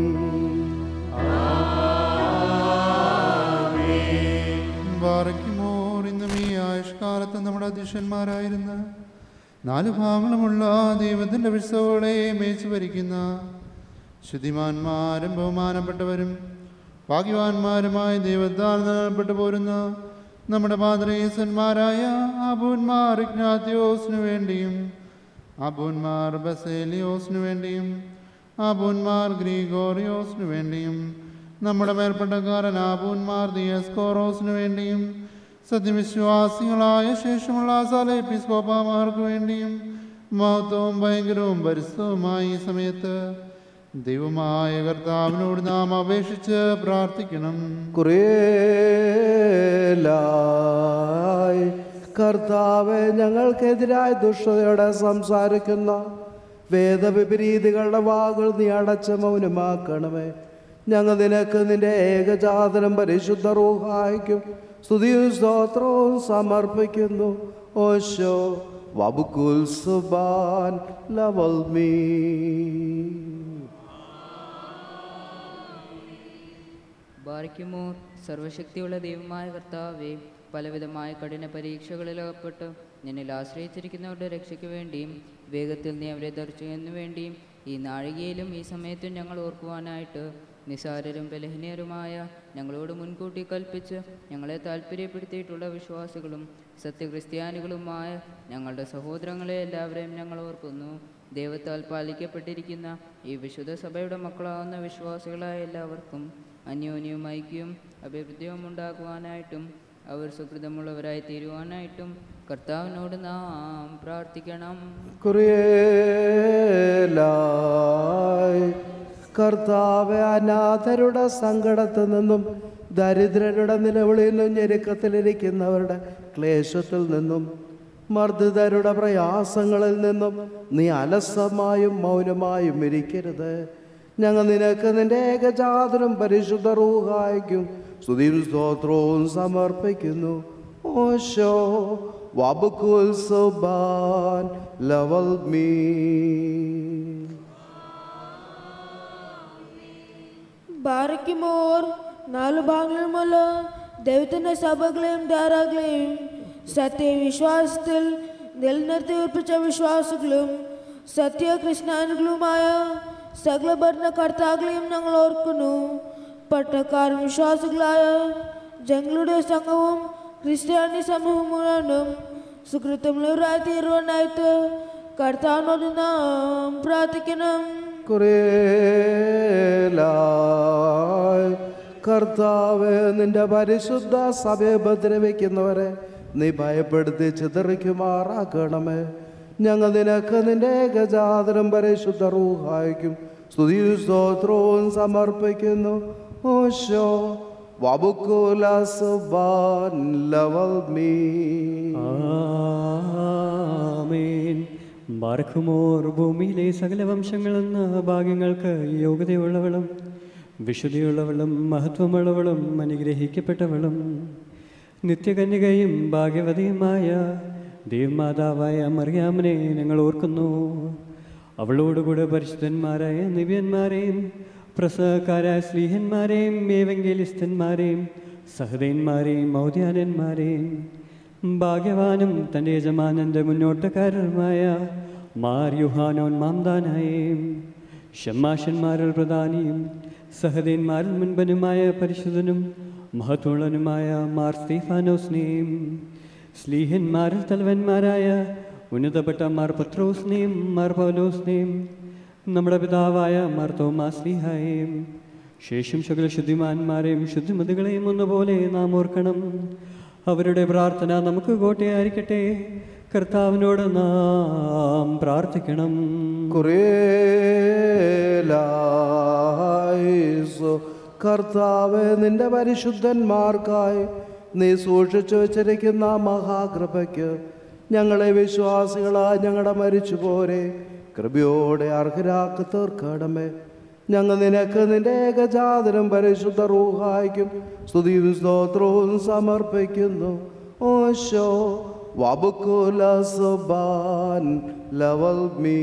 ബാറയ്ക്കുമോർ ഇന്നും ഈ ആയുഷ്കാലത്ത് നമ്മുടെ അധ്യക്ഷന്മാരായിരുന്ന നാല് ഭാഗങ്ങളുമുള്ള ദൈവത്തിൻ്റെ വിശ്വകളെ മേച്ചു ഭരിക്കുന്ന ശുദ്ധിമാന്മാരും ബഹുമാനപ്പെട്ടവരും ഭാഗ്യവാന്മാരുമായ ദൈവത്താൽ നിലനിൽപ്പെട്ടു പോരുന്ന നമ്മുടെ പാദ്രേസന്മാരായ ആബൂന്മാർ ഇഗ്നാത്യോസിനു വേണ്ടിയും ആബൂന്മാർ ബസേലിയോസിനു വേണ്ടിയും ആബൂന്മാർ ഗ്രീഗോറിയോസിനു വേണ്ടിയും നമ്മുടെ മേൽപ്പെട്ടക്കാരൻ ആബൂന്മാർ ദിയസ്കോറോസിനു വേണ്ടിയും സത്യവിശ്വാസികളായ ശേഷമുള്ള സല എപ്പിസ്കോപ്പാമാർക്ക് വേണ്ടിയും മഹത്വവും ഭയങ്കരവും പരിസ്ഥവുമായ ഈ സമയത്ത് ദൈവമായ കർത്താവിനോട് നാം അപേക്ഷിച്ച് പ്രാർത്ഥിക്കണം കുറേലായി കർത്താവ് ഞങ്ങൾക്കെതിരായ ദുഷ്ടതയോടെ സംസാരിക്കുന്ന വേദവിപരീതികളുടെ വാകൾ നീ അടച്ച മൗനമാക്കണമേ ഞങ്ങൾ നിനക്ക് നിന്റെ ഏകജാതനം പരിശുദ്ധ റൂഹായിക്കും സ്തുതിയും സ്തോത്രവും സമർപ്പിക്കുന്നു ഓശോ വബുക്കുൽ സുബാൻ ലവൽ മീ ബാറിക്കുമോ സർവശക്തിയുള്ള ദൈവമായ കർത്താവേ പലവിധമായ കഠിന പരീക്ഷകളിൽ അകപ്പെട്ട് നിന്നിൽ ആശ്രയിച്ചിരിക്കുന്നവരുടെ രക്ഷയ്ക്ക് വേണ്ടിയും വേഗത്തിൽ നീ അവരെ ദർശിക്കുന്നതിനു വേണ്ടിയും ഈ നാഴികയിലും ഈ സമയത്തും ഞങ്ങൾ ഓർക്കുവാനായിട്ട് നിസാരരും ബലഹീനരുമായ ഞങ്ങളോട് മുൻകൂട്ടി കൽപ്പിച്ച് ഞങ്ങളെ താല്പര്യപ്പെടുത്തിയിട്ടുള്ള വിശ്വാസികളും സത്യക്രിസ്ത്യാനികളുമായ ഞങ്ങളുടെ സഹോദരങ്ങളെ എല്ലാവരെയും ഞങ്ങൾ ഓർക്കുന്നു ദൈവത്താൽ പാലിക്കപ്പെട്ടിരിക്കുന്ന ഈ വിശുദ്ധ സഭയുടെ മക്കളാവുന്ന വിശ്വാസികളായ എല്ലാവർക്കും അന്യോന്യവും ഐക്യവും അഭിവൃദ്ധിയും ഉണ്ടാക്കുവാനായിട്ടും അവർ സുഹൃതമുള്ളവരായി തീരുവാനായിട്ടും കർത്താവിനോട് നാം പ്രാർത്ഥിക്കണം കുറിയേലായി കർത്താവ് അനാഥരുടെ സങ്കടത്തിൽ നിന്നും ദരിദ്രരുടെ നിലവിളിയിൽ നിന്നും ഞെരുക്കത്തിലിരിക്കുന്നവരുടെ ക്ലേശത്തിൽ നിന്നും മർദ്ദിതരുടെ പ്രയാസങ്ങളിൽ നിന്നും നീ അലസമായും മൗനമായും ഇരിക്കരുത് ഞങ്ങൾ നിനക്ക് നിന്റെ ഏകജാതനും പരിശുദ്ധ റൂഹായിക്കും സ്തുതിയും സ്തോത്രവും സമർപ്പിക്കുന്നു ഓശോ വബുക്കുൽ സുബാൻ ലവൽ മീ ബാറയ്ക്കുമോർ നാല് ഭാഗങ്ങളുമുള്ള ദൈവത്തിൻ്റെ സഭകളെയും ധാരാകളെയും സത്യവിശ്വാസത്തിൽ നിലനിർത്തി ഉറപ്പിച്ച വിശ്വാസികളും സത്യകൃഷ്ണാനുകളുമായ സകല ഭരണകർത്താക്കളെയും ഞങ്ങൾ ഓർക്കുന്നു പട്ടക്കാരും വിശ്വാസികളായ ജനങ്ങളുടെ സംഘവും ക്രിസ്ത്യാനി സമൂഹം മുഴുവനും സുഹൃത്തുമുള്ളവരായി തീരുവാനായിട്ട് കർത്താവിനോട് നാം പ്രാർത്ഥിക്കണം കുറേലായി കർത്താവ് നിന്റെ പരിശുദ്ധ സഭയെ ഉപദ്രവിക്കുന്നവരെ നീ ഭയപ്പെടുത്തി ചിതറിക്കുമാറാക്കണമേ ഞങ്ങൾ നിനക്ക് നിന്റെ ഏകജാതനം പരിശുദ്ധ റൂഹായിക്കും സ്തുതിയും സ്തോത്രവും സമർപ്പിക്കുന്നു ഓശോ വബുക്കുല സുബാൻ ലവൽ മീ ആമേൻ ബാർഖുമോർ ഭൂമിയിലെ സകല വംശങ്ങളെന്ന ഭാഗ്യങ്ങൾക്ക് യോഗ്യതയുള്ളവളും വിശുദ്ധിയുള്ളവളും മഹത്വമുള്ളവളും അനുഗ്രഹിക്കപ്പെട്ടവളും നിത്യകന്യകയും ഭാഗ്യവതിയുമായ ദേവമാതാവായ മറിയാമനെ ഞങ്ങൾ ഓർക്കുന്നു അവളോടുകൂടെ പരിശുദ്ധന്മാരായ നിവ്യന്മാരെയും പ്രസവക്കാരായ സ്ലീഹന്മാരെയും ഏവെങ്കിലിസ്തന്മാരെയും സഹദയന്മാരെയും മൗദ്യാനന്മാരെയും ഭാഗ്യവാനും തൻ്റെ യജമാനൻ്റെ മുന്നോട്ടക്കാരനുമായ മാർ യുഹാനോൻ മാംദാനായേയും ഷമ്മാഷന്മാരിൽ പ്രധാനിയും സഹദേന്മാരിൽ മുൻപനുമായ പരിശുദ്ധനും മഹത്വമുള്ളനുമായ മാർ സ്തീഫാനോസിനെയും സ്ലീഹന്മാരിൽ തലവന്മാരായ ഉന്നതപ്പെട്ട മാർ പത്രോസിനെയും മാർ പൗലോസിനെയും നമ്മുടെ പിതാവായ മാർ തോമാസ്ലിഹായെയും ശേഷം സകല ശുദ്ധിമാന്മാരെയും ശുദ്ധിമതികളെയും ഒന്നുപോലെ നാം ഓർക്കണം അവരുടെ പ്രാർത്ഥന നമുക്ക് കോട്ടയായിരിക്കട്ടെ കർത്താവിനോട് നാം പ്രാർത്ഥിക്കണം കുറേലായിസു കർത്താവ് നിന്റെ പരിശുദ്ധന്മാർക്കായി നീ സൂക്ഷിച്ചു വച്ചിരിക്കുന്ന മഹാകൃപയ്ക്ക് ഞങ്ങളെ വിശ്വാസികളായി ഞങ്ങളുടെ മരിച്ചുപോരെ കൃപയോടെ അർഹരാക്കി തീർക്കണമേ ഞങ്ങൾ നിനക്ക് നിന്റെ ഏകജാതനം പരിശുദ്ധ റൂഹായിക്കും സ്തുതിയും സ്തോത്രവും സമർപ്പിക്കുന്നു ഓശോ വബുക്കുല സുബാൻ ലവൽ മീ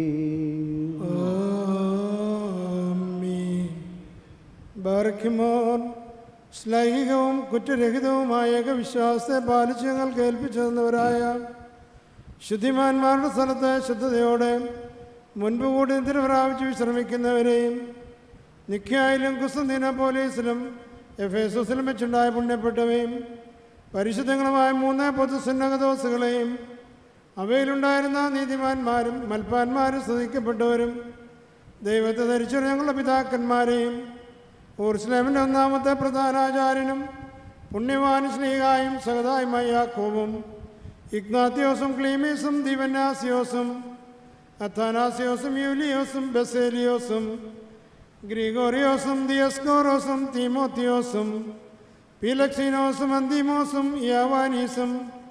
ബാറയ്ക്കുമോർ ശ്ലൈഹികവും കുറ്റരഹിതവുമായ ഏകവിശ്വാസത്തെ പാലിച്ച് ഞങ്ങൾ കേൾപ്പിച്ചു തന്നവരായ ശുദ്ധിമാന്മാരുടെ സ്ഥലത്ത് ശുദ്ധതയോടെ മുൻപ് കൂടി നിദ്ര പ്രാപിച്ച് വിശ്രമിക്കുന്നവരെയും നിഖ്യായിലും കുസ്തീന പോലീസിലും എഫ് എസിലും വെച്ചുണ്ടായ പുണ്യപ്പെട്ടവയും പരിശുദ്ധങ്ങളുമായ മൂന്ന് പൊതുസുന്നകദോസുകളെയും അവയിലുണ്ടായിരുന്ന നീതിമാന്മാരും മൽപ്പാന്മാരും സ്തുതിക്കപ്പെട്ടവരും ദൈവത്തെ ധരിച്ചൊരു ഞങ്ങളുടെ പിതാക്കന്മാരെയും ഊർസ്ലേമിൻ്റെ ഒന്നാമത്തെ പ്രധാനാചാര്യനും പുണ്യവാൻ ശ്ലീഹായും സഹതായുമായ യാക്കോബും ഇഗ്നാത്തിയോസും ക്ലീമീസും ദിവന്യാസിയോസും അഥാനാസിയോസും യൂലിയോസും ബസേലിയോസും ഗ്രിഗോറിയോസും ദിയസ്കോറോസും തീമോത്തിയോസും പീലക്സീനോസും അന്തിമോസും യാവാനീസും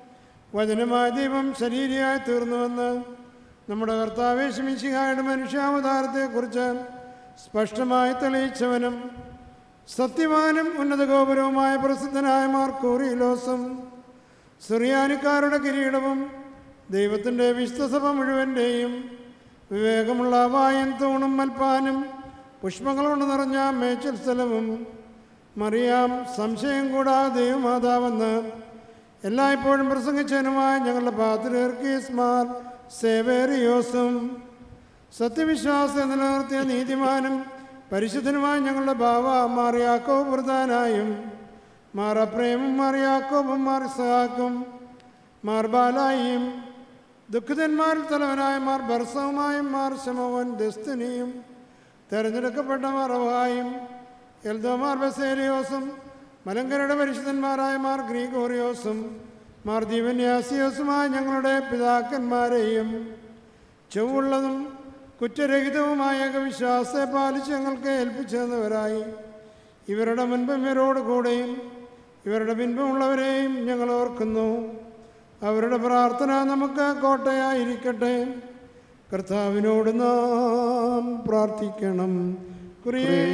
വചനമായ ദൈവം ശരീരയായി തീർന്നുവെന്ന് നമ്മുടെ കർത്താവേ ശമിശിഹായുടെ മനുഷ്യാവതാരത്തെക്കുറിച്ച് സ്പഷ്ടമായി തെളിയിച്ചവനും സത്യവാനും ഉന്നത ഗോപുരവുമായ പ്രസിദ്ധനായ മാർക്കൂറിയിലോസും സുറിയാനിക്കാരുടെ കിരീടവും ദൈവത്തിൻ്റെ വിശ്വസഭ മുഴുവൻ്റെയും വിവേകമുള്ള വായൻ തൂണും മൽപ്പാനും പുഷ്പങ്ങൾ കൊണ്ട് നിറഞ്ഞ മേച്ചൽ സ്ഥലവും മറിയാം സംശയം കൂടാതെ ദൈവമാതാവെന്ന് എല്ലായ്പ്പോഴും പ്രസംഗിച്ചതിനുമായ ഞങ്ങളുടെ പാത്രീർക്കീസ്മാർ സേവേറിയോസും സത്യവിശ്വാസം നിലനിർത്തിയ നീതിമാനും പരിശുദ്ധനുമായ ഞങ്ങളുടെ ബാവ മാറിയാക്കോ പ്രധാനായും മാറപ്രേമും മാറിയാക്കോബും മാർ ഇസഹാക്കും മാർ ബാലായിയും ദുഃഖിതന്മാരിൽ തലവനായ മാർ ബർസവുമായും മാർ ശമോവൻ ദസ്തിനിയും തെരഞ്ഞെടുക്കപ്പെട്ട മാർ റവായും എൽദോമാർ ബസേലിയോസും മലങ്കരയുടെ പരിശുദ്ധന്മാരായ മാർ ഗ്രീഗോറിയോസും മാർ ദീവന്യാസിയോസുമായ ഞങ്ങളുടെ പിതാക്കന്മാരെയും ചൊവ്വുള്ളതും കുറ്റരഹിതവുമായ വിശ്വാസത്തെ പാലിച്ച് ഞങ്ങൾക്ക് ഏൽപ്പിച്ചു തന്നവരായി ഇവരുടെ മുൻപും ഇവരോട് കൂടെയും ഇവരുടെ പിൻപുമുള്ളവരെയും ഞങ്ങൾ ഓർക്കുന്നു അവരുടെ പ്രാർത്ഥന നമുക്ക് കോട്ടയായിരിക്കട്ടെ കർത്താവിനോട് നാം പ്രാർത്ഥിക്കണം കുറിയേ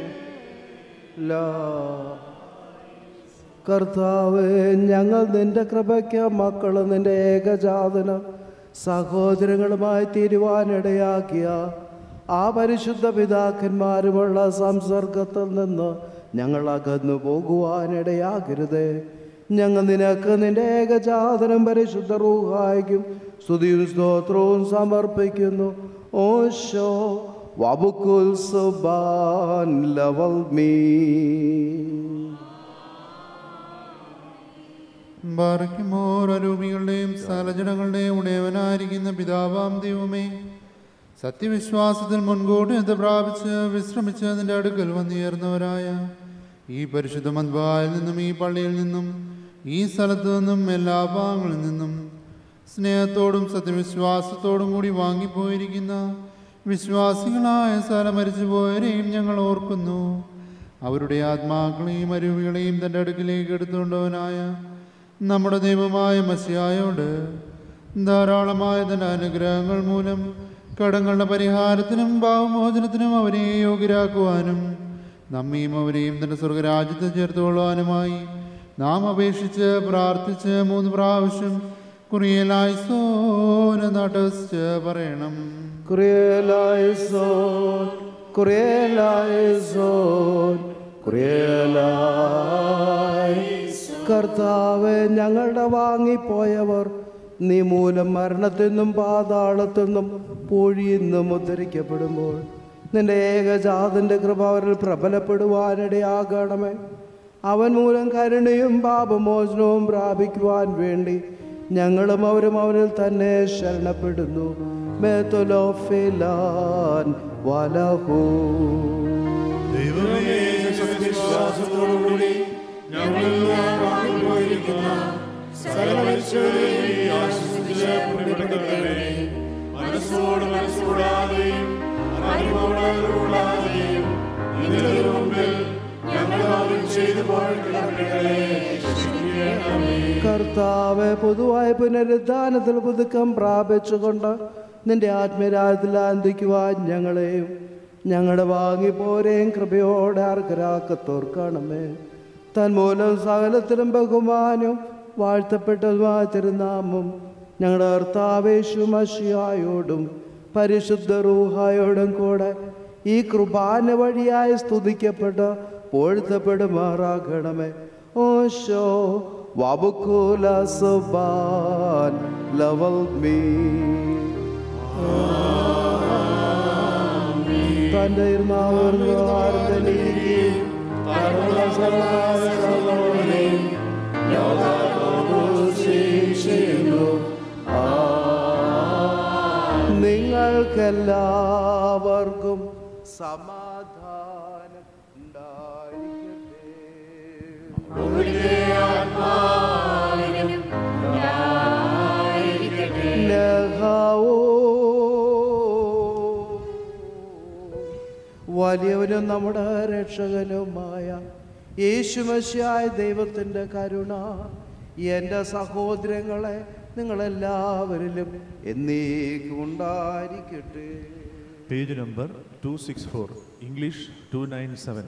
ലാ. കർത്താവ് ഞങ്ങൾ നിന്റെ കൃപയ്ക്ക് മക്കൾ നിന്റെ ഏകജാതന സഹോദരങ്ങളുമായി തീരുവാനിടയാക്കിയ ആ പരിശുദ്ധ പിതാക്കന്മാരുമുള്ള സംസർഗത്തിൽ നിന്ന് ഞങ്ങൾ അകന്നു പോകുവാനിടയാകരുത് ഞങ്ങൾ നിനക്ക് നിന്റെ ഏകജാതനം പരിശുദ്ധ റൂഹായിക്കും സ്തുതിയും സ്തോത്രവും സമർപ്പിക്കുന്നു ഓശോ വബുക്കുൽ സുബാൻ ലവൽ മീ ബാറയ്ക്കുമോർ അരൂപികളുടെയും സകലജനങ്ങളുടെയും ഉടയവനായിരിക്കുന്ന പിതാവാം ദൈവമേ സത്യവിശ്വാസത്തിൽ മുൻകൂട്ടി എന്ത് പ്രാപിച്ച് വിശ്രമിച്ച് അതിൻ്റെ അടുക്കൽ വന്നുയർന്നവരായ ഈ പരിശുദ്ധ മദ്ബായിൽ നിന്നും ഈ പള്ളിയിൽ നിന്നും ഈ സ്ഥലത്തു നിന്നും എല്ലാ ഭാഗങ്ങളിൽ നിന്നും സ്നേഹത്തോടും സത്യവിശ്വാസത്തോടും കൂടി വാങ്ങിപ്പോയിരിക്കുന്ന വിശ്വാസികളായ സ്ഥല മരിച്ചുപോയവരെയും ഞങ്ങൾ ഓർക്കുന്നു അവരുടെ ആത്മാക്കളെയും അരുവികളെയും തൻ്റെ അടുക്കിലേക്ക് എടുത്തുകൊണ്ടവനായ നമ്മുടെ ദൈവമായ മസിയായോട് ധാരാളമായ തൻ്റെ അനുഗ്രഹങ്ങൾ മൂലം കടങ്ങളുടെ പരിഹാരത്തിനും ഭാവമോചനത്തിനും അവരെ യോഗ്യരാക്കുവാനും നമ്മയും അവരെയും തൻ്റെ സ്വർഗരാജ്യത്ത് ചേർത്തുകൊള്ളുവാനുമായി നാം അപേക്ഷിച്ച് പ്രാർത്ഥിച്ച് മൂന്ന് പ്രാവശ്യം കുറിയലായി സോന നടച്ച് പറയണം കുറിയലായസോൻ കുറിയലായസോൻ കുറിയലായി കർത്താവ് ഞങ്ങളുടെ വാങ്ങിപ്പോയവർ നീ മൂലം മരണത്തിൽ നിന്നും പാതാളത്തിൽ നിന്നും പൊഴിയിൽ നിന്നും ഉദ്ധരിക്കപ്പെടുമ്പോൾ നിന്റെ ഏകജാതന്റെ കൃപ അവരിൽ പ്രബലപ്പെടുവാനിടയാകണമേ അവൻ മൂലം കരുണയും പാപമോചനവും പ്രാപിക്കുവാൻ വേണ്ടി ഞങ്ങളും അവരും അവരിൽ തന്നെ ശരണപ്പെടുന്നു മേത്തുലോഫിലാൻ വലഹൂ ദൈവമേ സത്യവിശ്വാസത്തോടുകൂടി ഞങ്ങളിൽ വാങ്ങിപ്പോയിരിക്കുന്ന സകല മനുഷ്യരെയും നീ ആശ്വസിച്ച് പുണ്യപ്പെടുത്തണമേ മനസ്സോട് മനസ്സുകൂടാതെയും അറിവോട് അറിവുകൂടാതെയും നിങ്ങളുടെ മുമ്പിൽ ഞങ്ങൾ ആദ്യം ചെയ്തു പോയിട്ടുള്ള പിഴകളെ ക്ഷമിക്കണമേ കർത്താവ് പൊതുവായ പുനരുദ്ധാനത്തിൽ പുതുക്കം പ്രാപിച്ചുകൊണ്ട് നിന്റെ ആത്മരാജ്യത്തിൽ ആനന്ദിക്കുവാൻ ഞങ്ങളെയും ഞങ്ങളുടെ വാങ്ങിപ്പോരെയും കൃപയോടെ അർഹരാക്കത്തോർക്കണമേ തന്മൂലം സകലത്തിലും ബഹുമാനവും വാഴ്ത്തപ്പെട്ടതുമായ തിരുനാമം ഞങ്ങളുടെ കർത്താവേശു മഷിയായോടും പരിശുദ്ധ റൂഹായോടും കൂടെ ഈ കൃപാന വഴിയായി സ്തുതിക്കപ്പെട്ട് പൊഴുത്തപ്പെടുമാറാകണമേ ഓശോ വബുക്കുല സുബാൻ ലവൽ മീ തന്റെ നിങ്ങൾക്കെല്ലാവർക്കും സമാധാനം ഉണ്ടായിരിക്കട്ടെ ലഹാവോ വലിയവനും നമ്മുടെ രക്ഷകനുമായ യേശുമശിയായ ദൈവത്തിൻ്റെ കരുണ എൻ്റെ സഹോദരങ്ങളെ നിങ്ങളെല്ലാവരിലും എന്നേക്കും ഉണ്ടായിരിക്കട്ടെ page number two six four English two nine seven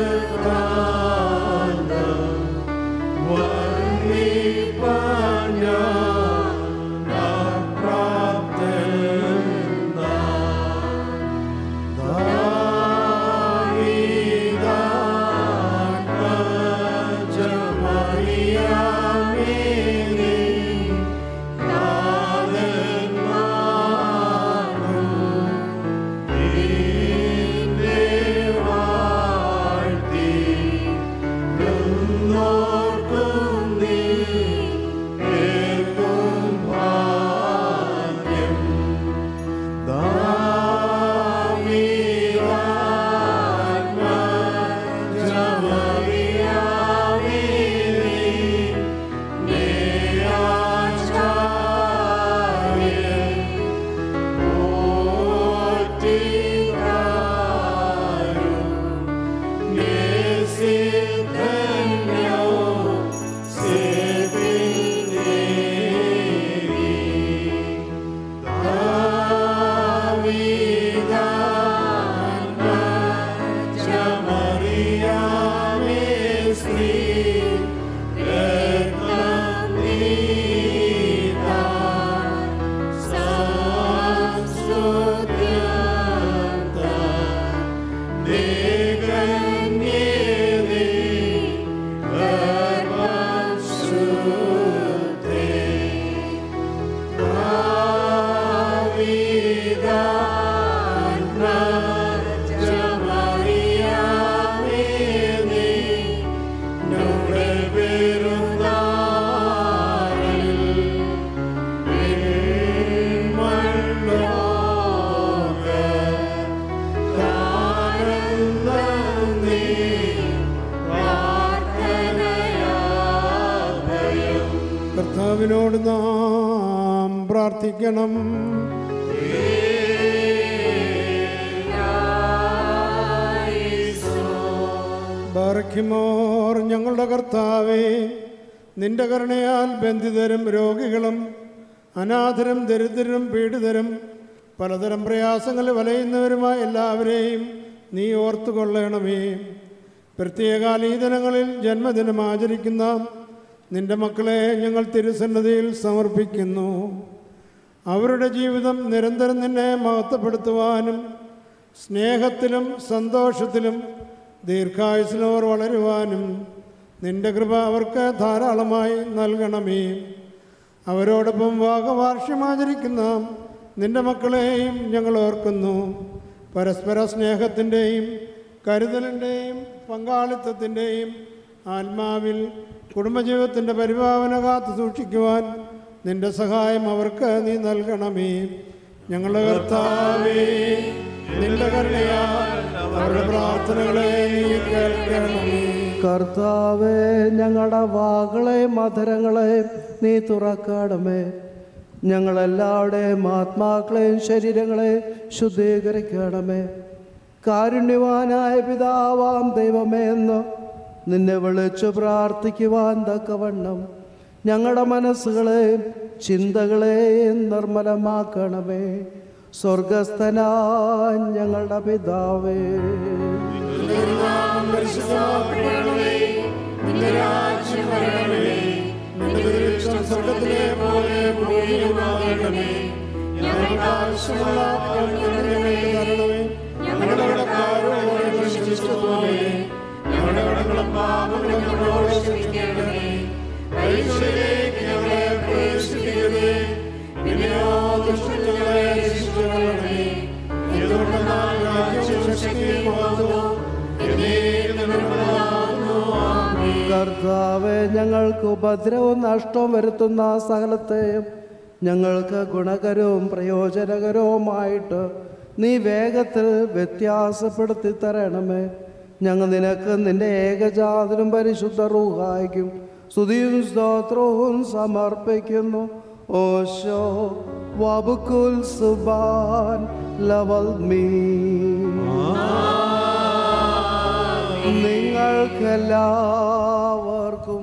Yeah. കർത്താവിനോട് നാം പ്രാർത്ഥിക്കണം ബാറയ്ക്കുമോർ ഞങ്ങളുടെ കർത്താവേ നിന്റെ കരുണയാൽ ബന്ധിതരും രോഗികളും അനാഥരും ദരിദ്രരും പീഡിതരും പലതരം പ്രയാസങ്ങളിൽ വലയുന്നവരുമായ എല്ലാവരെയും നീ ഓർത്തുകൊള്ളണമേ പ്രത്യേകാൽ ഈ ദിനങ്ങളിൽ ജന്മദിനം ആചരിക്കുന്ന നിന്റെ മക്കളെ ഞങ്ങൾ തിരുസന്നതിയിൽ സമർപ്പിക്കുന്നു അവരുടെ ജീവിതം നിരന്തരം നിന്നെ മഹത്വപ്പെടുത്തുവാനും സ്നേഹത്തിലും സന്തോഷത്തിലും ദീർഘായുസിലും അവർ വളരുവാനും നിന്റെ കൃപ അവർക്ക് ധാരാളമായി നൽകണമേ അവരോടൊപ്പം വാഗവാർഷ്യം ആചരിക്കുന്ന നിന്റെ മക്കളെയും ഞങ്ങൾ ഓർക്കുന്നു പരസ്പര സ്നേഹത്തിൻ്റെയും കരുതലിൻ്റെയും പങ്കാളിത്തത്തിൻ്റെയും ആത്മാവിൽ കുടുംബജീവിതത്തിൻ്റെ പരിഭാവന കാത്തു സൂക്ഷിക്കുവാൻ നിന്റെ സഹായം അവർക്ക് നീ നൽകണമേ ഞങ്ങളുടെ കർത്താവേ നിന്റെ കരുണയാൽ അവരുടെ പ്രാർത്ഥനകളെ നീ കേൾക്കണമേ കർത്താവേ ഞങ്ങളുടെ വാകളെയും മധുരങ്ങളെയും നീ തുറക്കണമേ ഞങ്ങളെല്ലാവരുടെയും ആത്മാക്കളെയും ശരീരങ്ങളെയും ശുദ്ധീകരിക്കണമേ കാരുണ്യവാനായ പിതാവാം ദൈവമേ എന്ന് നിന്നെ വിളിച്ചു പ്രാർത്ഥിക്കുവാൻ തക്കവണ്ണം ഞങ്ങളുടെ മനസ്സുകളെയും ചിന്തകളെയും നിർമ്മലമാക്കണമേ സ്വർഗസ്ഥനായ ഞങ്ങളുടെ പിതാവേ നാമം പരിശുദ്ധമാക്കപ്പെടണമേ നിന്റെ രാജ്യം വരണമേ നിന്റെ തിരുവിഷ്ടം സ്വർഗത്തിലെ പോലെ ഭൂമിയിലുമാകണമേ ഞങ്ങൾക്ക് ആവശ്യമുള്ള അപ്പോൾ ഞങ്ങൾക്ക് തരണമേ ഞങ്ങളുടെ കടക്കാരോട് ക്ഷമിച്ചതുപോലെ ഞങ്ങളുടെ കടങ്ങളും പാപങ്ങളും ഞങ്ങളോട് ക്ഷമിക്കണമേ പരീക്ഷയിലേക്ക് ഞങ്ങളെ പ്രവേശിപ്പിക്കരുതേ പിന്നെയോ ദുഷ്ടങ്ങളെ രക്ഷിക്കണമേ എന്തുകൊണ്ടെന്നാൽ രാജ്യവും ശക്തിയും മഹത്വവും എന്നേക്കും നിനക്കുള്ളതാകുന്നു. ആമേൻ. കർത്താവെ ഞങ്ങൾക്ക് ഉപദ്രവവും നഷ്ടവും വരുത്തുന്ന സകലത്തെയും ഞങ്ങൾക്ക് ഗുണകരവും പ്രയോജനകരവുമായിട്ട് നീ വേഗത്തിൽ വ്യത്യാസപ്പെടുത്തി തരണമേ ഞങ്ങൾ നിനക്ക് നിന്റെ ഏകജാതനും പരിശുദ്ധ റൂഹായിക്കും സ്തുതിയും സ്തോത്രവും സമർപ്പിക്കുന്നു ഓശോ വബുക്കുൽ സുബാൻ ലവൽ മീ നിങ്ങൾക്കെല്ലാവർക്കും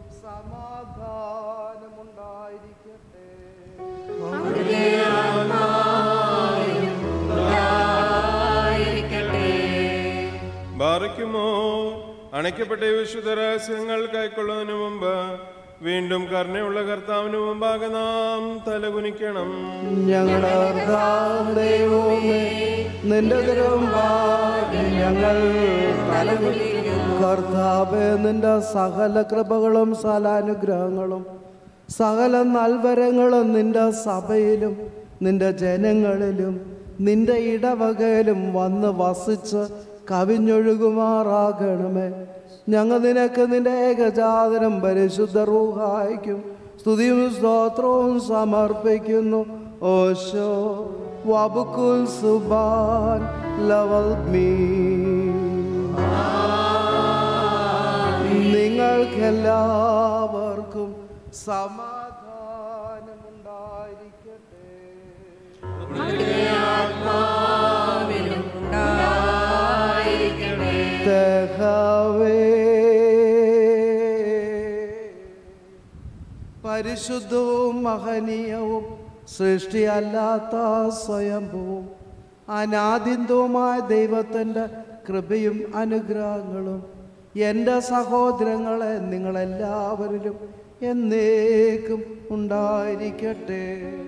സമാധാനമുണ്ടായിരിക്കട്ടെ അവിടുത്തെ ആത്മാവിനും ഉണ്ടായിരിക്കട്ടെ. ബാറയ്ക്കുമോ അണയ്ക്കപ്പെട്ട ഈ വിശുദ്ധ രഹസ്യങ്ങൾ കൈക്കൊള്ളുന്നതിന് മുമ്പ് വീണ്ടും കരുണയുള്ള കർത്താവിന് മുമ്പാകെ നാം തലകുനിക്കണം ഞങ്ങളുടെ കർത്താവ് ദൈവമേ നിന്റെ തിരുമ്പാകെ ഞങ്ങൾ തലകുലിക്കുന്നു കർത്താവേ നിന്റെ സകല കൃപകളും സലാനുഗ്രഹങ്ങളും സകല നൽവരങ്ങളും നിന്റെ സഭയിലും നിന്റെ ജനങ്ങളിലും നിന്റെ ഇടവകയിലും വന്ന് വസിച്ച് കവിഞ്ഞൊഴുകുമാറാകണമേ ഞങ്ങൾ നിനക്ക് നിന്റെ ഏകജാതനം പരിശുദ്ധ റൂഹായിക്കും സ്തുതിയും സ്തോത്രവും സമർപ്പിക്കുന്നു ഓശോ വബുക്കുൽ സുബാൻ ലവൽ മീ നിങ്ങൾക്കെല്ലാവർക്കും സമാധാനമുണ്ടായിരിക്കട്ടെ അവിടുത്തെ ആത്മാവിനും ഉണ്ടായിരിക്കട്ടെ. തഹവേ പരിശുദ്ധവും മഹനീയവും സൃഷ്ടിയല്ലാത്ത സ്വയംഭൂവും അനാദിന്തവുമായ ദൈവത്തിൻ്റെ കൃപയും അനുഗ്രഹങ്ങളും എൻ്റെ സഹോദരങ്ങളെ നിങ്ങളെല്ലാവരിലും എന്നേക്കും ഉണ്ടായിരിക്കട്ടെ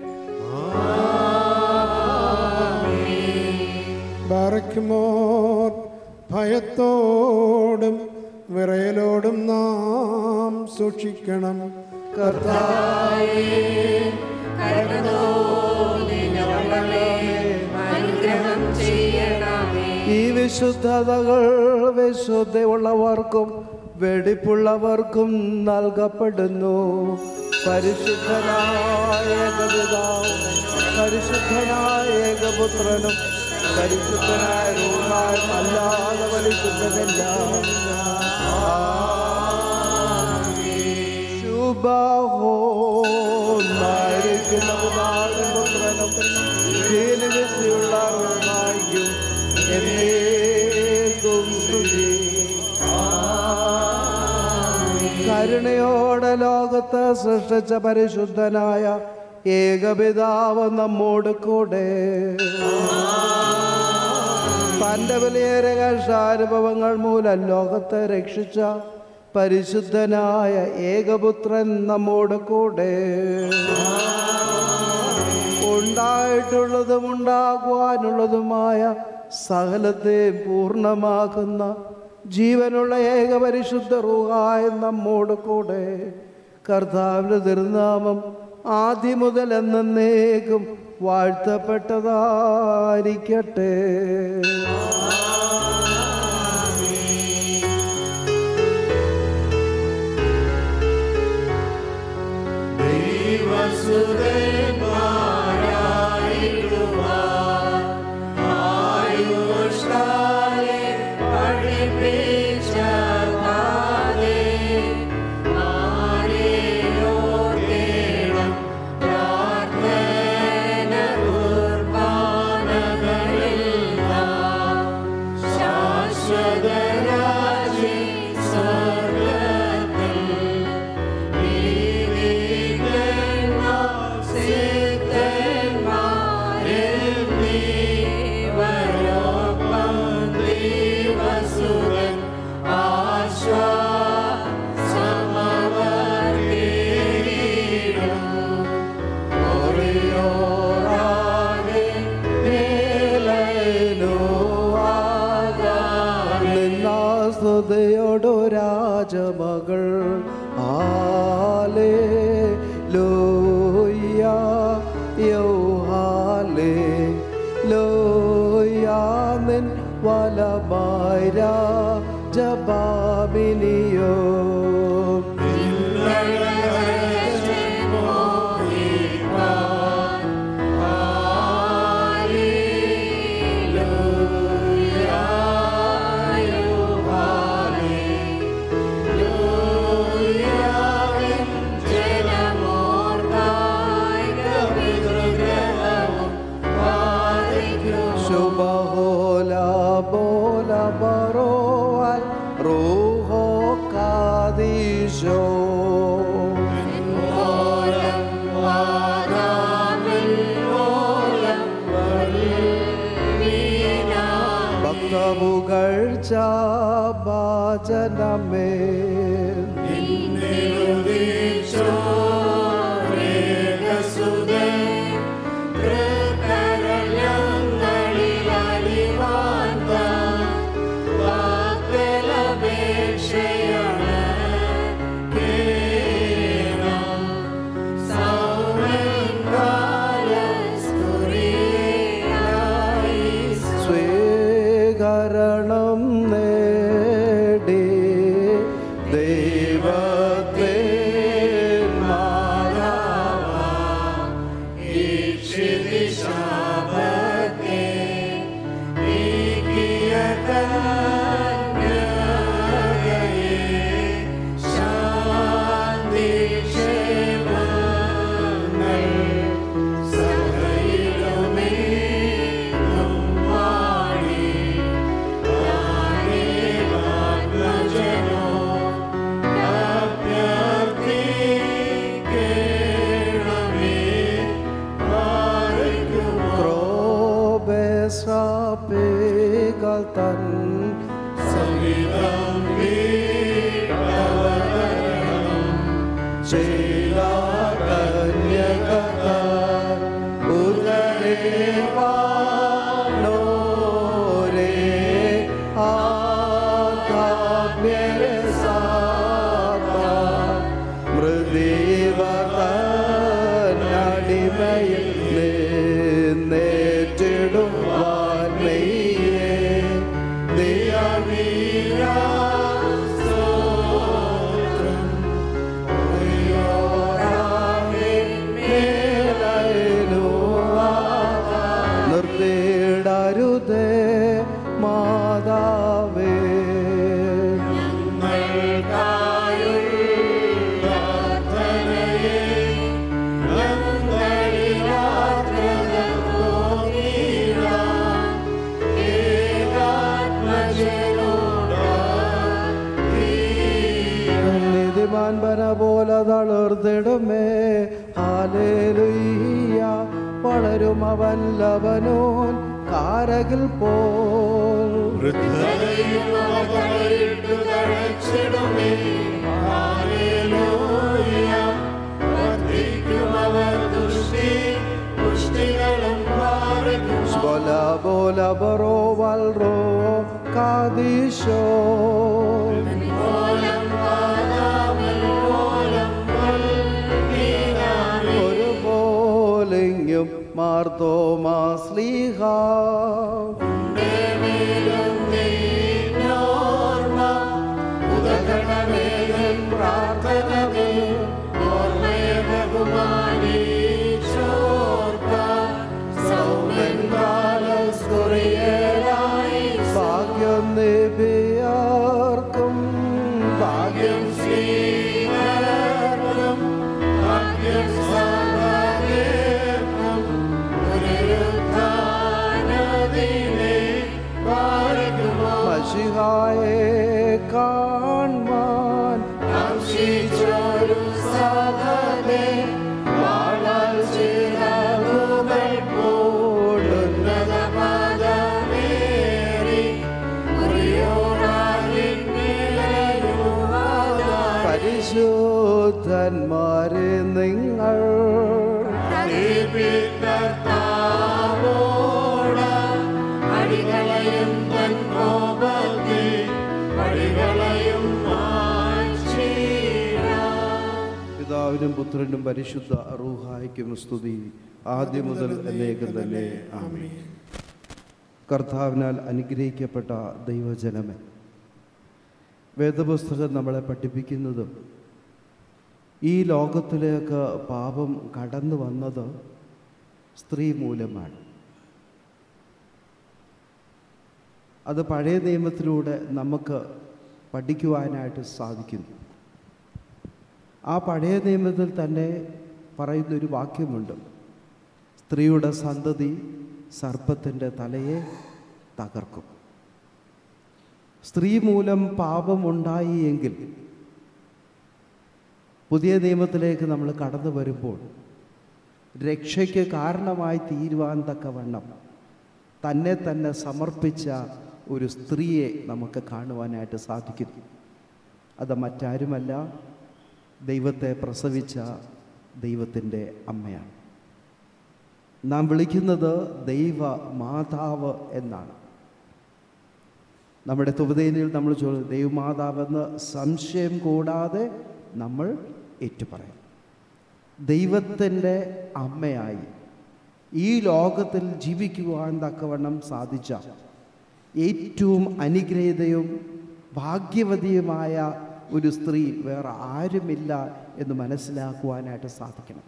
ബാറയ്ക്കുമോർ ഭയത്തോടും വിറയലോടും നാം സൂക്ഷിക്കണം കർത്താവേ, കരുണ തോന്നി ഞങ്ങളുടെ മേൽ അനുഗ്രഹം ചെയ്യണമേ ഈ വിശുദ്ധതകൾ വിശുദ്ധയുള്ളവർക്കും വെടിപ്പുള്ളവർക്കും നൽകപ്പെടുന്നു പരിശുദ്ധനായ ഏകപിതാവും പരിശുദ്ധനായ ഏകപുത്രനും പരിശുദ്ധനായ റൂഹായും അല്ലാതെ പരിശുദ്ധനല്ല ശുഭഹോന്നായിരിക്കുന്ന പിതാവിനും പുത്രനും ജീവനിശ്ചയുള്ള റൂഹായിക്കും എന്നേക്കും സ്തുതി കരുണയോടെ ലോകത്തെ സൃഷ്ടിച്ച പരിശുദ്ധനായ ഏകപിതാവ് നമ്മോട് കൂടെ തൻ്റെ വിലയേറെ കഷ്ടാനുഭവങ്ങൾ മൂലം ലോകത്തെ രക്ഷിച്ച പരിശുദ്ധനായ ഏകപുത്രൻ നമ്മോട് കൂടെ ഉണ്ടായിട്ടുള്ളതും ഉണ്ടാകുവാനുള്ളതുമായ സകലത്തെ പൂർണ്ണമാക്കുന്ന ജീവനുള്ള ഏക പരിശുദ്ധ റൂഹായ നമ്മോട് കൂടെ കർത്താവിൻ്റെ തിരുനാമം ആദ്യം മുതൽ എന്നേക്കും വാഴ്ത്തപ്പെട്ടതായിരിക്കട്ടെ നിന്നാസ്തുതയോടു രാജമകൾ ആലേ ലോയ യൗഹാലേ ലോയാനിൻ വലമായ ജബാബിനിയോ ശുഭഹോല ബോല ബറോവൽ റൂഹോ കാദീശോ ഭക്തപുകഴ്ച ഭാജനമേ സ്വീകരണം നേടി ദൈവത്തെ ക്രോബേശ്വാപേകൾ തൻ സംഗീതം മൃദീവടിമയിൽ നേറ്റിടുവാൻ മെയ്യേ ദിയവീരാ നിർത്തിയിടരുതേ മാതാവേ ഞങ്ങൾക്കായുള്ള ചേർത്തിടുമേ ഹാലേലുയ്യ വളരും അവൻ ലബനോൻ കാരകിൽ പോൽ വൃദ്ധതയും അവ തലയിട്ടു തഴച്ചിടുമേ ഹാലേലൂയ വർദ്ധിക്കും അവർ ദുഷ്ടി പുഷ്ടികളും മാറിക്കും ബോല ബോല ബറോ വൽറോ കാദീശോ ഓലം വാദാമൽ ഓലം വൽമീനാമി ഒരു പോലെങ്കും മാർത്തോമാ സ്ലീഹ മേലും നീനോർമ്മ ഉദകണമേകൻ പ്രാർത്ഥനമേ ഓർമ്മയെ ബഹുമാനിച്ചോർക്ക സൗമ്യൻ ബാലസ്കുറിയലായി ഭാഗ്യം നിബിയാർക്കും ഭാഗ്യം ശ്രീകർക്കും ഭാഗ്യം സർവ്വദേർക്കും പുനരുത്ഥാനദിനെ പാലിക്കുമോ മഷിഹായെ കാൺമാൻ കാംക്ഷിച്ചൊരു സഭനെ വാളാൽ ചിറകുകൾ പോടുന്നത പദമേറി മുറിയോറാകിൻ വിലയുവാതായി പരിശുദ്ധന്മാരെ നിങ്ങൾ കർത്താവോട് അടികളയും തൻ കോപത്തെ അടികളയും മായ്ച്ചീരാം. പിതാവിനും പുത്രനും പരിശുദ്ധ റൂഹായ്ക്കും സ്തുതി ആദ്യം മുതൽ എന്നേക്കും തന്നെ ആമേൻ കർത്താവിനാൽ അനുഗ്രഹിക്കപ്പെട്ട ദൈവജനമേ വേദപുസ്തകം നമ്മളെ പഠിപ്പിക്കുന്നതും ഈ ലോകത്തിലേക്ക് പാപം കടന്നു വന്നത് സ്ത്രീ മൂലമാണ് അത് പഴയ നിയമത്തിലൂടെ നമുക്ക് പഠിക്കുവാനായിട്ട് സാധിക്കുന്നു ആ പഴയ നിയമത്തിൽ തന്നെ പറയുന്നൊരു വാക്യമുണ്ട് സ്ത്രീയുടെ സന്തതി സർപ്പത്തിൻ്റെ തലയെ തകർക്കും സ്ത്രീ മൂലം പാപമുണ്ടായി എങ്കിൽ പുതിയ നിയമത്തിലേക്ക് നമ്മൾ കടന്നു വരുമ്പോൾ രക്ഷയ്ക്ക് കാരണമായി തീരുവാൻ തക്കവണ്ണം തന്നെ തന്നെ സമർപ്പിച്ച ഒരു സ്ത്രീയെ നമുക്ക് കാണുവാനായിട്ട് സാധിക്കുന്നു അത് മറ്റാരുമല്ല ദൈവത്തെ പ്രസവിച്ച ദൈവത്തിൻ്റെ അമ്മയാണ് നാം വിളിക്കുന്നത് ദൈവ മാതാവ് എന്നാണ് നമ്മുടെ തുപതേനിൽ നമ്മൾ ചോദിച്ചു ദൈവമാതാവെന്ന് സംശയം കൂടാതെ നമ്മൾ ഏറ്റുപറയും ദൈവത്തിൻ്റെ അമ്മയായി ഈ ലോകത്തിൽ ജീവിക്കുവാൻ തക്കവണ്ണം സാധിച്ച ഏറ്റവും അനുഗ്രഹീതയും ഭാഗ്യവതിയുമായ ഒരു സ്ത്രീ വേറെ ആരുമില്ല എന്ന് മനസ്സിലാക്കുവാനായിട്ട് സാധിക്കണം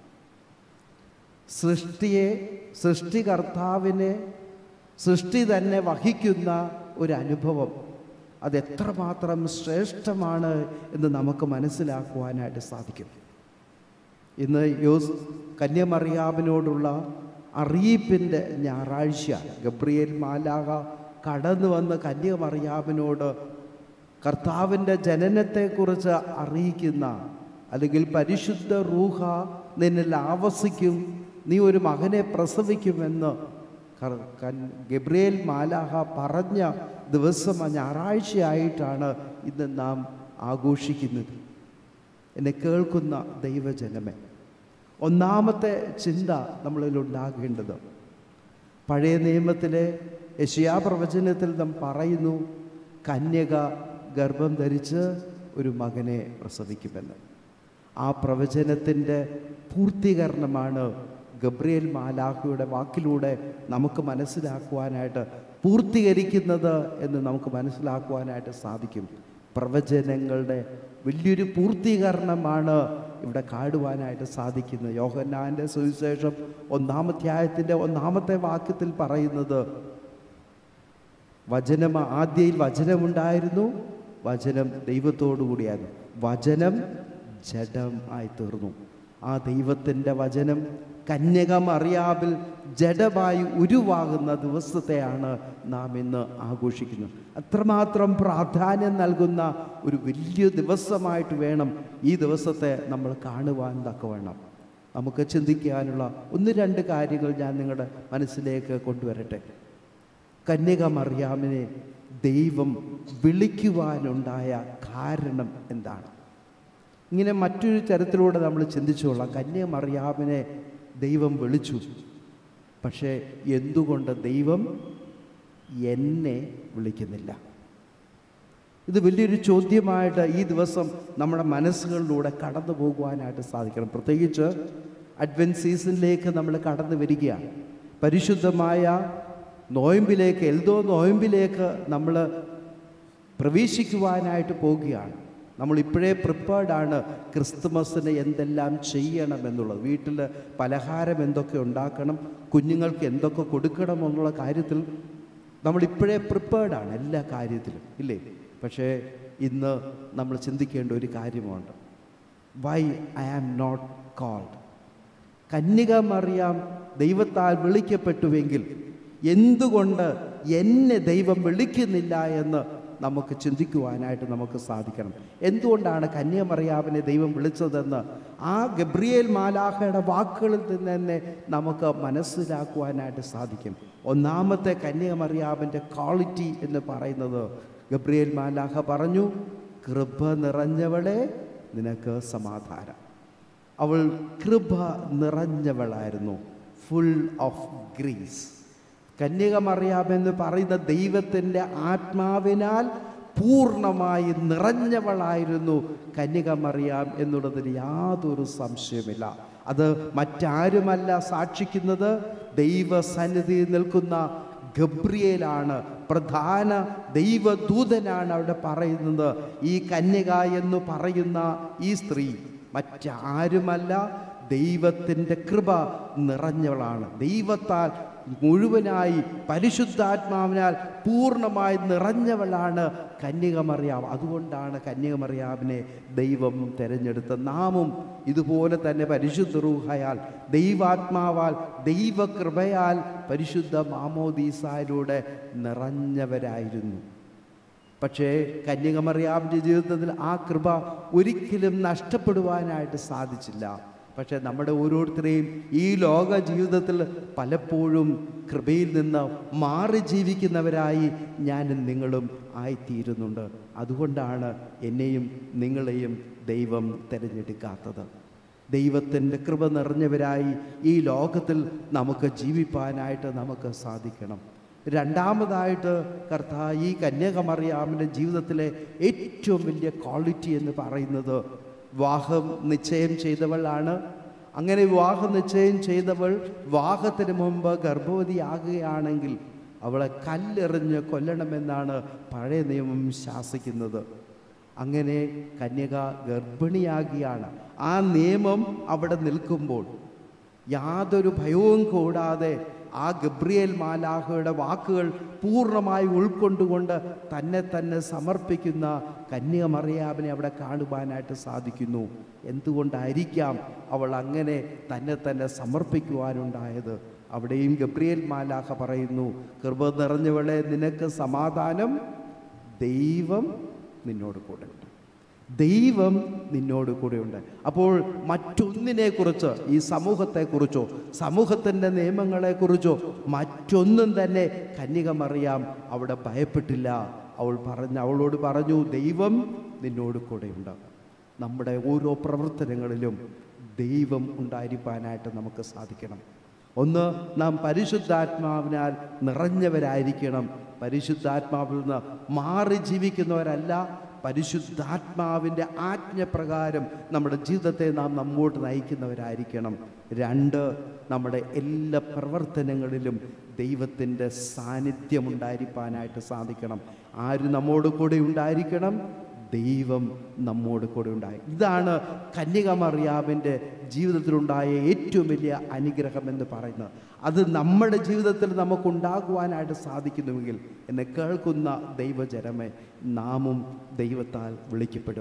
സൃഷ്ടിയെ സൃഷ്ടികർത്താവിനെ സൃഷ്ടി തന്നെ വഹിക്കുന്ന ഒരു അനുഭവം അത് എത്രമാത്രം ശ്രേഷ്ഠമാണ് എന്ന് നമുക്ക് മനസ്സിലാക്കുവാനായിട്ട് സാധിക്കും ഇന്ന് യോസ് കന്യമറിയാവിനോടുള്ള അറിയിപ്പിൻ്റെ ഞായറാഴ്ച ഗബ്രിയേൽ മാലാക കടന്നു വന്ന് കന്യമറിയാവിനോട് കർത്താവിൻ്റെ ജനനത്തെക്കുറിച്ച് അറിയിക്കുന്ന അല്ലെങ്കിൽ പരിശുദ്ധ റൂഹ നിന്നിൽ ആവസിക്കും നീ ഒരു മകനെ പ്രസവിക്കുമെന്ന് കർ- കൻ- ഗബ്രിയേൽ മാലാഹ പറഞ്ഞ ദിവസം ആ ഞായറാഴ്ചയായിട്ടാണ് ഇന്ന് നാം ആഘോഷിക്കുന്നത് എന്നെ കേൾക്കുന്ന ദൈവജനമേ ഒന്നാമത്തെ ചിന്ത നമ്മളിൽ ഉണ്ടാകേണ്ടത് പഴയ നിയമത്തിലെ യശയാ പ്രവചനത്തിൽ നാം പറയുന്നു കന്യക ഗർഭം ധരിച്ച് ഒരു മകനെ പ്രസവിക്കുമെന്ന് ആ പ്രവചനത്തിൻ്റെ പൂർത്തീകരണമാണ് ഗബ്രിയേൽ മാലാഖയുടെ വാക്കിലൂടെ നമുക്ക് മനസ്സിലാക്കുവാനായിട്ട് പൂർത്തീകരിക്കുന്നത് എന്ന് നമുക്ക് മനസ്സിലാക്കുവാനായിട്ട് സാധിക്കും പ്രവചനങ്ങളുടെ വലിയൊരു പൂർത്തീകരണമാണ് ഇവിടെ കാണുവാനായിട്ട് സാധിക്കുന്നത് യോഹന്നാൻ്റെ സുവിശേഷം ഒന്നാമധ്യായത്തിൻ്റെ ഒന്നാമത്തെ വാക്യത്തിൽ പറയുന്നത് വചനം ആദ്യയിൽ വചനമുണ്ടായിരുന്നു വചനം ദൈവത്തോടു കൂടിയായിരുന്നു വചനം ജഡം ആയി തീർന്നു ആ ദൈവത്തിൻ്റെ വചനം കന്യക മറിയാബിൽ ജഡമായി ഉരുവാകുന്ന ദിവസത്തെയാണ് നാം ഇന്ന് ആഘോഷിക്കുന്നത് അത്രമാത്രം പ്രാധാന്യം നൽകുന്ന ഒരു വലിയ ദിവസമായിട്ട് വേണം ഈ ദിവസത്തെ നമ്മൾ കാണുവാൻ തക്കവണ്ണം നമുക്ക് ചിന്തിക്കാനുള്ള ഒന്ന് രണ്ട് കാര്യങ്ങൾ ഞാൻ നിങ്ങളുടെ മനസ്സിലേക്ക് കൊണ്ടുവരട്ടെ കന്യക മറിയാമിനെ ദൈവം വിളിക്കുവാനുണ്ടായ കാരണം എന്താണ് ഇങ്ങനെ മറ്റൊരു തരത്തിലൂടെ നമ്മൾ ചിന്തിച്ചുകൊള്ളാം കന്യ മറിയാമിനെ ദൈവം വിളിച്ചു പക്ഷേ എന്തുകൊണ്ട് ദൈവം എന്നെ വിളിക്കുന്നില്ല ഇത് വലിയൊരു ചോദ്യമായിട്ട് ഈ ദിവസം നമ്മുടെ മനസ്സുകളിലൂടെ കടന്നു പോകുവാനായിട്ട് സാധിക്കണം പ്രത്യേകിച്ച് അഡ്വൻസ് സീസണിലേക്ക് നമ്മൾ കടന്നു വരികയാണ് പരിശുദ്ധമായ നോയമ്പിലേക്ക് എൽദോ നോയമ്പിലേക്ക് നമ്മൾ പ്രവേശിക്കുവാനായിട്ട് പോവുകയാണ് നമ്മൾ ഇപ്പോഴേ പ്രിപ്പേർഡാണ് ക്രിസ്തുമസിന് എന്തെല്ലാം ചെയ്യണം എന്നുള്ളത് വീട്ടിൽ പലഹാരം എന്തൊക്കെ ഉണ്ടാക്കണം കുഞ്ഞുങ്ങൾക്ക് എന്തൊക്കെ കൊടുക്കണം എന്നുള്ള കാര്യത്തിൽ നമ്മൾ ഇപ്പോഴേ പ്രിപ്പേർഡാണ് എല്ലാ കാര്യത്തിലും ഇല്ലേ പക്ഷേ ഇന്ന് നമ്മൾ ചിന്തിക്കേണ്ട ഒരു കാര്യമുണ്ട് why I am not called കന്യക മറിയാം ദൈവത്താൽ വിളിക്കപ്പെട്ടുവെങ്കിൽ എന്തുകൊണ്ട് എന്നെ ദൈവം വിളിക്കുന്നില്ല എന്ന് നമുക്ക് ചിന്തിക്കുവാനായിട്ട് നമുക്ക് സാധിക്കണം എന്തുകൊണ്ടാണ് കന്യമറിയാവിനെ ദൈവം വിളിച്ചതെന്ന് ആ ഗബ്രിയേൽ മാലാഹയുടെ വാക്കുകളിൽ നിന്ന് തന്നെ നമുക്ക് മനസ്സിലാക്കുവാനായിട്ട് സാധിക്കും ഒന്നാമത്തെ കന്യമറിയാവിൻ്റെ ക്വാളിറ്റി എന്ന് പറയുന്നത് ഗബ്രിയേൽ മാലാഹ പറഞ്ഞു കൃപ നിറഞ്ഞവളെ നിനക്ക് സമാധാനം അവൾ കൃപ നിറഞ്ഞവളായിരുന്നു ഫുൾ ഓഫ് ഗ്രീസ് കന്യകമറിയാമെന്ന് പറയുന്ന ദൈവത്തിൻ്റെ ആത്മാവിനാൽ പൂർണ്ണമായി നിറഞ്ഞവളായിരുന്നു കന്യകമറിയാം എന്നുള്ളതിന് യാതൊരു സംശയമില്ല അത് മറ്റാരുമല്ല സാക്ഷിക്കുന്നത് ദൈവസന്നിധിയിൽ നിൽക്കുന്ന ഗബ്രിയേലാണ് പ്രധാന ദൈവദൂതനാണ് അവിടെ പറയുന്നത് ഈ കന്യക എന്ന് പറയുന്ന ഈ സ്ത്രീ മറ്റാരുമല്ല ദൈവത്തിൻ്റെ കൃപ നിറഞ്ഞവളാണ് ദൈവത്താൽ മുഴുവനായി പരിശുദ്ധാത്മാവിനാൽ പൂർണ്ണമായി നിറഞ്ഞവളാണ് കന്യകമറിയാവ് അതുകൊണ്ടാണ് കന്യകമറിയാവിനെ ദൈവം തിരഞ്ഞെടുത്ത നാമും ഇതുപോലെ തന്നെ പരിശുദ്ധ റൂഹയാൽ ദൈവാത്മാവാൽ ദൈവകൃപയാൽ പരിശുദ്ധ മാമോദീസായിലൂടെ നിറഞ്ഞവരായിരുന്നു പക്ഷേ കന്യകമറിയാവിൻ്റെ ജീവിതത്തിൽ ആ കൃപ ഒരിക്കലും നഷ്ടപ്പെടുവാനായിട്ട് സാധിച്ചില്ല പക്ഷേ നമ്മുടെ ഓരോരുത്തരെയും ഈ ലോക ജീവിതത്തിൽ പലപ്പോഴും കൃപയിൽ നിന്ന് മാറി ജീവിക്കുന്നവരായി ഞാനും നിങ്ങളും ആയിത്തീരുന്നുണ്ട് അതുകൊണ്ടാണ് എന്നെയും നിങ്ങളെയും ദൈവം തിരഞ്ഞെടുക്കാത്തത് ദൈവത്തിൻ്റെ കൃപ നിറഞ്ഞവരായി ഈ ലോകത്തിൽ നമുക്ക് ജീവിപ്പാനായിട്ട് നമുക്ക് സാധിക്കണം രണ്ടാമതായിട്ട് കർത്താ ഈ കന്യാകുമറിയാമിൻ്റെ ജീവിതത്തിലെ ഏറ്റവും വലിയ ക്വാളിറ്റി എന്ന് പറയുന്നത് വിവാഹം നിശ്ചയം ചെയ്തവളാണ് അങ്ങനെ വിവാഹം നിശ്ചയം ചെയ്തവൾ വിവാഹത്തിന് മുമ്പ് ഗർഭവതിയാകുകയാണെങ്കിൽ അവളെ കല്ലെറിഞ്ഞ് കൊല്ലണമെന്നാണ് പഴയ നിയമം ശാസിക്കുന്നത് അങ്ങനെ കന്യക ഗർഭിണിയാകിയാണ് ആ നിയമം അവിടെ നിൽക്കുമ്പോൾ യാതൊരു ഭയവും കൂടാതെ ആ ഗബ്രിയേൽ മാലാഹയുടെ വാക്കുകൾ പൂർണ്ണമായി ഉൾക്കൊണ്ടുകൊണ്ട് തന്നെ തന്നെ സമർപ്പിക്കുന്ന കന്യാമറിയാവിനെ അവിടെ കാണുവാനായിട്ട് സാധിക്കുന്നു എന്തുകൊണ്ടായിരിക്കാം അവൾ അങ്ങനെ തന്നെ തന്നെ സമർപ്പിക്കുവാനുണ്ടായത് അവിടെയും ഗബ്രിയേൽ മാലാഹ പറയുന്നു കൃപ നിറഞ്ഞവളെ നിനക്ക് സമാധാനം ദൈവം നിന്നോട് കൂടെ ഉണ്ട് ദൈവം നിന്നോട് കൂടെയുണ്ട് അപ്പോൾ മറ്റൊന്നിനെക്കുറിച്ച് ഈ സമൂഹത്തെക്കുറിച്ചോ സമൂഹത്തിൻ്റെ നിയമങ്ങളെക്കുറിച്ചോ മറ്റൊന്നും തന്നെ കന്യകമറിയാം അവിടെ ഭയപ്പെട്ടില്ല അവൾ പറഞ്ഞ അവളോട് പറഞ്ഞു ദൈവം നിന്നോട് കൂടെയുണ്ട് നമ്മുടെ ഓരോ പ്രവർത്തനങ്ങളിലും ദൈവം ഉണ്ടായിരിക്കാനായിട്ട് നമുക്ക് സാധിക്കണം ഒന്ന് നാം പരിശുദ്ധാത്മാവിനാൽ നിറഞ്ഞവരായിരിക്കണം പരിശുദ്ധാത്മാവിൽ നിന്ന് മാറി ജീവിക്കുന്നവരല്ല പരിശുദ്ധാത്മാവിൻ്റെ ആജ്ഞപ്രകാരം നമ്മുടെ ജീവിതത്തെ നാം നമ്മോട്ട് നയിക്കുന്നവരായിരിക്കണം രണ്ട് നമ്മുടെ എല്ലാ പ്രവർത്തനങ്ങളിലും ദൈവത്തിൻ്റെ സാന്നിധ്യം ഉണ്ടായിരിക്കാനായിട്ട് സാധിക്കണം ആര് നമ്മോട് കൂടെ ഉണ്ടായിരിക്കണം ദൈവം നമ്മോട് കൂടെ ഉണ്ടായി ഇതാണ് കന്യകമറിയാവിൻ്റെ ജീവിതത്തിലുണ്ടായ ഏറ്റവും വലിയ അനുഗ്രഹം എന്ന് പറയുന്നത് അത് നമ്മുടെ ജീവിതത്തിൽ നമുക്കുണ്ടാകുവാനായിട്ട് സാധിക്കുന്നുവെങ്കിൽ എന്നെ കേൾക്കുന്ന ദൈവജനമേ നാമും ദൈവത്താൽ വിളിക്കപ്പെടും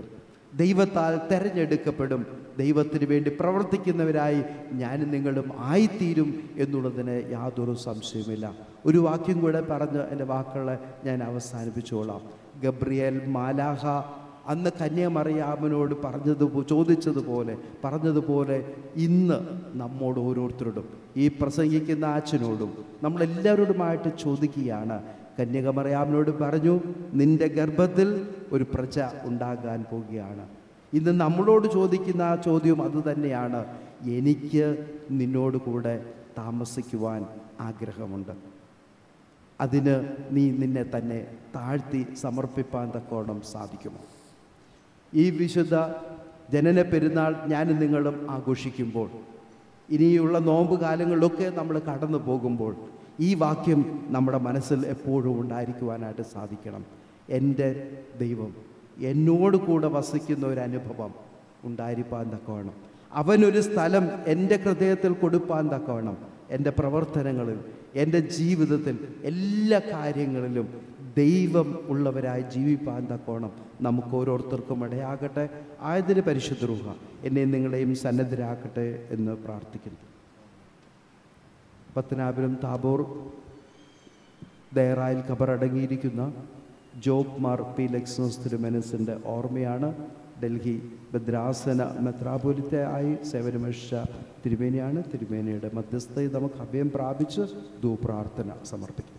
ദൈവത്താൽ തെരഞ്ഞെടുക്കപ്പെടും ദൈവത്തിന് വേണ്ടി പ്രവർത്തിക്കുന്നവരായി ഞാനും നിങ്ങളും ആയിത്തീരും എന്നുള്ളതിന് യാതൊരു സംശയമില്ല ഒരു വാക്യം കൂടെ പറഞ്ഞ് എൻ്റെ വാക്കുകളെ ഞാൻ അവസാനിപ്പിച്ചോളാം ഗബ്രിയേൽ മാലാഹ അന്ന് കന്യാമറിയാമനോട് പറഞ്ഞത് ചോദിച്ചതുപോലെ പറഞ്ഞതുപോലെ ഇന്ന് നമ്മോട് ഓരോരുത്തരോടും ഈ പ്രസംഗിക്കുന്ന അച്ഛനോടും നമ്മളെല്ലാവരോടുമായിട്ട് ചോദിക്കുകയാണ് കന്യകമറിയാമനോട് പറഞ്ഞു നിന്റെ ഗർഭത്തിൽ ഒരു പ്രജ ഉണ്ടാകാൻ പോവുകയാണ് ഇന്ന് നമ്മളോട് ചോദിക്കുന്ന ആ ചോദ്യം അതുതന്നെയാണ് എനിക്ക് നിന്നോട് കൂടെ താമസിക്കുവാൻ ആഗ്രഹമുണ്ട് അതിന് നീ നിന്നെ തന്നെ താഴ്ത്തി സമർപ്പിപ്പാൻ തക്കോണം സാധിക്കുമോ ഈ വിശുദ്ധ ജനന പെരുന്നാൾ ഞാനും നിങ്ങളും ആഘോഷിക്കുമ്പോൾ ഇനിയുള്ള നോമ്പ് കാലങ്ങളിലൊക്കെ നമ്മൾ കടന്നു പോകുമ്പോൾ ഈ വാക്യം നമ്മുടെ മനസ്സിൽ എപ്പോഴും ഉണ്ടായിരിക്കുവാനായിട്ട് സാധിക്കണം എൻ്റെ ദൈവം എന്നോട് കൂടെ വസിക്കുന്ന ഒരു അനുഭവം ഉണ്ടായിരിക്കാൻ തക്കവണ്ണം അവനൊരു സ്ഥലം എൻ്റെ ഹൃദയത്തിൽ കൊടുപ്പാൻ തക്കവണ്ണം എൻ്റെ പ്രവർത്തനങ്ങളിൽ എൻ്റെ ജീവിതത്തിൽ എല്ലാ കാര്യങ്ങളിലും ദൈവം ഉള്ളവരായി ജീവിപ്പാൻ തക്കോണം നമുക്ക് ഓരോരുത്തർക്കും ഇടയാകട്ടെ ആയതിന് പരിശുദ്ധ രൂഹ എന്നെ നിങ്ങളെയും സന്നദ്ധരാക്കട്ടെ എന്ന് പ്രാർത്ഥിക്കുന്നു പത്തനാപുരം താബോർ ദയറായിൽ ഖബറടങ്ങിയിരിക്കുന്ന ജോബ് മാർ പി ലക്സ്നോസ് തിരുമനസിൻ്റെ ഓർമ്മയാണ് ഡൽഹി ഭദ്രാസന മെത്രാപൊലിത്തെ ആയി സേവനമേഷിച്ച തിരുമേനിയാണ് തിരുമേനിയുടെ മധ്യസ്ഥയിൽ നമുക്ക് അഭയം പ്രാപിച്ച് ദൂപ്രാർത്ഥന സമർപ്പിക്കും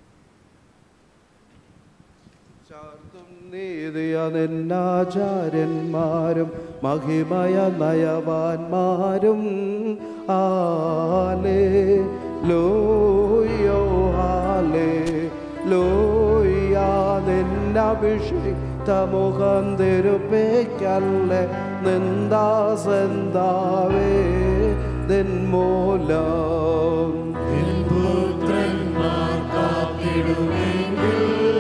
നീതിയതെന്നാചാര്യന്മാരും മഹിമയ നയവാന്മാരും ആലേ ലോയോ ആലേ ലോയാതിന്നഭിഷിക്തമുഖം തിരുപ്പേക്കല്ലേ നിന്ദാസന്താവേ ദിൻമൂലം പുത്രന്മാർ കാത്തിടുമെങ്കിൽ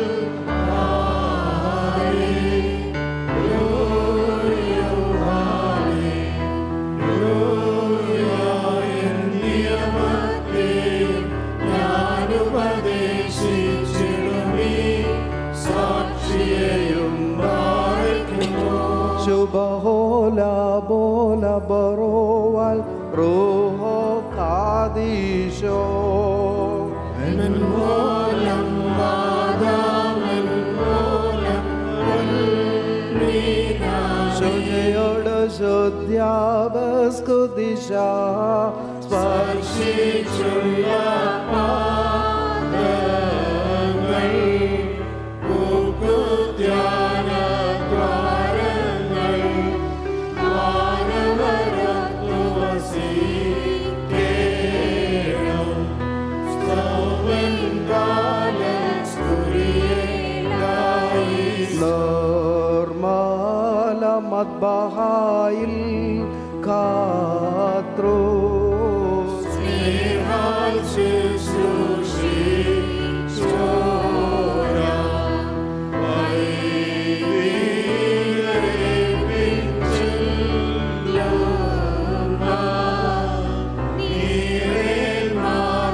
സാക്ഷിയെയും ബാധിക്കുന്നു ശുഭഹോല ബോല ബറോവൽ റൂഹോ കാദീശോ മൂലം വാദാമൻ മൂലം ശുചിയോട് ശുദ്ധ്യാപസ്കുദിശ സ്പർശിച്ചുള്ള പാദങ്ങൾ പൂക്കുത്യാന ദ്വാരങ്ങൾ മാനവരത്തു വസിക്കേണം സ്തോമൻ കാലം സ്കുരിയേലായി നിർമ്മല മദ്ബഹായിൽ കാത്രോ സ്നേഹാൽ ശുശ്രൂഷിച്ചോരാ വൈദികരെ പിഞ്ചെല്ലുന്ന നീരേന്മാർ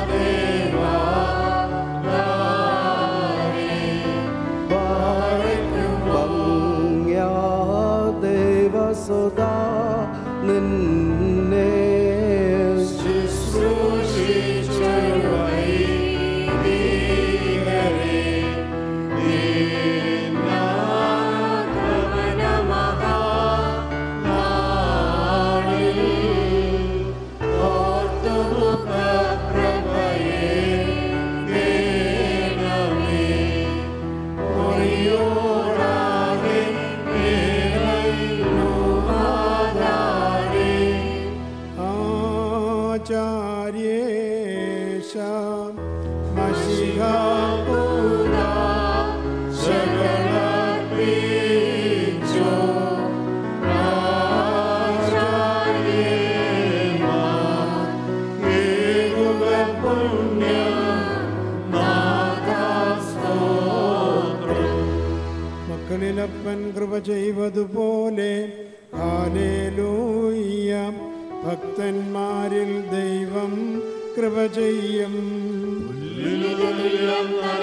ദേവാലയേ ഭംഗ്യാ ദേവസുതാ നിന്നെ ശുശ്രൂഷിച്ച വൈദികരെ ദീനാഗമനമഹാനാളിൽ ഓർത്തുമുഖപ്രഭയെ ദേനമേ ഒയ്യോടാകെ മേലൈനു ആധാരേ ആചാര്യേശ മഷികാപൂരാ ശരണർപ്പിച്ചോ ആചാര്യന്മാർ ഏകുക പുണ്യം നാഥാസ്തോത്രം മക്കളിലപ്പൻ കൃപ ചെയ്വതുപോലെ ഹാലേലൂയ്യ ഭക്തന്മാരിൽ ദൈവം കൃപ ചെയ്യും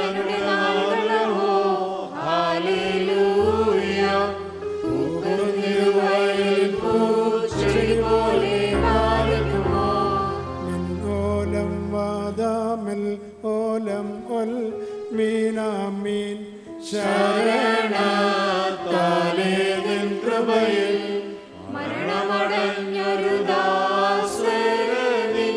ഹല്ലേലൂയ പൂക്കുന്ന മീനാമീൻ ശരണത്താലേ നിൻ കൃപയിൽ മരണമടഞ്ഞൊരു ദാസരനിൻ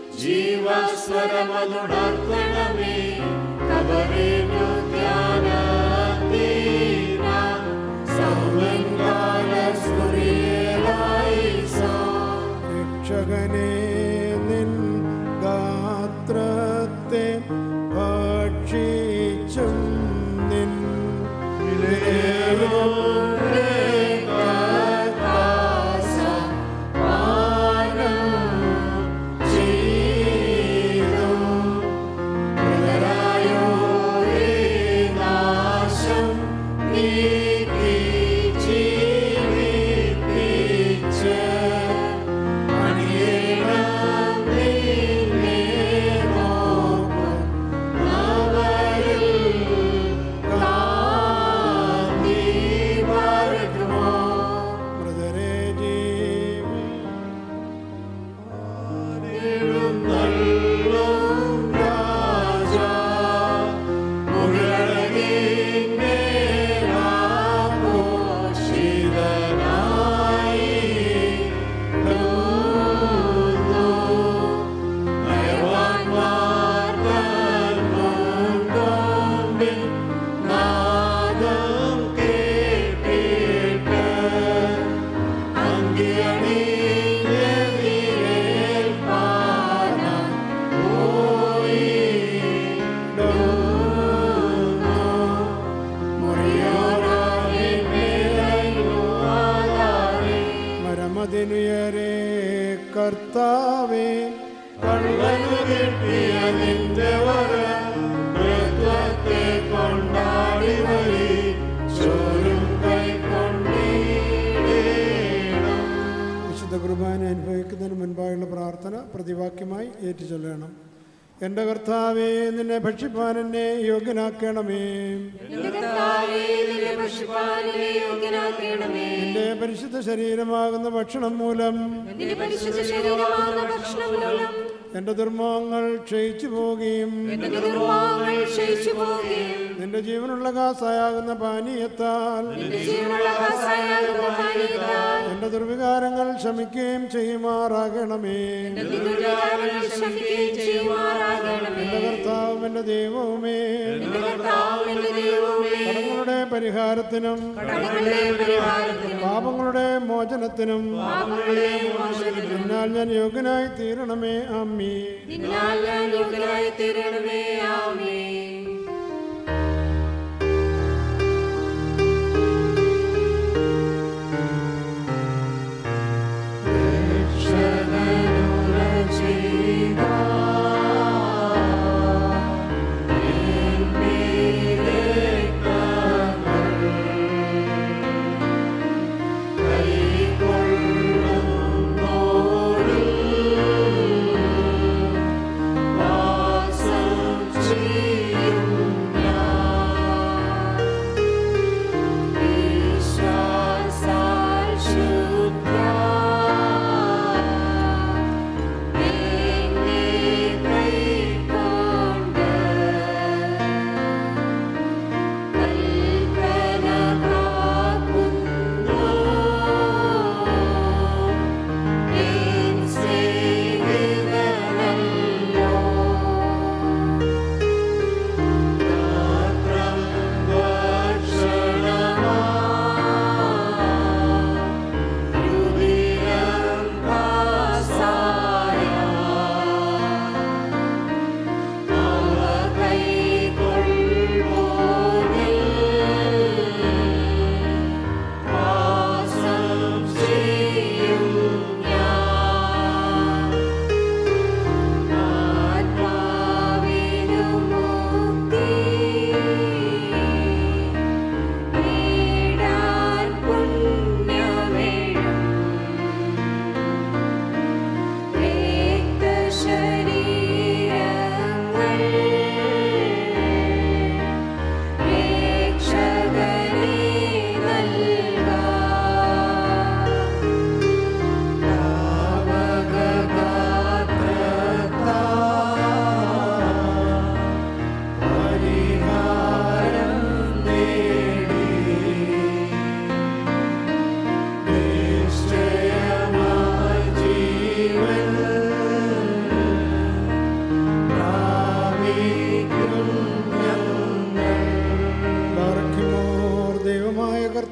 ജീവസ്വരമതുണർത്തണമേ കബറിനു ധ്യാനത്തീന സൗമൻകാല സ്തുതിയേലായി സോ രക്ഷകനെ നിൻ ഗാത്രത്തെ ഭക്ഷിച്ചും നിൻ മൃതരെ ജീവി മരമതിനുയരെ കർത്താവേ കള്ളനു കിട്ടിയ നിന്റെ വരം മൃത്വത്തെ കൊണ്ടാടി വരി ചോരും കൈക്കൊണ്ടീടേണം വിശുദ്ധ കുർബാന അനുഭവിക്കുന്നതിന് മുൻപായുള്ള പ്രാർത്ഥന പ്രതിവാക്യമായി ഏറ്റുചൊല്ലണം എൻ്റെ കർത്താവേ നിന്നെ ഭക്ഷിപ്പാൻ എന്നെ യോഗ്യനാക്കണമേ നിന്റെ പരിശുദ്ധ ശരീരമാകുന്ന ഭക്ഷണം മൂലം എന്റെ ദുർമോഹങ്ങൾ ക്ഷയിച്ചു പോവുകയും നിന്റെ ജീവനുള്ള കാസായാകുന്ന പാനീയത്താൽ എന്റെ ദുർവികാരങ്ങൾ ശമിക്കുകയും ചെയ്യുമാറാകണമേ എന്റെ കർത്താവും എന്റെ ദൈവവുമേ കടങ്ങളുടെ പരിഹാരത്തിനും പാപങ്ങളുടെ മോചനത്തിനും എന്നാൽ ഞാൻ യോഗ്യനായി തീരണമേ അമ്മി നിന്നാൽ ഞാൻ യോഗ്യനായി തീരണമേ ആമേ വാസം ചെയ്യ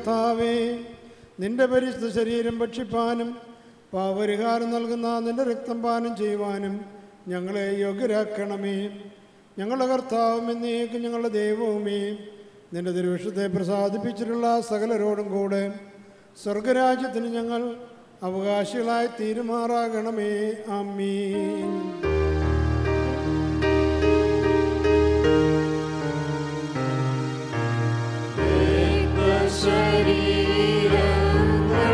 കർത്താവേ നിന്റെ പരിശുദ്ധ ശരീരം ഭക്ഷിപ്പാനും പാപരിഹാരം നൽകുന്ന നിന്റെ രക്തം പാനം ചെയ്യുവാനും ഞങ്ങളെ യോഗ്യരാക്കണമേ ഞങ്ങളുടെ കർത്താവും എന്നേക്ക് ഞങ്ങളുടെ ദൈവവുമേ നിന്റെ തിരുവിഷത്തെ പ്രസാദിപ്പിച്ചിട്ടുള്ള സകലരോടും കൂടെ സ്വർഗരാജ്യത്തിന് ഞങ്ങൾ അവകാശികളായി തീരുമാറാകണമേ അമ്മീൻ ശരീരങ്ങൾ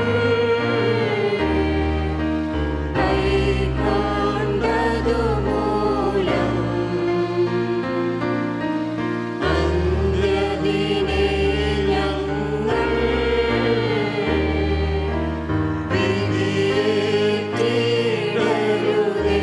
കൈക്കൊണ്ടതു മൂലം അന്ത്യദിനെ ഞങ്ങൾ വിധിയേറ്റിടരുതേ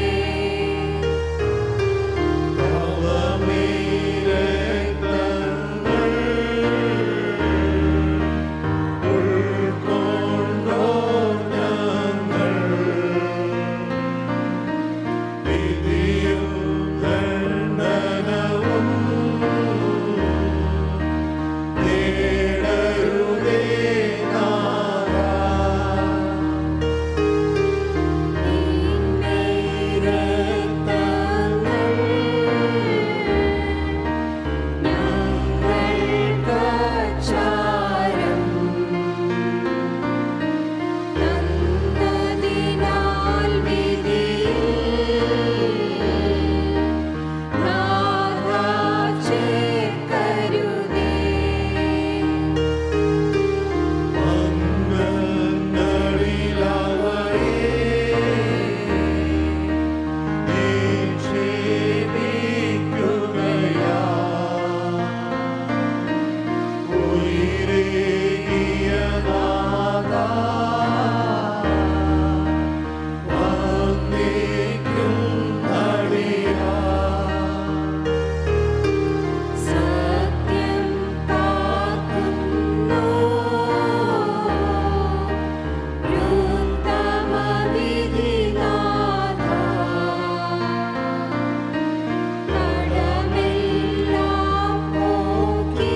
ഞങ്ങൾക്കാചാരം തന്നതിനാൽ വിധിയിൽ നാഥാ ചേർക്കരുതേ സത്യം കാക്കുന്നു രുത്തമവിധിനാഥ കടമെല്ലാം പോക്കി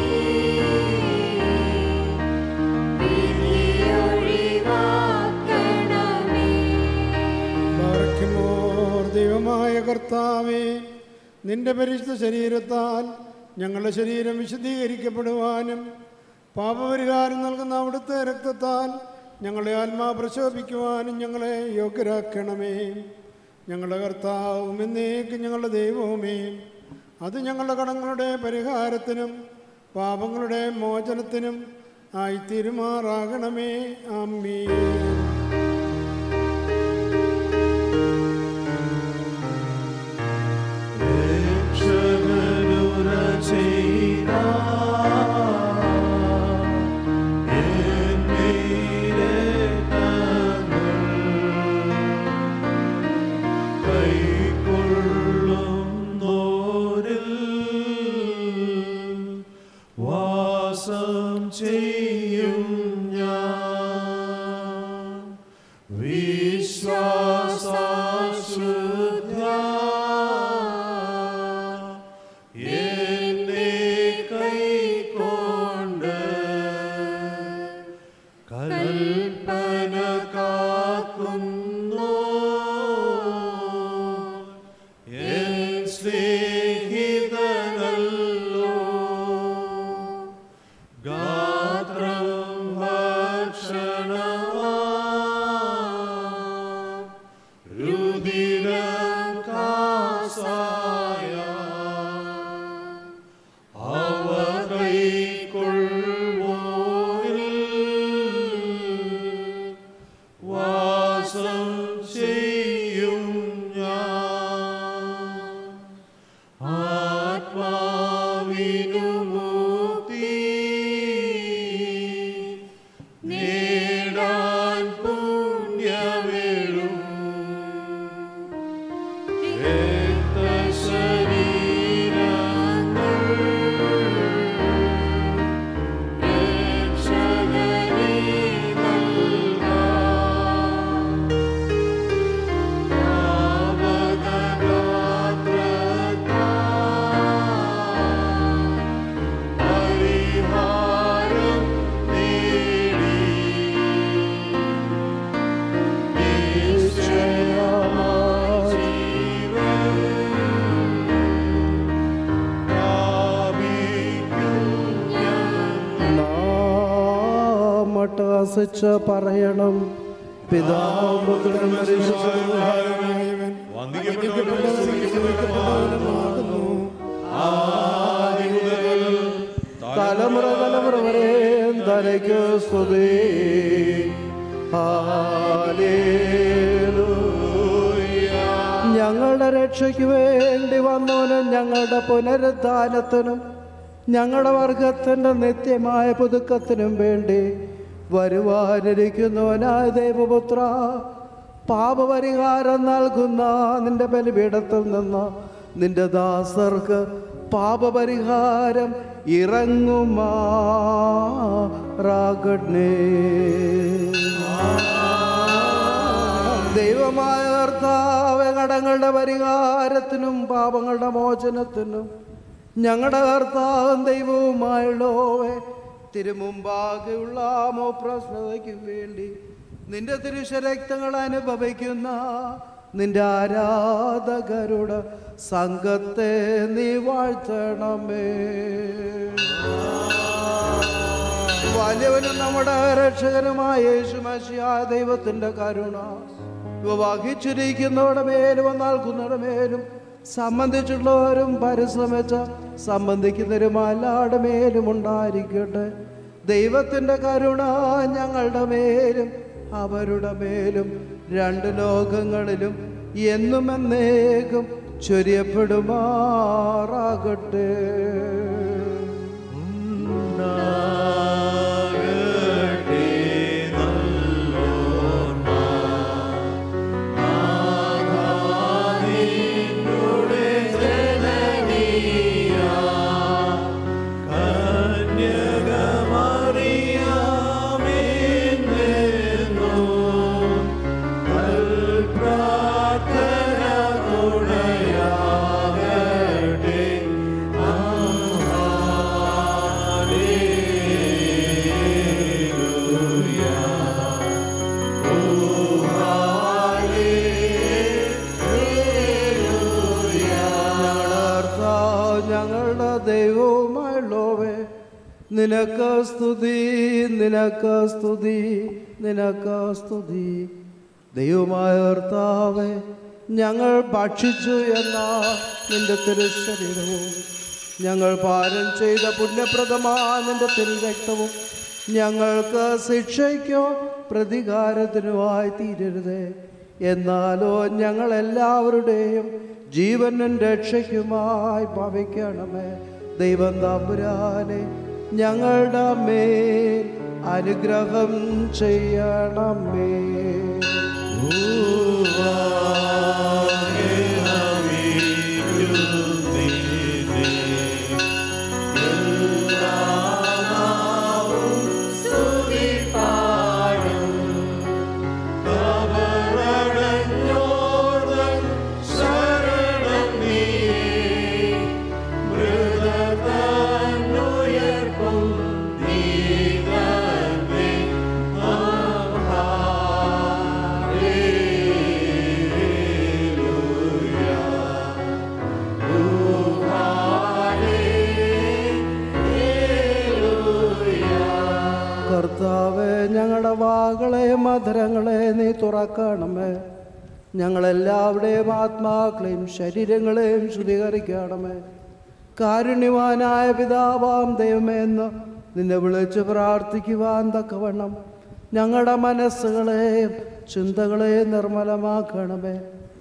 വിധിയൊഴിവാക്കണമേ ബാറയ്ക്കുമോർ ദൈവമായ കർത്താവേ നിന്റെ പരിശുദ്ധ ശരീരത്താൽ ഞങ്ങളുടെ ശരീരം വിശദീകരിക്കപ്പെടുവാനും പാപപരിഹാരം നൽകുന്ന അവിടുത്തെ രക്തത്താൽ ഞങ്ങളെ ആത്മാ പ്രശോഭിക്കുവാനും ഞങ്ങളെ യോഗ്യരാക്കണമേ ഞങ്ങളുടെ കർത്താവും എന്നേക്കും ഞങ്ങളുടെ ദൈവവുമേ അത് ഞങ്ങളുടെ കടങ്ങളുടെ പരിഹാരത്തിനും പാപങ്ങളുടെ മോചനത്തിനും ആയി തിരുമാറാകണമേ അമ്മീ വാസം ചെയ്യും ഞാൻ വിശ്വാസശുദ്ധ എന്നെ കൈക്കൊണ്ട് കൽപ്പന കാക്കുന്നു എൻ സ്നേഹിതനല്ലോ ഗാത്ര വസിച്ച് പറയണം പിതാവും പുത്രനും പരിശുദ്ധനുമായവൻ തലമുറ തലമുറ വരെ തലയ്ക്ക് സ്തുതി ഞങ്ങളുടെ രക്ഷയ്ക്ക് വേണ്ടി വന്നവനും ഞങ്ങളുടെ പുനരുദ്ധാനത്തിനും ഞങ്ങളുടെ വർഗത്തിൻ്റെ നിത്യമായ പുതുക്കത്തിനും വേണ്ടി വരുവാനിരിക്കുന്നവനായ ദേവപുത്ര പാപപരിഹാരം നൽകുന്ന നിന്റെ ബലിപീഠത്തിൽ നിന്ന് നിന്റെ ദാസർക്ക് പാപപരിഹാരം ഇറങ്ങുമാറാകട്ടെ ദൈവമായ കർത്താവ് കടങ്ങളുടെ പരിഹാരത്തിനും പാപങ്ങളുടെ മോചനത്തിനും ഞങ്ങളുടെ കർത്താവും ദൈവവുമായുള്ളോവെ തിരുമുമ്പാകെയുള്ള മോപ്രശ്നതയ്ക്ക് വേണ്ടി നിന്റെ തിരുശരക്തങ്ങൾ അനുഭവിക്കുന്ന നിന്റെ ആരാധകരുടെ സംഘത്തെ നീ വാഴ്ത്തണമേ വലിയവനും നമ്മുടെ രക്ഷകനുമായ യേശുമശിയാ ദൈവത്തിൻ്റെ കരുണ ഇവ വഹിച്ചിരിക്കുന്നവരുടെ മേലും നൽകുന്നവരുടെ മേലും സംബന്ധിച്ചുള്ളവരും പരിശ്രമിച്ച സംബന്ധിക്കുന്നവരും എല്ലാവരുടെ മേലും ഉണ്ടായിരിക്കട്ടെ ദൈവത്തിൻ്റെ കരുണ ഞങ്ങളുടെ മേലും അവരുടെ മേലും രണ്ട് ലോകങ്ങളിലും എന്നും എന്നേക്കും ചൊരിയപ്പെടുമാറാകട്ടെ ഞങ്ങളുടെ ദൈവവുമായുള്ളവേ നിനക്ക് സ്തുതി നിനക്ക് സ്തുതി നിനക്ക് സ്തുതി ദൈവമായ കർത്താവേ ഞങ്ങൾ ഭക്ഷിച്ചു എന്ന നിന്റെ തിരുശരീരവും ഞങ്ങൾ പാലം ചെയ്ത പുണ്യപ്രദമായ നിന്റെ തിരുരക്തവും ഞങ്ങൾക്ക് ശിക്ഷയ്ക്കോ പ്രതികാരത്തിനുമായി തീരരുതേ എന്നാലോ ഞങ്ങൾ എല്ലാവരുടെയും ജീവനും രക്ഷയ്ക്കുമായി ഭവിക്കണമേ ദൈവം തമ്പുരാനെ ഞങ്ങളുടെ മേൽ അനുഗ്രഹം ചെയ്യണമേ കർത്താവെ ഞങ്ങളുടെ വാകളെ മധുരങ്ങളെ നീ തുറക്കണമേ ഞങ്ങളെല്ലാവരുടെയും ആത്മാക്കളെയും ശരീരങ്ങളെയും ശുദ്ധീകരിക്കണമേ കാരുണ്യവാനായ പിതാവാം ദൈവമേ എന്ന് നിന്നെ വിളിച്ച് പ്രാർത്ഥിക്കുവാൻ തക്കവണ്ണം ഞങ്ങളുടെ മനസ്സുകളെയും ചിന്തകളെയും നിർമ്മലമാക്കണമേ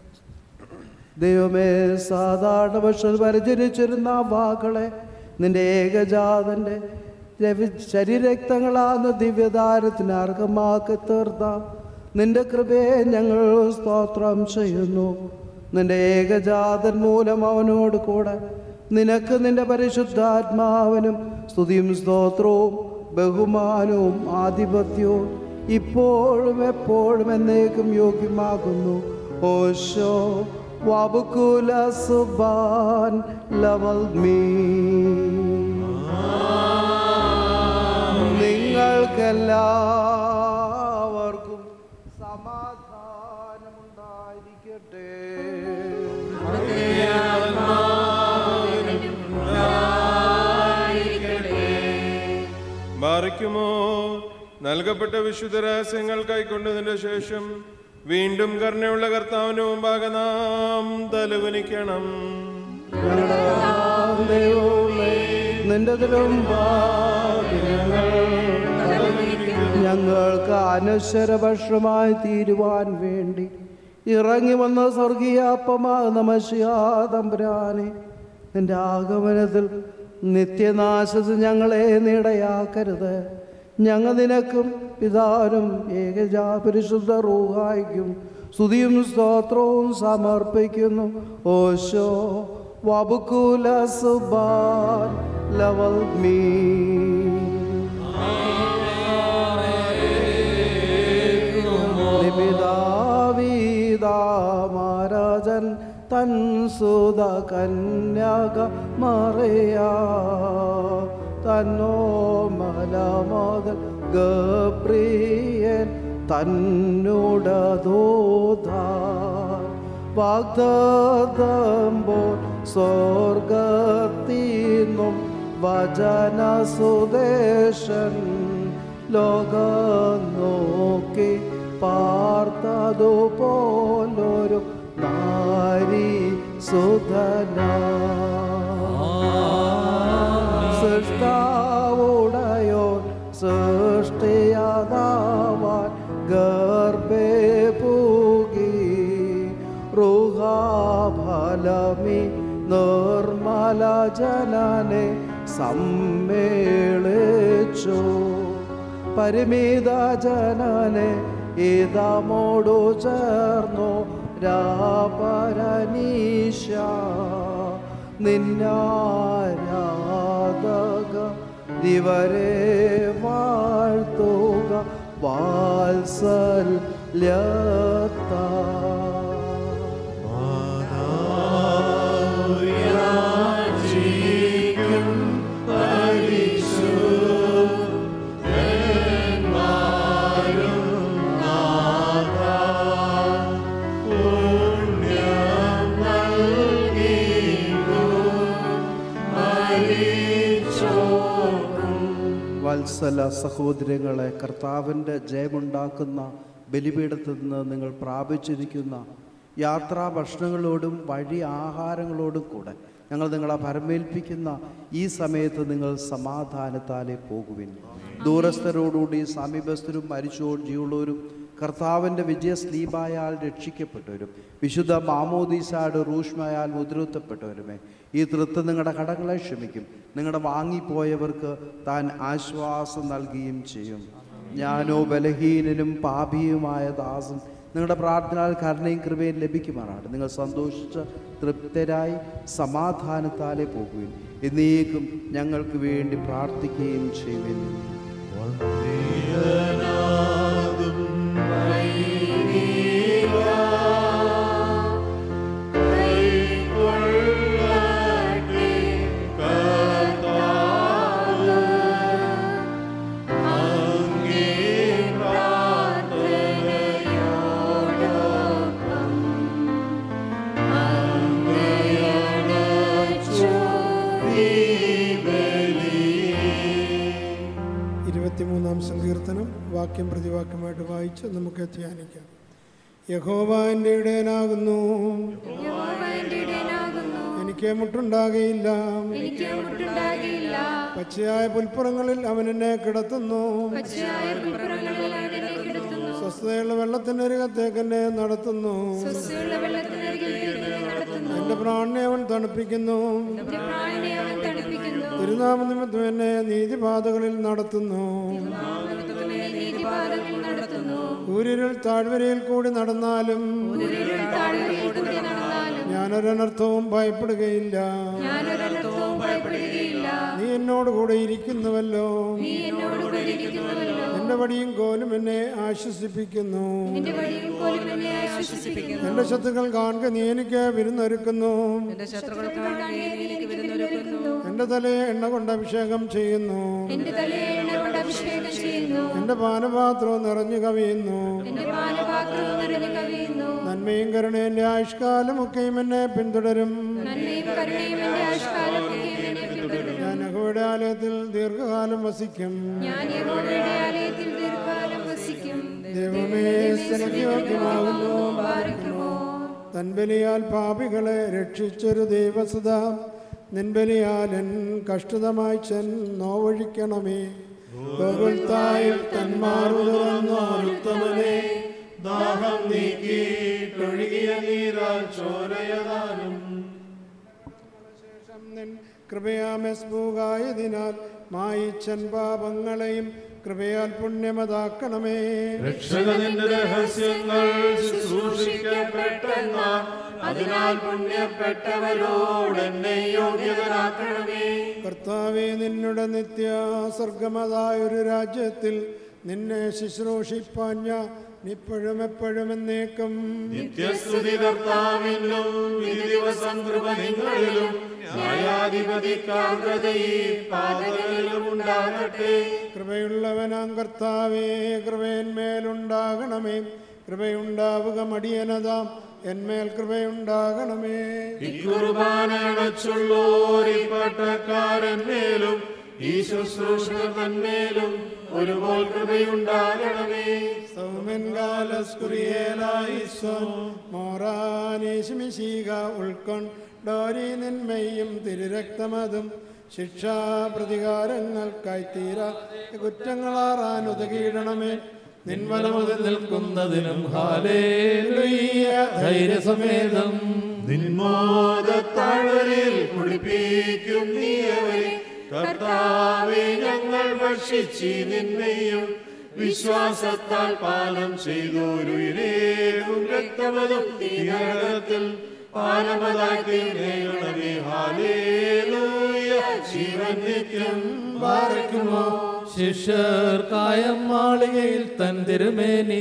ദൈവമേ സാധാരണ പക്ഷം പരിചരിച്ചിരുന്ന ആ വാക്കുകളെ നിന്റെ ഏകജാതൻ്റെ രവി ശരീരക്തങ്ങളാകുന്ന ദിവ്യതാരത്തിന് അർഹമാക്കി തീർത്ത നിന്റെ കൃപയെ ഞങ്ങൾ സ്തോത്രം ചെയ്യുന്നു നിന്റെ ഏകജാതൻ മൂലം അവനോട് കൂടെ നിനക്ക് നിന്റെ പരിശുദ്ധാത്മാവിനും സ്തുതിയും സ്തോത്രവും ബഹുമാനവും ആധിപത്യവും ഇപ്പോഴും എപ്പോഴും എന്നേക്കും യോഗ്യമാകുന്നു ഓശോ വബുക്കുല സുബാൻ ലവൽ മീ നിങ്ങൾക്കെല്ലാവർക്കും സമാധാനമുണ്ടായിരിക്കട്ടെ ബാറിക്കുമോ നൽകപ്പെട്ട വിശുദ്ധ രഹസ്യങ്ങൾ കൈക്കൊണ്ടതിന്റെ ശേഷം വീണ്ടും കരുണയുള്ള കർത്താവിന് മുമ്പാകെ നാം തലകുനിക്കണം നിന്റെ ഞങ്ങൾക്ക് അനശ്വരഭക്ഷണമായി തീരുവാൻ വേണ്ടി ഇറങ്ങി വന്ന സ്വർഗീയാപ്പമാകുന്ന മഷിയാതമ്പുരാനെ നിന്റെ ആഗമനത്തിൽ നിത്യനാശത്തിൽ ഞങ്ങളെ നിടയാക്കരുത് ഞങ്ങൾ നിനക്കും പിതാവിനും ഏകജാ പരിശുദ്ധ റൂഹായിക്കും സ്തുതിയും സ്തോത്രവും സമർപ്പിക്കുന്നു ഓശോ വബുക്കുല സുബാൻ ലവൽ മീ പിതാവീതാമരാജൻ തൻ സുത കന്യാക മറിയാ തന്നോ മലമോദൽ ഗപ്രിയൻ തന്നുടതോധ വാഗ്ദമ്പോൾ സ്വർഗത്തിനും വചനസുദേശൻ ലോകം നോക്കി പാർത്തതുപോലൊരു നാരി സുധന സൃഷ്ടാവുടയോ സൃഷ്ടിയാതാവാൻ ഗർഭേ പൂകി റുഹാഫലമി നിർമ്മല ജനനെ സമ്മേളിച്ചു പരിമിത ജനനെ ഇതമോടു ചേർന്നു രാപരനീശ നിന്നാരാധക ദിവരെ വാഴ്ത്തുക വാത്സല്യത്താ വത്സല സഹോദരങ്ങളെ കർത്താവിൻ്റെ ജയമുണ്ടാക്കുന്ന ബലിപീഠത്തിൽ നിന്ന് നിങ്ങൾ പ്രാപിച്ചിരിക്കുന്ന യാത്രാ ഭക്ഷണങ്ങളോടും വഴി ആഹാരങ്ങളോടും കൂടെ ഞങ്ങൾ നിങ്ങളെ പരമേൽപ്പിക്കുന്ന ഈ സമയത്ത് നിങ്ങൾ സമാധാനത്താലെ പോകുവിൻ ദൂരസ്ഥരോടുകൂടി സമീപസ്ഥരും മരിച്ചോർ ജീവുള്ളവരും കർത്താവിൻ്റെ വിജയസ്ലീപായാൽ രക്ഷിക്കപ്പെട്ടവരും വിശുദ്ധ മാമോദീസാട് റൂഷ്മയാൽ മുദ്രത്തപ്പെട്ടവരുമേ ഈ തൃത്വം നിങ്ങളുടെ കടങ്ങളെ ക്ഷമിക്കും നിങ്ങളുടെ വാങ്ങിപ്പോയവർക്ക് താൻ ആശ്വാസം നൽകുകയും ചെയ്യും ഞാനോ ബലഹീനനും പാപിയുമായ ദാസൻ നിങ്ങളുടെ പ്രാർത്ഥനയാൽ കരുണയും കൃപയും ലഭിക്കുമാറാണ് നിങ്ങൾ സന്തോഷിച്ച് തൃപ്തരായി സമാധാനത്താലെ പോകുകയും എന്നേക്കും ഞങ്ങൾക്ക് വേണ്ടി പ്രാർത്ഥിക്കുകയും ചെയ്യുവിൻ ഇരുപത്തിമൂന്നാം സങ്കീർത്തനം വാക്യം പ്രതിവാക്യമായിട്ട് വായിച്ച് നമുക്ക് ധ്യാനിക്കാം യഹോവ എൻ്റെ ഇടയനാകുന്നു എനിക്ക് മുട്ടുണ്ടാകയില്ല എനിക്ക് മുട്ടുണ്ടാകില്ല പച്ചയായ പുൽപ്പുറങ്ങളിൽ അവൻ എന്നെ കിടത്തുന്നു പച്ചയായ പുൽപ്പുറങ്ങളിൽ അവൻ എന്നെ കിടത്തുന്നു സ്വസ്ഥതയുള്ള വെള്ളത്തിനരികത്തേക്ക് എന്നെ നടത്തുന്നു സ്വസ്ഥയുള്ള വെള്ളത്തിനരികിൽ എന്നെ നടത്തുന്നു എൻ്റെ പ്രാണനെ അവൻ തണുപ്പിക്കുന്നു എന്റെ പ്രാണനെ അവൻ തണുപ്പിക്കുന്നു തിരുനാമ നിമിത്തം എന്നെ നീതിപാതകളിൽ നടത്തുന്നു എന്നെ നീതിപാതകളിൽ നടത്തുന്നു ഊരിരുൾ താഴ്വരയിൽ കൂടി നടന്നാലും ഉരുൾ താഴ്വരയിൽ കൂടി നടന്നാലും ഞാനൊരനർത്ഥവും ഭയപ്പെടുകയില്ല ഞാനൊരർത്ഥവും ഭയപ്പെടുകയില്ല നീ എന്നോട് കൂടെ ഇരിക്കുന്നുവല്ലോ നീ എന്നോട് കൂടെ ഇരിക്കുന്നുവല്ലോ എന്റെ വടിയും കോലും എന്നെ ആശ്വസിപ്പിക്കുന്നു നിന്റെ വഴിയും കോലും എന്നെ ആശ്വസിപ്പിക്കുന്നു എന്റെ ശത്രുക്കൾ കാണുക നീ എനിക്ക് വിരുന്നൊരുക്കുന്നു എന്റെ ശത്രുക്കൾ കാണുകയും എനിക്ക് വിരുന്നൊരുക്കുന്നു എന്റെ തലയെ എണ്ണ കൊണ്ട് അഭിഷേകം ചെയ്യുന്നു എന്റെ തലയെ എണ്ണ കൊണ്ട് അഭിഷേകം ചെയ്യുന്നു എന്റെ പാനപാത്രവും നിറഞ്ഞു കവിയുന്നു എന്റെ പാനപാത്രവും നിറഞ്ഞു കവിയുന്നു നന്മയും കരുണയും എന്റെ ആയുഷ്കാലമൊക്കെയും എന്നെ പിന്തുടരും നന്മയും കരുണയും എന്റെ ആയുഷ്കാലമൊക്കെയും എന്നെ പിന്തുടരും ഞാൻ യഹോവയുടെ യഹോവയുടെ ആലയത്തിൽ ദീർഘകാലം വസിക്കും ഞാൻ യഹോവയുടെ ആലയത്തിൽ ദീർഘകാലം വസിക്കും ദൈവമേ സ്നേഹയോഗ്യമാകുന്നു പാർക്കുമോ തൻബലിയാൽ പാപികളെ രക്ഷിച്ചൊരു ദൈവസുത നിൻബലിയാലൻ കഷ്ടതമായി ചെൻ നോവഴിക്കണമേ ഗോകുൽത്തായിൽ തന്മാറു തുറന്നോരുത്തമനെ ദാഹം നീക്കിയിട്ടൊഴുകിയ നീരാൽ ചോരയതാനും കൃപയാമെസ്ബൂകായതിനാൽ മായിച്ചൻ പാപങ്ങളെയും കൃപയാൽ പുണ്യമതാക്കണമേ രക്ഷകനിന്റെ രഹസ്യങ്ങൾ ശുശ്രൂഷിക്കപ്പെട്ടെന്ന അതിനാൽ പുണ്യപ്പെട്ടവരോട് എന്നെ യോഗ്യതരാക്കണമേ കർത്താവെ നിന്നുടെ നിത്യ സ്വർഗമതായൊരു രാജ്യത്തിൽ നിന്നെ ശുശ്രൂഷിപ്പാൻ ഞാൻ ഇപ്പോഴും എപ്പോഴും എന്നേക്കും നിത്യസ്തുതി കർത്താവിനും വിധി ദിവസം കൃപ നിങ്ങളിലും ന്യായാധിപതിക്കാഗ്രത ഈ പാതകളിലും ഉണ്ടാകട്ടെ കൃപയുള്ളവനാം കർത്താവേ കൃപയന്മേലുണ്ടാകണമേ കൃപയുണ്ടാവുക മടിയനതാം എന്മേൽ കൃപയുണ്ടാകണമേ ഇക്കുർബാനച്ചുള്ളോരിപ്പട്ടക്കാരന്മേലും ഈ ശുശ്രൂഷകർ തന്മേലും ഒരുപോൽ കൃപയുണ്ടാകണമേ സൗമൻകാലസ്കുറിയേലായിസോൻ മോറാനേശുമിശീക ഉൾക്കൊണ്ടോരി നിന്മയും തിരുരക്തമതും ശിക്ഷാ പ്രതികാരങ്ങൾക്കായി തീരാ കുറ്റങ്ങളാറാൻ ഉതകിയിടണമേ നിൻവലമുതൽ നിൽക്കുന്നതിനും ഹാലേലുയ്യ ധൈര്യസമേതം നിന്മോദത്താഴ്വരയിൽ കുടിപ്പിക്കും നീയവരെ കർത്താവെ ഞങ്ങൾ ഭക്ഷിച്ച് നിന്നെയും വിശ്വാസത്താൽ പാനം ചെയ്തോരുയിരേകും രക്തമതും തീരത്തിൽ പാനമതാക്കി നേടണമേ ഹാലേലൂയ ജീവൻ നിത്യം പാർക്കുമോ ശിഷ്യർക്കായം മാളികയിൽ തൻ തിരുമേനി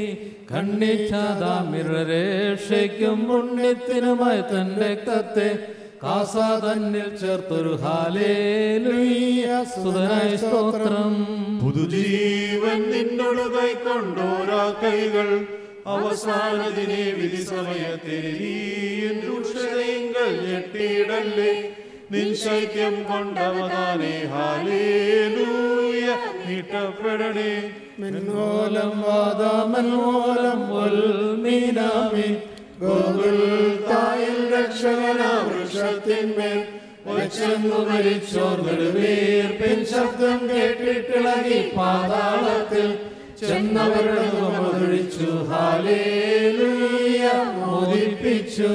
ഖണ്ഡിച്ചാതാമിരക്ഷയ്ക്കും പുണ്യത്തിനുമായി തന്റെ രക്തത്തെ കാസ തന്നിൽ ചേർത്തൊരു ഹാലേലുയ്യ സുതനായ സ്തോത്രം പുതുജീവൻ നിന്നോട് കൈക്കൊണ്ടോരാ കൈകൾ അവസാനതിനെ വിധി സമയത്തെ രൂക്ഷതയെങ്കിൽ ഞെട്ടിയിടല്ലേ നിൻ ശൈത്യം കൊണ്ടവതാനെ ഹാലേലൂയ നീട്ടപ്പെടണേ മെൻമോലം വാദാമൻമോലം മീനാമി ഗോകുൽ തായിൽ രക്ഷകനാ വൃക്ഷത്തിന്മേൽ വച്ചെന്നു മരിച്ചോർ നെടുവീർപ്പിൻ ശബ്ദം കേട്ടിട്ടിളകി പാതാളത്തിൽ ചെന്നവരുടെ മുഖമൊഴിച്ചു ഹാലേലൂയ മോദിപ്പിച്ചു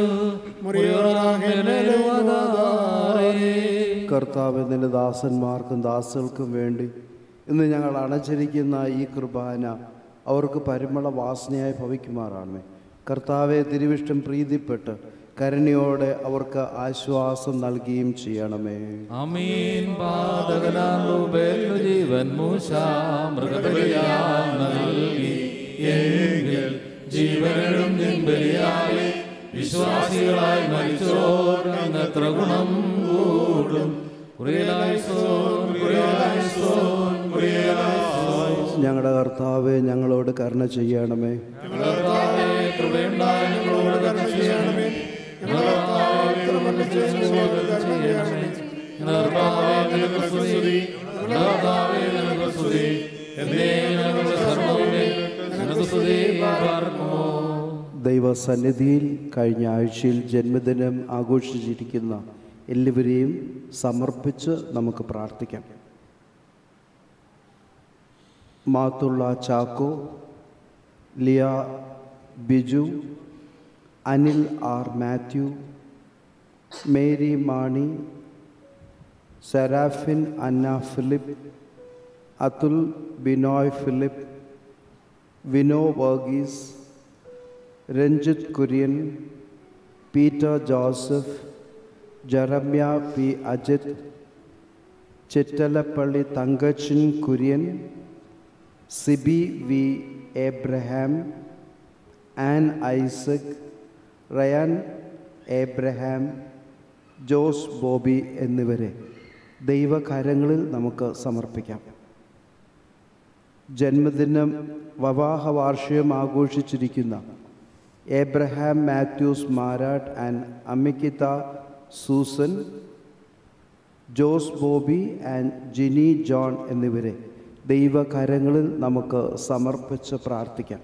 കർത്താവ് നിന്റെ ദാസന്മാർക്കും ദാസുകൾക്കും വേണ്ടി ഇന്ന് ഞങ്ങൾ അണച്ചിരിക്കുന്ന ഈ കുർബാന അവർക്ക് പരിമള വാസനയായി ഭവിക്കുമാറാണ് കർത്താവെ തിരുവിഷ്ടം പ്രീതിപ്പെട്ട് കരുണയോടെ അവർക്ക് ആശ്വാസം നൽകുകയും ചെയ്യണമേ അമീൻ പാതകനാറുബേലു ജീവൻ മൂശ മൃഗബലിയാൽ നൽകി എങ്കിൽ ജീവനും നിൻബലിയാലെ വിശ്വാസികളായി മരിച്ചോർ അങ്ങത്ര ഗുണം കൂടും കുറിയലായിസോൻ കുറിയലായിസോൻ കുറിയലായിസോൻ ഞങ്ങളുടെ കർത്താവെ ഞങ്ങളോട് കരുണ ചെയ്യണമേ കർത്താവേ കൃപയുണ്ടായി ഞങ്ങളോട് കരുണ ചെയ്യണമേ ഞങ്ങളുടെ കർത്താവേ കൃപ ചെയ്ത് ഞങ്ങളോട് കരുണ ചെയ്യണമേ ഞങ്ങളുടെ കർത്താവേ നിനക്ക് സ്തുതി ഞങ്ങളുടെ കർത്താവേ നിനക്ക് സ്തുതി എന്നേ ഞങ്ങളുടെ സർവ്വമേ നിനക്ക് സ്തുതി പാർക്കുമോ ദൈവസന്നിധിയിൽ കഴിഞ്ഞ ആഴ്ചയിൽ ജന്മദിനം ആഘോഷിച്ചിരിക്കുന്ന എല്ലാവരെയും സമർപ്പിച്ച് നമുക്ക് പ്രാർത്ഥിക്കാം Mathulla Chacko Liya Biju Anil R Mathew Mary Mani Seraphin Anna Philip Athul Binoy Philip Vino Varghese Ranjith Kurian Peter Joseph Jeremiah P Ajith Chittilappally Thankachan Kurian Siby V Abraham Ann Isaac Ryan Abraham Jose Bobby എന്നിവരെ ദൈവകരങ്ങളിൽ നമുക്ക് സമർപ്പിക്കാം ജന്മദിനം വിവാഹ വാർഷികം ആഘോഷിച്ചിരിക്കുന്ന Abraham Mathews Maratt and Amikitha Susan Jose Bobby and Jini John എന്നിവരെ ദൈവകരങ്ങളിൽ നമുക്ക് സമർപ്പിച്ച് പ്രാർത്ഥിക്കാം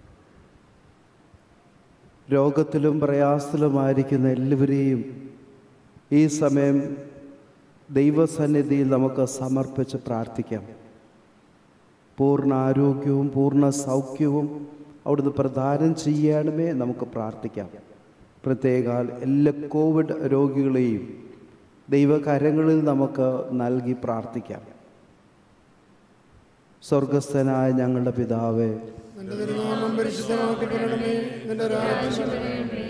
രോഗത്തിലും പ്രയാസത്തിലുമായിരിക്കുന്ന എല്ലാവരെയും ഈ സമയം ദൈവസന്നിധിയിൽ നമുക്ക് സമർപ്പിച്ച് പ്രാർത്ഥിക്കാം പൂർണ്ണ ആരോഗ്യവും പൂർണ്ണ സൗഖ്യവും അവിടുന്ന് പ്രദാനം ചെയ്യണമേ നമുക്ക് പ്രാർത്ഥിക്കാം പ്രത്യേകാൽ എല്ലാ കോവിഡ് രോഗികളെയും ദൈവകരങ്ങളിൽ നമുക്ക് നൽകി പ്രാർത്ഥിക്കാം സ്വർഗസ്ഥനായ ഞങ്ങളുടെ പിതാവേ നിന്റെ തിരുനാമം പരിശുദ്ധമാക്കപ്പെടണമേ നിന്റെ രാജ്യം വരണമേ.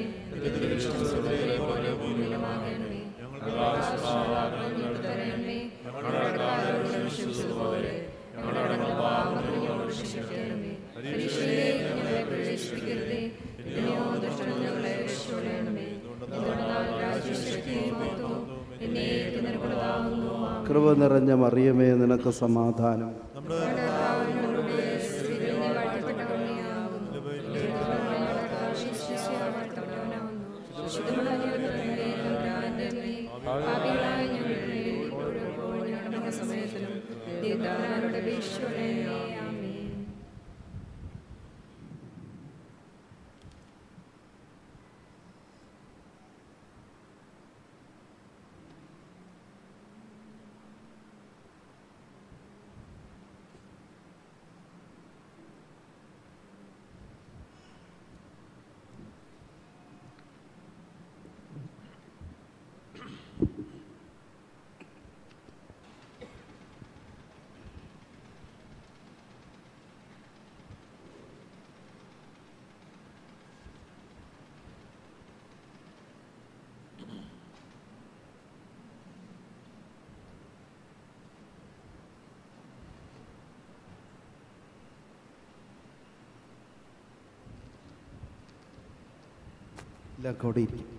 കൃപ നിറഞ്ഞ മറിയമേ നിനക്ക് സമാധാനം എല്ലാം കൂടി ഇരിക്കും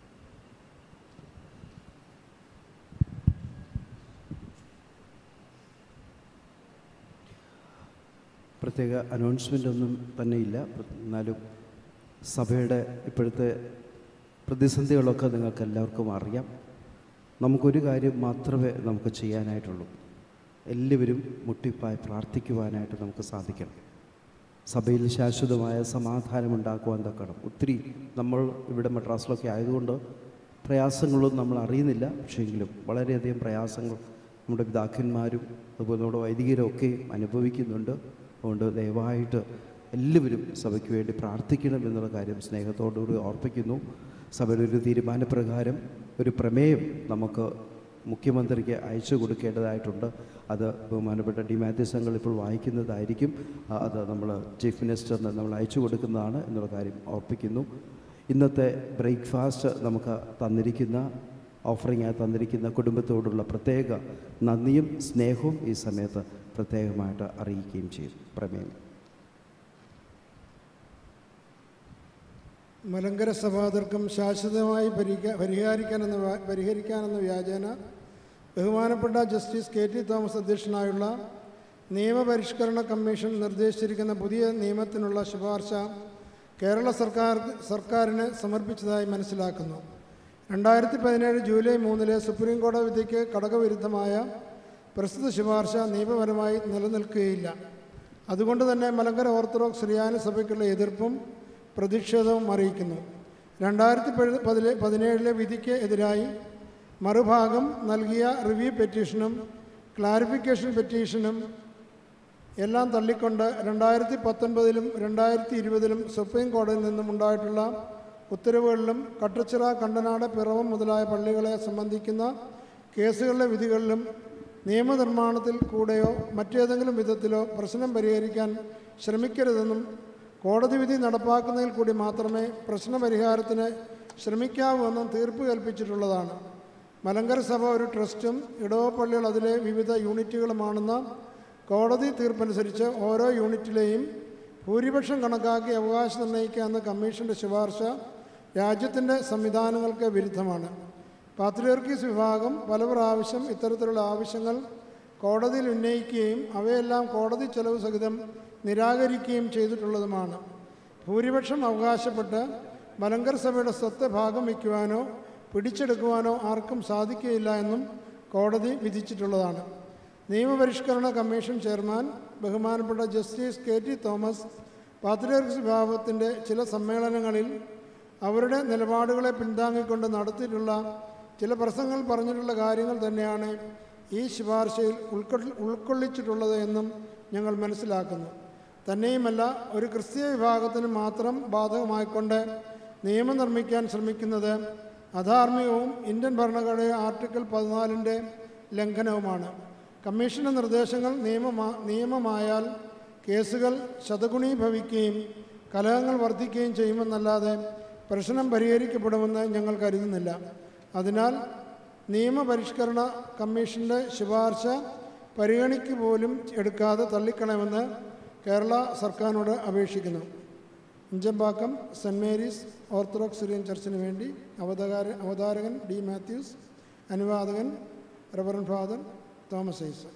പ്രത്യേക അനൗൺസ്മെൻ്റ് ഒന്നും തന്നെയില്ല എന്നാലും സഭയുടെ ഇപ്പോഴത്തെ പ്രതിസന്ധികളൊക്കെ നിങ്ങൾക്ക് എല്ലാവർക്കും അറിയാം നമുക്കൊരു കാര്യം മാത്രമേ നമുക്ക് ചെയ്യാനായിട്ടുള്ളൂ എല്ലാവരും മുട്ടിപ്പായി പ്രാർത്ഥിക്കുവാനായിട്ട് നമുക്ക് സാധിക്കണം സഭയിൽ ശാശ്വതമായ സമാധാനം ഉണ്ടാക്കുവാൻ തക്കണം ഒത്തിരി നമ്മൾ ഇവിടെ മദ്രാസിലൊക്കെ ആയതുകൊണ്ട് പ്രയാസങ്ങളൊന്നും നമ്മൾ അറിയുന്നില്ല പക്ഷേങ്കിലും വളരെയധികം പ്രയാസങ്ങൾ നമ്മുടെ പിതാക്കന്മാരും അതുപോലെ നമ്മുടെ വൈദികരും ഒക്കെ അനുഭവിക്കുന്നുണ്ട് അതുകൊണ്ട് ദയവായിട്ട് എല്ലാവരും സഭയ്ക്ക് വേണ്ടി പ്രാർത്ഥിക്കണം എന്നുള്ള കാര്യം സ്നേഹത്തോടുകൂടി ഓർപ്പിക്കുന്നു സഭയുടെ ഒരു തീരുമാനപ്രകാരം ഒരു പ്രമേയം നമുക്ക് മുഖ്യമന്ത്രിക്ക് അയച്ചു കൊടുക്കേണ്ടതായിട്ടുണ്ട് അത് ബഹുമാനപ്പെട്ട ഡി മാത്യൂസ് അംഗൾ ഇപ്പോൾ വായിക്കുന്നതായിരിക്കും ആ, അത് നമ്മൾ ചീഫ് മിനിസ്റ്ററിന് നമ്മൾ അയച്ചു കൊടുക്കുന്നതാണ് എന്നുള്ള കാര്യം ഓർപ്പിക്കുന്നു ഇന്നത്തെ ബ്രേക്ക്ഫാസ്റ്റ് നമുക്ക് തന്നിരിക്കുന്ന ഓഫറിംഗായി തന്നിരിക്കുന്ന കുടുംബത്തോടുള്ള പ്രത്യേക നന്ദിയും സ്നേഹവും ഈ സമയത്ത് പ്രത്യേകമായിട്ട് അറിയിക്കുകയും ചെയ്തു പ്രമേയം മലങ്കര സഭാതർക്കം ശാശ്വതമായി പരിഹ പരിഹരിക്കാനെന്ന വ്യാ- പരിഹരിക്കാനെന്ന വ്യാജേന ബഹുമാനപ്പെട്ട ജസ്റ്റിസ് കെ ടി തോമസ് അധ്യക്ഷനായുള്ള നിയമപരിഷ്കരണ കമ്മീഷൻ നിർദ്ദേശിച്ചിരിക്കുന്ന പുതിയ നിയമത്തിനുള്ള ശുപാർശ കേരള സർക്കാർ സർക്കാരിന് സമർപ്പിച്ചതായി മനസ്സിലാക്കുന്നു രണ്ടായിരത്തി പതിനേഴ് ജൂലൈ മൂന്നിലെ സുപ്രീം കോടതി വിധിക്ക് ഘടകവിരുദ്ധമായ പ്രസ്തുത ശുപാർശ നിയമപരമായി നിലനിൽക്കുകയില്ല അതുകൊണ്ട് തന്നെ മലങ്കര ഓർത്തഡോക്സ് റിയാനി സഭയ്ക്കുള്ള എതിർപ്പും പ്രതിഷേധവും അറിയിക്കുന്നു രണ്ടായിരത്തി പതിലെ പതിനേഴിലെ വിധിക്ക് എതിരായി മറുഭാഗം നൽകിയ റിവ്യൂ പെറ്റീഷനും ക്ലാരിഫിക്കേഷൻ പെറ്റീഷനും എല്ലാം തള്ളിക്കൊണ്ട് രണ്ടായിരത്തി പത്തൊൻപതിലും രണ്ടായിരത്തി ഇരുപതിലും സുപ്രീം കോടതിയിൽ നിന്നും ഉണ്ടായിട്ടുള്ള ഉത്തരവുകളിലും കട്ടച്ചിറ കണ്ടനാട് പിറവം മുതലായ പള്ളികളെ സംബന്ധിക്കുന്ന കേസുകളിലെ വിധികളിലും നിയമനിർമ്മാണത്തിൽ കൂടെയോ മറ്റേതെങ്കിലും വിധത്തിലോ പ്രശ്നം പരിഹരിക്കാൻ ശ്രമിക്കരുതെന്നും കോടതി വിധി നടപ്പാക്കുന്നതിൽ കൂടി മാത്രമേ പ്രശ്നപരിഹാരത്തിന് ശ്രമിക്കാവൂ എന്നും തീർപ്പ് കൽപ്പിച്ചിട്ടുള്ളതാണ് മലങ്കര സഭ ഒരു ട്രസ്റ്റും ഇടവപ്പള്ളികൾ അതിലെ വിവിധ യൂണിറ്റുകളുമാണെന്ന കോടതി തീർപ്പനുസരിച്ച് ഓരോ യൂണിറ്റിലെയും ഭൂരിപക്ഷം കണക്കാക്കി അവകാശം നിർണ്ണയിക്കാവുന്ന കമ്മീഷൻ്റെ ശുപാർശ രാജ്യത്തിൻ്റെ സംവിധാനങ്ങൾക്ക് വിരുദ്ധമാണ് പാത്രിയർക്കീസ് വിഭാഗം പല പ്രാവശ്യം ഇത്തരത്തിലുള്ള ആവശ്യങ്ങൾ കോടതിയിൽ ഉന്നയിക്കുകയും അവയെല്ലാം കോടതി ചെലവ് സഹിതം നിരാകരിക്കുകയും ചെയ്തിട്ടുള്ളതുമാണ് ഭൂരിപക്ഷം അവകാശപ്പെട്ട് മലങ്കർ സഭയുടെ സ്വത്ത് ഭാഗം വയ്ക്കുവാനോ പിടിച്ചെടുക്കുവാനോ ആർക്കും സാധിക്കുകയില്ല എന്നും കോടതി വിധിച്ചിട്ടുള്ളതാണ് നിയമപരിഷ്കരണ കമ്മീഷൻ ചെയർമാൻ ബഹുമാനപ്പെട്ട justice K T Thomas patriarchs വിഭാഗത്തിൻ്റെ ചില സമ്മേളനങ്ങളിൽ അവരുടെ നിലപാടുകളെ പിന്താങ്ങിക്കൊണ്ട് നടത്തിയിട്ടുള്ള ചില പ്രസംഗങ്ങൾ പറഞ്ഞിട്ടുള്ള കാര്യങ്ങൾ തന്നെയാണ് ഈ ശുപാർശയിൽ ഉൾക്കൊ ഉൾക്കൊള്ളിച്ചിട്ടുള്ളത് എന്നും ഞങ്ങൾ മനസ്സിലാക്കുന്നു തന്നെയുമല്ല ഒരു ക്രിസ്തീയ വിഭാഗത്തിന് മാത്രം ബാധകമായിക്കൊണ്ട് നിയമം നിർമ്മിക്കാൻ ശ്രമിക്കുന്നത് അധാർമികവും ഇന്ത്യൻ ഭരണഘടന ആർട്ടിക്കിൾ പതിനാലിൻ്റെ ലംഘനവുമാണ് കമ്മീഷന്റെ നിർദ്ദേശങ്ങൾ നിയമമാ നിയമമായാൽ കേസുകൾ ശതഗുണീഭവിക്കുകയും കലഹങ്ങൾ വർദ്ധിക്കുകയും ചെയ്യുമെന്നല്ലാതെ പ്രശ്നം പരിഹരിക്കപ്പെടുമെന്ന് ഞങ്ങൾ കരുതുന്നില്ല അതിനാൽ നിയമപരിഷ്കരണ കമ്മീഷൻ്റെ ശുപാർശ പരിഗണിക്ക് പോലും എടുക്കാതെ തള്ളിക്കളയുമെന്ന് കേരള സർക്കാരിനോട് അപേക്ഷിക്കുന്നു Inchambakkam Saint Mary's Orthodox Syrian ചർച്ചിന് വേണ്ടി അവതാര അവതാരകൻ ഡി മാത്യൂസ് അനുവാദകൻ റവറൻ ഫാദർ തോമസ് ഐസ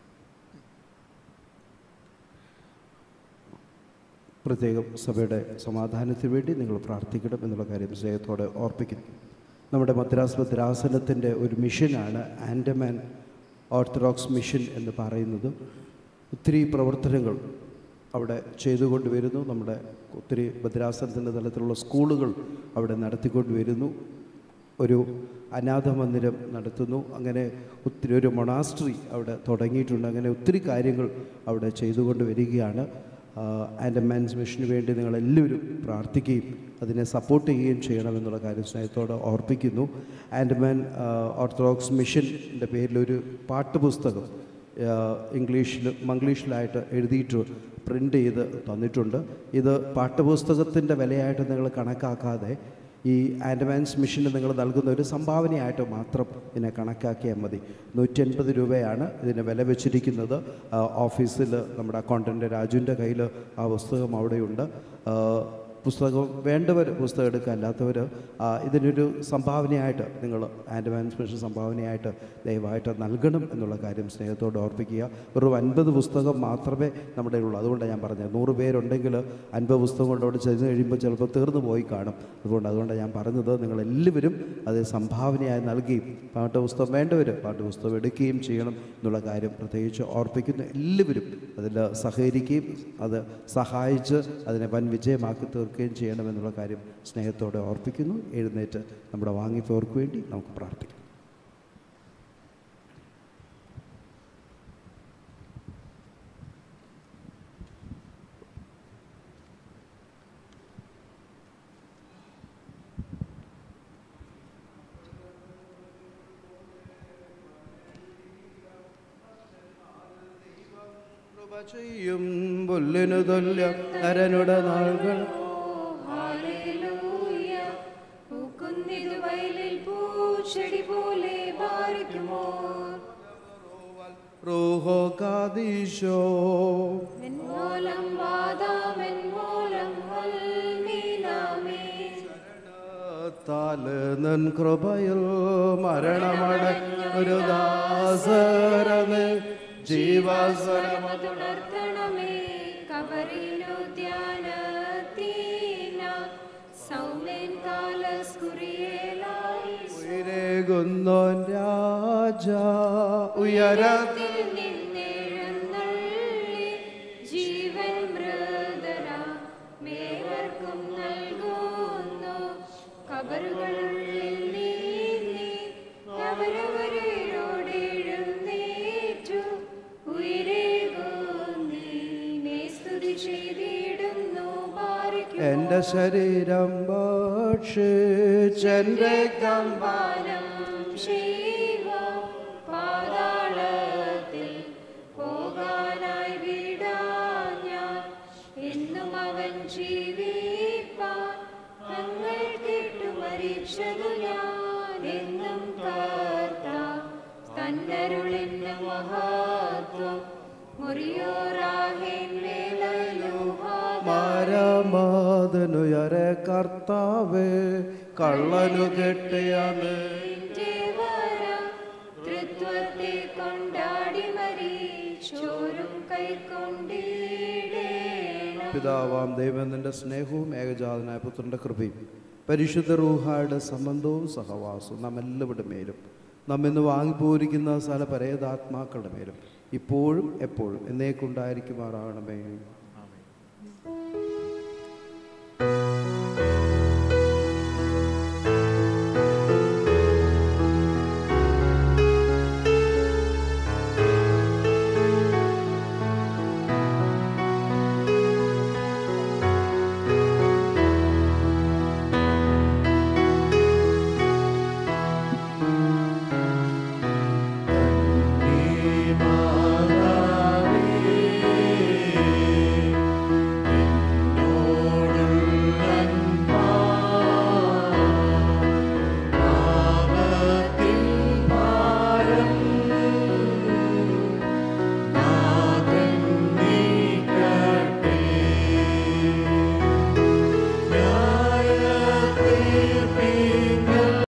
പ്രത്യേകം സഭയുടെ സമാധാനത്തിന് വേണ്ടി നിങ്ങൾ പ്രാർത്ഥിക്കണം എന്നുള്ള കാര്യം സ്നേഹത്തോടെ ഓർപ്പിക്കുന്നു നമ്മുടെ മദ്രാസ് ഭദ്രാസനത്തിൻ്റെ ഒരു മിഷനാണ് ആൻഡമാൻ ഓർത്തഡോക്സ് മിഷൻ എന്ന് പറയുന്നത് ഒത്തിരി പ്രവർത്തനങ്ങൾ അവിടെ ചെയ്തുകൊണ്ട് വരുന്നു നമ്മുടെ ഒത്തിരി ഭദ്രാസനത്തിൻ്റെ തലത്തിലുള്ള സ്കൂളുകൾ അവിടെ നടത്തിക്കൊണ്ട് വരുന്നു ഒരു അനാഥ മന്ദിരം നടത്തുന്നു അങ്ങനെ ഒത്തിരി ഒരു മൊണാസ്ട്രി അവിടെ തുടങ്ങിയിട്ടുണ്ട് അങ്ങനെ ഒത്തിരി കാര്യങ്ങൾ അവിടെ ചെയ്തുകൊണ്ട് വരികയാണ് ആൻഡമാൻസ് മിഷന് വേണ്ടി നിങ്ങളെല്ലാവരും പ്രാർത്ഥിക്കുകയും അതിനെ സപ്പോർട്ട് ചെയ്യുകയും ചെയ്യണമെന്നുള്ള കാര്യം സ്നേഹത്തോടെ ഓർപ്പിക്കുന്നു ആൻഡമാൻ ഓർത്തഡോക്സ് മിഷൻ്റെ പേരിലൊരു പാട്ടുപുസ്തകം ഇംഗ്ലീഷിൽ മംഗ്ലീഷിലായിട്ട് എഴുതിയിട്ട് പ്രിൻ്റ് ചെയ്ത് തന്നിട്ടുണ്ട് ഇത് പാഠ്യപുസ്തകത്തിൻ്റെ വിലയായിട്ട് നിങ്ങൾ കണക്കാക്കാതെ ഈ ആൻഡമാൻസ് മിഷന് നിങ്ങൾ നൽകുന്ന ഒരു സംഭാവനയായിട്ട് മാത്രം ഇതിനെ കണക്കാക്കിയാൽ മതി നൂറ്റി അൻപത് രൂപയാണ് ഇതിന് വില വെച്ചിരിക്കുന്നത് ഓഫീസിൽ നമ്മുടെ അക്കൗണ്ടൻ്റ് രാജുവിൻ്റെ കയ്യിൽ ആ പുസ്തകം അവിടെയുണ്ട് പുസ്തകം വേണ്ടവർ പുസ്തകം എടുക്കുക അല്ലാത്തവർ ഇതിനൊരു സംഭാവനയായിട്ട് നിങ്ങൾ ആൻഡമാൻസ് മിഷൻ സംഭാവനയായിട്ട് ദയവായിട്ട് നൽകണം എന്നുള്ള കാര്യം സ്നേഹത്തോട് ഓർപ്പിക്കുക വെറും അൻപത് പുസ്തകം മാത്രമേ നമ്മുടെ ഉള്ളൂ അതുകൊണ്ടാണ് ഞാൻ പറഞ്ഞത് നൂറ് പേരുണ്ടെങ്കിൽ അൻപത് പുസ്തകം കൊണ്ട് അവിടെ ചെന്ന് കഴിയുമ്പോൾ ചിലപ്പോൾ തീർന്നു പോയി കാണും അതുകൊണ്ട് അതുകൊണ്ടാണ് ഞാൻ പറഞ്ഞത് നിങ്ങളെല്ലാവരും അത് സംഭാവനയായി നൽകുകയും പാഠപുസ്തകം വേണ്ടവർ പാഠപുസ്തകം എടുക്കുകയും ചെയ്യണം എന്നുള്ള കാര്യം പ്രത്യേകിച്ച് ഓർപ്പിക്കുന്നു എല്ലാവരും അതിൽ സഹകരിക്കുകയും അത് സഹായിച്ച് അതിനെ വൻ വിജയമാക്കി തീർക്കുകയും ചെയ്യണമെന്നുള്ള കാര്യം സ്നേഹത്തോടെ ഓർപ്പിക്കുന്നു എഴുന്നേറ്റ് നമ്മുടെ വാങ്ങിപ്പോർക്ക് വേണ്ടി നമുക്ക് പ്രാർത്ഥിക്കാം ചെയ്യും പുല്ലിനു തുല്യം നരനുടെ നാളുകൾ ഹല്ലേലൂയ പൂക്കുന്നിതു വയലിൽ പൂച്ചെടി പോലെ ബാരിക്കുമോ റൂഹോ കാദീശോ മെൻമൂലം വാദാമെൻമൂലം വൽമീനാമേ താല് നൻ കൃപയിൽ മരണമട ഒരു ദാസരന് ജീവാസരം തുടർത്തണമേ കബറിലു ധ്യാനത്തീന സൗമ്യൻ കാലസ്കുറിയേലായി ഉയരേകുന്നോൻ രാജ ഉയരത്തിൽ നിന്നെഴുന്നള്ളി ജീവൻ മൃദര മേവർക്കും നൽകുന്നു കബറുകളുള്ളിൽ നീങ്ങി അവരവരോടെഴുന്നേറ്റു ഉയരേകുന്നീനെ സ്തുതി ചെയ്തിടുന്നു പാറിക്കും എൻ്റെ ശരീരം ഭക്ഷിച്ചെൻ്റെ കമ്പാനം ശൈവ പാതാളത്തിൽ പോകാനായി വിടാഞ്ഞ എന്നും അവൻ ജീവിപ്പാൻ ഞങ്ങൾ കേട്ടു മരിച്ചതു ഞാൻ എന്നും കാത്ത തന്നരുളിന്റെ മഹത്വം മുറിയോറാഹേൻ വേലയൂഹാദാ മാരമാതനുയരെ കർത്താവേ കള്ളനു കെട്ടിയാണ് തൃത്വത്തെ കൊണ്ടാടി മരിച്ചോരും കൈക്കൊണ്ടിടേണം പിതാവാം ദൈവം നിന്റെ സ്നേഹവും ഏകജാതനായ പുത്രൻ്റെ കൃപയും പരിശുദ്ധ റൂഹായുടെ സംബന്ധവും സഹവാസവും നാം എല്ലാവരുടെ മേലും നമ്മിന്ന് വാങ്ങിപ്പോരിക്കുന്ന സകല പരേതാത്മാക്കളുടെ മേലും ഇപ്പോഴും എപ്പോഴും എന്നേക്കുണ്ടായിരിക്കുമാറാകണമേ